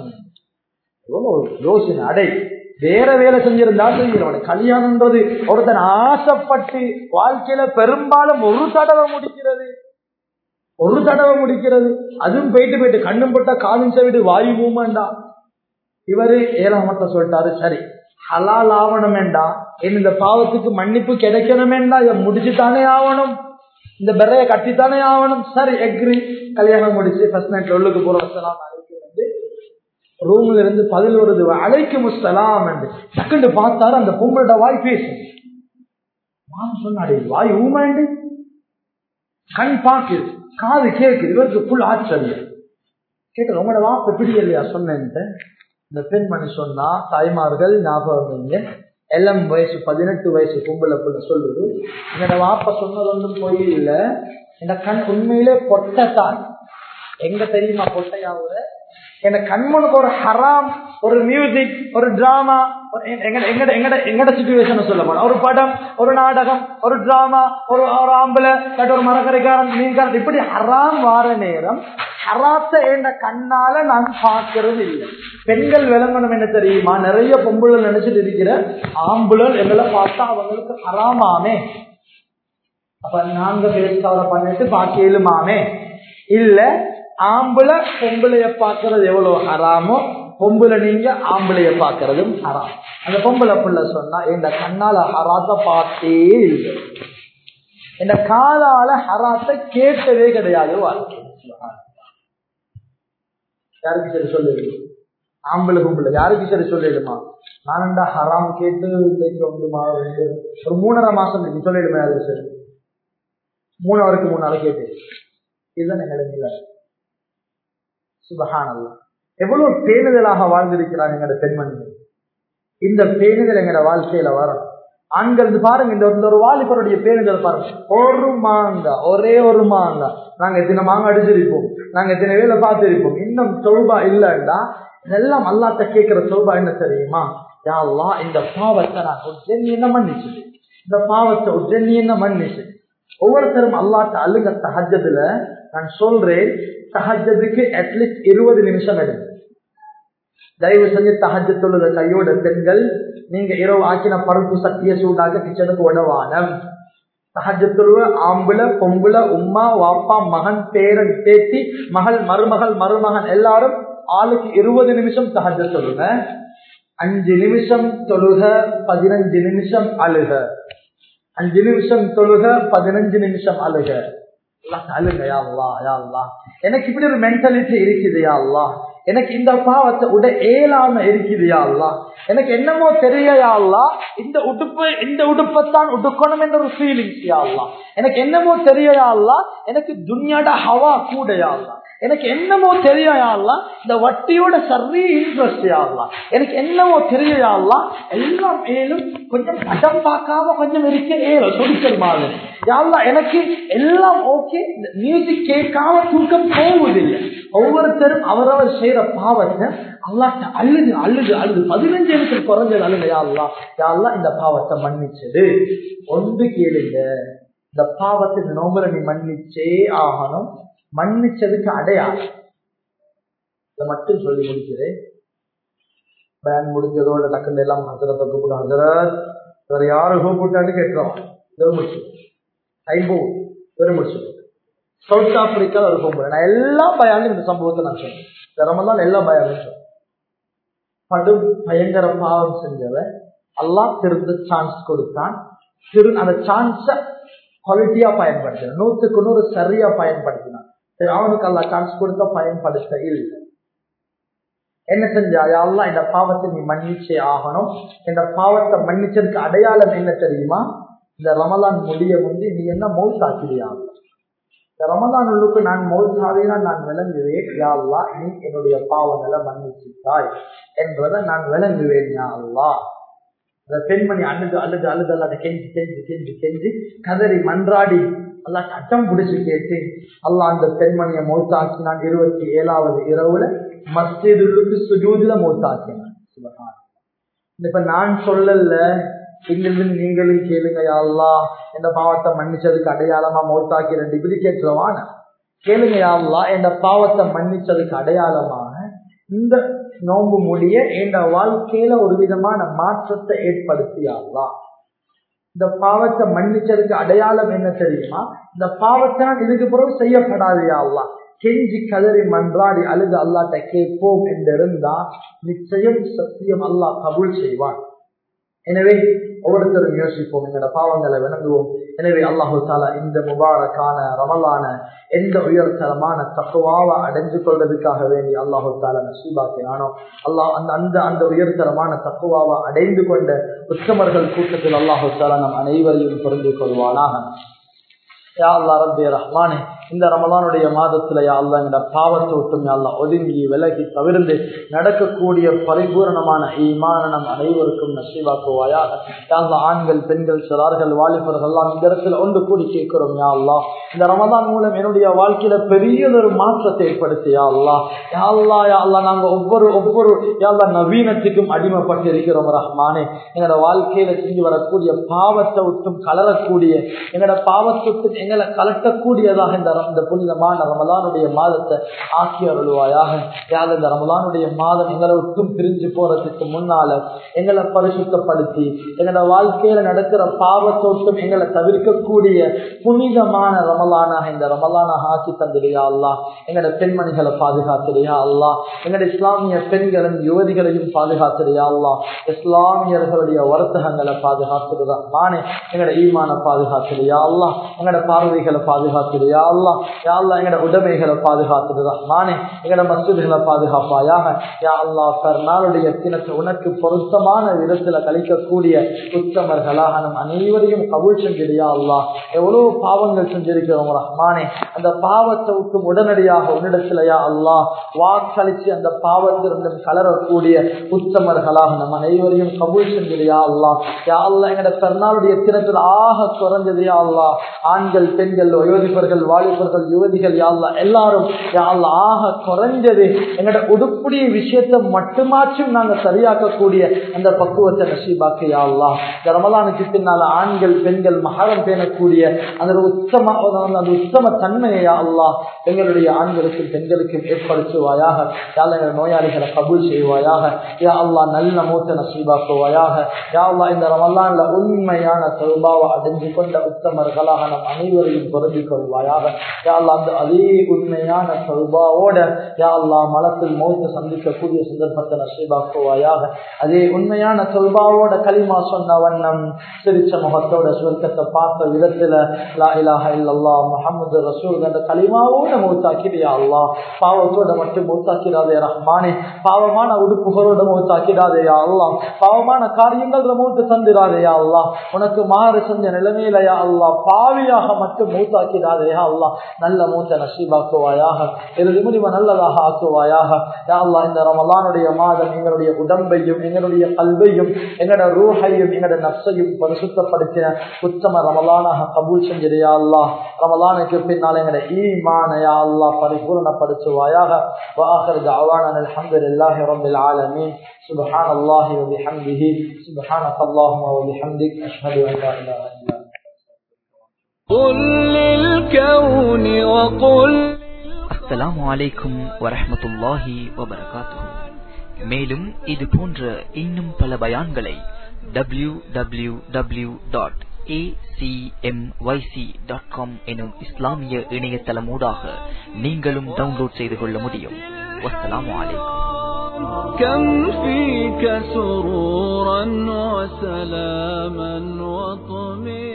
யோசனை அடை வேற வேலை செஞ்சிருந்தா செஞ்சிருவான் கல்யாணம்ன்றது ஒருத்தன் ஆசைப்பட்டு வாழ்க்கையில பெரும்பாலும் ஒரு தடவை முடிக்கிறது ஒரு தடவை முடிக்கிறது அதுவும் போயிட்டு போயிட்டு கண்ணும் போட்டா காலும் செவிடு வாயு மூமெண்டா இவரு ஏழாமத்த சொல்லிட்டாரு சரி ஹலால் ஆவணம் வேண்டா இந்த பாவத்துக்கு மன்னிப்பு கிடைக்கணுமேண்டா இதை முடிச்சுட்டானே ஆகணும் இந்த பெறைய கட்டித்தானே ஆகணும் சரி எக்ரி கல்யாணம் முடிச்சு ஃபர்ஸ்ட் நைட்ல உள்ளுக்கு போறோம் அஸ்லாம் அழைக்கு வந்து ரூம்ல இருந்து பதில் வருது அழைக்கு முஸ்தலாம் என்று டக்குண்டு பார்த்தாரு அந்த பொங்கலோட வாய் பேசும் சொன்னாடி வாய் ஊமாண்டு கண் பாக்குது காது கேக்குது இவருக்கு புல் ஆச்சரியம் கேட்கல உங்களோட வாப்ப பிடிக்கலையா சொன்னேன்ட்டு இந்த பெண்மணி சொன்னா தாய்மார்கள் ஞாபகம் வைங்க எல்லாம் வயசு பதினெட்டு வயசு பொம்பளை புள்ள சொல்லுது என்னோட வாப்ப சொன்னது ஒன்றும் பொய் இல்ல இந்த கண் உண்மையிலே பொட்டத்தான் எங்க தெரியுமா பொட்டையாவுற என் கண்மனுக்கு ஒரு ஹராம் ஒரு மியூசிக் ஒரு டிராமா எங்கட எங்கட எங்கட சுச்சுவேஷன் சொல்ல போனா ஒரு படம் ஒரு நாடகம் ஒரு டிராமா ஒரு ஒரு ஆம்பளை ஒரு மரக்கரைக்காரன் மீன்காரன் இப்படி ஹராம் வார நேரம் ஹராத்த என்ற கண்ணால நான் பார்க்கறது இல்லை பெண்கள் விளம்பரம் என்ன தெரியுமா நிறைய பொம்பளை நினைச்சிட்டு இருக்கிற ஆம்புலன் எங்களை பார்த்தா அவங்களுக்கு ஹராமாமே அப்ப நாங்க பேஸ் கவரை பண்ணிட்டு பாக்கி எழுமாமே இல்ல ஆம்பளை பொம்பளைய பாக்குறது எவ்வளவு ஹராமோ பொம்பளை நீங்க ஆம்பளைய பாக்குறதும் ஹராம் அந்த பொம்பளை புள்ள சொன்னா இந்த கண்ணால ஹராத்த பார்த்தே இல்லை இந்த காலால ஹராத்த கேட்டதே கிடையாது வாழ்க்கை யாருக்கு சரி சொல்லிடுமா ஆம்பளை பொம்பளை யாருக்கு சரி சொல்லிடுமா நானண்டா ஹராம் கேட்டு இன்னைக்கு வந்து மா- ரெண்டு- ஒரு மூணரை மாசம் இருக்கு சொல்லிடுமே அது சரி மூணாவதுக்கு மூணு நாள் கேட்டு இதுதான் எங்களை நிலை சுபஹானல்லா எவ்வளவு பேணுதலாக வாழ்ந்திருக்கிறாங்க எங்களோட பெண்மணிகள் இந்த பேணுதல் எங்களோட வாழ்க்கையில வரும் ஆண்கள் இது பாருங்க இந்த இந்த ஒரு வாலிபருடைய பேணுதல் பாருங்க ஒரு மாங்கா ஒரே ஒரு மாங்கா நாங்க எத்தனை மாங்காய் அடிச்சிருப்போம் நாங்க எத்தனை வேலை பார்த்திருப்போம் இன்னும் தொழுபா இல்லைன்னா இதெல்லாம் அல்லாட்ட கேட்கிற தொழுபா என்ன தெரியுமா யா அல்லாஹ் இந்த பாவத்தை நான் உடனே நீ என்ன மன்னிச்சு இந்த பாவத்தை உடனே நீ என்ன மன்னிச்சு ஒவ்வொருத்தரும் அல்லாட்ட அழுக தஹஜதுல நான் சொல்றேன் தஹஜதுக்கு அட்லீஸ்ட் இருபது நிமிஷம் எடுங்க தயவு செஞ்சு தஹஜ தொழுத கையோட பெண்கள் நீங்க இரவு ஆக்கின பருப்பு சட்டிய சூடாக கிச்சனுக்கு உடவானம் தஹஜ தொழுவ ஆம்புல பொம்புல உம்மா வாப்பா மகன் பேரன் பேத்தி மகள் மருமகள் மருமகன் எல்லாரும் ஆளுக்கு இருபது நிமிஷம் தஹஜ தொழுக அஞ்சு நிமிஷம் தொழுக பதினஞ்சு நிமிஷம் அழுக அஞ்சு நிமிஷம் தொழுக பதினஞ்சு நிமிஷம் அழுக அல்லாஹ் அழுங்க யா அல்லாஹ் யா அல்லாஹ் எனக்கு இப்படி ஒரு மென்டாலிட்டி இருக்குது யா அல்லாஹ் எனக்கு இந்த பாவத்தை உட ஏலாம இருக்குது யா அல்லாஹ் எனக்கு என்னமோ தெரிய யா அல்லாஹ் இந்த உடுப்பு இந்த உடுப்பைத்தான் உடுக்கணும் என்ற ஒரு ஃபீலிங்ஸ் யா அல்லாஹ் எனக்கு என்னமோ தெரிய யா அல்லாஹ் எனக்கு துன்யாட ஹவா கூட யா அல்லாஹ் எனக்கு என்னமோ தெரியாதா இந்த வட்டியோட சரி இன்ட்ரெஸ்ட் ஆகலாம் எனக்கு என்னமோ தெரியாதா எல்லாம் ஏழும் கொஞ்சம் படம் பார்க்காம கொஞ்சம் இருக்க ஏழும் சொடிக்கல் மாதிரி யாழ்லா எனக்கு எல்லாம் ஓகே இந்த மியூசிக் கேட்காம தூக்கம் போவதில்லை ஒவ்வொருத்தரும் அவரவர் செய்யற பாவத்தை அல்லாட்ட அழுது அழுது அழுது பதினஞ்சு நிமிஷம் குறைஞ்சது அழுங்க யாழ்லா யாழ்லா இந்த பாவத்தை மன்னிச்சது ஒன்று கேளுங்க இந்த பாவத்தை இந்த நோம்பரை நீ மன்னிச்சே ஆகணும் மன்னிச்சதுக்கு அடையாளம் இதை மட்டும் சொல்லி முடிக்கிறேன் பேன் முடிஞ்சதோட டக்குன்னு எல்லாம் ஹசரத்தை கூப்பிட்டு ஹசரத் வேற யாரும் கூப்பிட்டான்னு கேட்டுருவான் இதை முடிச்சு டைம் போகும் இதை முடிச்சு சவுத் ஆப்பிரிக்கா ஒரு பொம்பளை நான் எல்லா பயானும் இந்த சம்பவத்தை நான் சொன்னேன் இந்த ரமதான் எல்லா பயானும் சொன்னேன் படும் பயங்கர பாவம் செஞ்சவன் அல்லாஹ் திருந்த சான்ஸ் கொடுத்தான் திரு அந்த சான்ஸை குவாலிட்டியா பயன்படுத்தினான் நூத்துக்கு நூறு சரியா பயன்படுத்தினான் சரி அவனுக்கு அல்லா சான்ஸ் கொடுத்த பயன்படுத்த இல்லை என்ன செஞ்சா அல்லா இந்த பாவத்தை நீ மன்னிச்சே ஆகணும் இந்த பாவத்தை மன்னிச்சதுக்கு அடையாளம் என்ன தெரியுமா இந்த ரமலான் முடிய முந்தி நீ என்ன மௌத்தாக்கிறியா இந்த ரமலான் உள்ளுக்கு நான் மௌத்தாவினா நான் விளங்குவேன் யா அல்லா நீ என்னுடைய பாவங்களை மன்னிச்சுட்டாய் என்பதை நான் விளங்குவேன் யா அல்லா அந்த பெண்மணி அழுது அழுது அழுது அல்லாத கெஞ்சி கெஞ்சி கெஞ்சி கெஞ்சி கதறி மன்றாடி அல்லா சட்டம் பிடிச்சு கேட்டு அல்லா அந்த பெண்மணியை மௌத்தாக்கினான் இருபத்தி ஏழாவது இரவுல மஸ்ஜிதுக்கு சுஜூதுல மௌத்தாக்கினான் சுபகான் இப்ப நான் சொல்லல இங்கிருந்து நீங்களும் கேளுங்க யாழ்லா இந்த பாவத்தை மன்னிச்சதுக்கு அடையாளமா மௌத்தாக்கி ரெண்டு இப்படி கேட்டுருவான் கேளுங்க யாழ்லா இந்த பாவத்தை மன்னிச்சதுக்கு அடையாளமாக இந்த நோன்பு முடிய எங்க வாழ்க்கையில ஒரு விதமான மாற்றத்தை ஏற்படுத்தியாங்களா இந்த பாவத்தை மன்னிச்சதுக்கு அடையாளம் என்ன தெரியுமா இந்த பாவத்தை நான் இதுக்கு பிறகு செய்யப்படாதையாங்களா கெஞ்சி கதறி மன்றாடி அழுது அல்லாட்ட கேட்போம் என்றிருந்தா நிச்சயம் சத்தியம் அல்லாஹ் கபூல் செய்வான் எனவே ஒவ்வொருத்தரும் யோசிப்போம் எங்களோட பாவங்களை விளங்குவோம் எனவே அல்லாஹு தாலா இந்த முபாரக்கான ரமலான எந்த உயர்தரமான தக்குவாவை அடைஞ்சு கொள்வதற்காக வேண்டி அல்லாஹு தாலா நசீபாக்கினானோ அல்லாஹ் அந்த அந்த அந்த உயர்தரமான தக்குவாவை அடைந்து கொண்ட உத்தமர்கள் கூட்டத்தில் அல்லாஹு தாலா நம் அனைவரையும் பொருந்து கொள்வானாக யா அல்லா ரப்பே ரஹ்மானே இந்த ரமலானுடைய மாதத்துல யா அல்லா எங்கட பாவத்தை விட்டும் யா அல்லா ஒதுங்கி விலகி தவிர்ந்து நடக்கக்கூடிய பரிபூரணமான ஈமான நம் அனைவருக்கும் நசீவாக்குவாயாக யா அல்லா ஆண்கள் பெண்கள் சிறார்கள் வாலிபர்கள் எல்லாம் இந்த இடத்துல ஒன்று கூடி கேட்கிறோம் யா அல்லா இந்த ரமதான் மூலம் என்னுடைய வாழ்க்கையில பெரியதொரு மாற்றத்தை ஏற்படுத்தி யா அல்லா யா அல்லா யா அல்லா நாங்க ஒவ்வொரு ஒவ்வொரு யா அல்லா நவீனத்துக்கும் அடிமைப்பட்டு இருக்கிறோம் ரஹ்மானே எங்களோட வாழ்க்கையில செஞ்சு வரக்கூடிய பாவத்தை விட்டும் கலரக்கூடிய எங்களோட பாவத்தை விட்டு எங்களை கலட்டக்கூடியதாக இந்த இந்த புனிதமான ரமலானுடைய மாதத்தை ஆக்கி அருள்வாயாக யார் இந்த ரமலானுடைய மாதம் எங்களை விட்டும் பிரிஞ்சு போறதுக்கு முன்னால எங்களை பரிசுத்தப்படுத்தி எங்களோட வாழ்க்கையில நடக்கிற பாவத்தோட்டம் எங்களை தவிர்க்கக்கூடிய புனிதமான ரமலானாக இந்த ரமலானாக ஆக்கி தந்திரியா அல்லா எங்களோட பெண்மணிகளை பாதுகாத்திரியா அல்லா எங்களோட இஸ்லாமிய பெண்களும் யுவதிகளையும் பாதுகாத்திரியா அல்லா இஸ்லாமியர்களுடைய வர்த்தகங்களை பாதுகாத்துடுதா மானே எங்களோட ஈமான பாதுகாத்துடுயா அல்லா எங்களோட பார்வைகளை பாதுகாத்துடுயா அல்லா யா அல்லா எங்களோட உடைமைகளை பாதுகாத்துடுதா மானே எங்களோட மசூதிகளை பாதுகாப்பாயாக யா அல்லா நாளுடைய தினத்தை உனக்கு பொருத்தமான விதத்துல கழிக்கக்கூடிய உத்தமர்களாக நம் அனைவரையும் கபூல் செஞ்சிடுயா அல்லா எவ்வளவு பாவங்கள் செஞ்சிருக்கிறோம் ரஹ்மானே அந்த பாவத்தை விட்டு உடனடியாக உன்னிடத்திலயா அல்லா வாக்களிச்சு அந்த பாவத்திலிருந்து கலரக்கூடிய உத்தமர்களாக நம் அனைவரையும் கபூல் செஞ்சிருயா அல்லா யா அல்லா எங்கட பெருநாளுடைய தினத்தில் ஆக குறைஞ்சது யா அல்லா ஆண்கள் பெண்கள் வயோதிபர்கள் வாலிபர்கள் யுவதிகள் யா அல்லா எல்லாரும் யா அல்லா ஆக குறைஞ்சது எங்கட உடுப்புடைய விஷயத்தை மட்டுமாச்சும் நாங்க சரியாக்கக்கூடிய அந்த பக்குவத்தை நசீபாக்கு யா அல்லா இந்த ரமலானுக்கு பின்னால ஆண்கள் பெண்கள் மகரம் பேணக்கூடிய அந்த ஒரு உத்தம அந்த உத்தம தன்மையை யா அல்லா எங்களுடைய ஆண்களுக்கும் பெண்களுக்கும் ஏற்படுத்துவாயாக யா அல்லா எங்கள் நோயாளிகளை கபூல் செய்வாயாக யா அல்லா நல்ல மூத்த நசீபாக்குவாயாக யா அல்லா இந்த ரமலான்ல உண்மையான தௌபாவை அடைஞ்சு கொண்ட உத்தமர்களாக நம் அனைவரையும் பொருந்திக் கொள்வாயாக யா அல்லா அந்த அதே உண்மையான தௌபாவோட யா அல்லா மலத்தில் மௌத்த சந்திக்கக்கூடிய சந்தர்ப்பத்தை நசீபாக்குவாயாக அதே உண்மையான தௌபாவோட களிமா சொன்ன வண்ணம் சிரிச்ச முகத்தோட சுருக்கத்தை பார்த்த விதத்துல லா இலாஹ இல்லல்லா முஹம்மது ரசூல் அந்த களிமாவோட மௌத்தாக்கிறியா அல்லா பாவத்தோட மட்டும் மௌத்தாக்கிறாதே ரஹ்மானே பாவமான உடுப்புகளோட மௌத்தாக்கிறாதேயா அல்லா பாவமான காரியங்கள் மௌத்து தந்திராதேயா அல்லா உனக்கு மாறு செஞ்ச நிலைமையிலயா அல்லா பாவியாக மட்டும் மௌத்தாக்கிறாதேயா அல்லா நல்ல மூத்த நசீபாக்குவாயாக இறுதி முடிவு நல்லதாக ஆக்குவாயாக யா அல்லா இந்த ரமலானுடைய மாதம் எங்களுடைய உடம்பையும் எங்களுடைய கல்வையும் எங்களோட ரூஹையும் எங்களோட நப்சையும் பரிசுத்தப்படுத்தின உத்தம ரமலானாக கபூல் செஞ்சிடையா அல்லா ரமலானுக்கு பின்னால் எங்களோட ஈமானையா அல்லா பரிபூர்ணப்படுத்துவாயாக وآخر دعوانا الحمد لله رب العالمين سبحان الله وبحمده سبحانك اللهم وبحمدك أشهد أن لا إله إلا أنت قل للكون وقل அஸ்ஸலாமு அலைக்கும் வரஹ்மத்துல்லாஹி வபரகாத்துஹு மேலும் இது போன்ற இன்னும் பல பயான்களை W W W dot acmyc.com எனும் இஸ்லாமிய இணையதளமூடாக நீங்களும் டவுன்லோட் செய்து கொள்ள முடியும் வஸ்ஸலாமு அலைக்கும் كم فيك سرورا وسلاما وطمئنا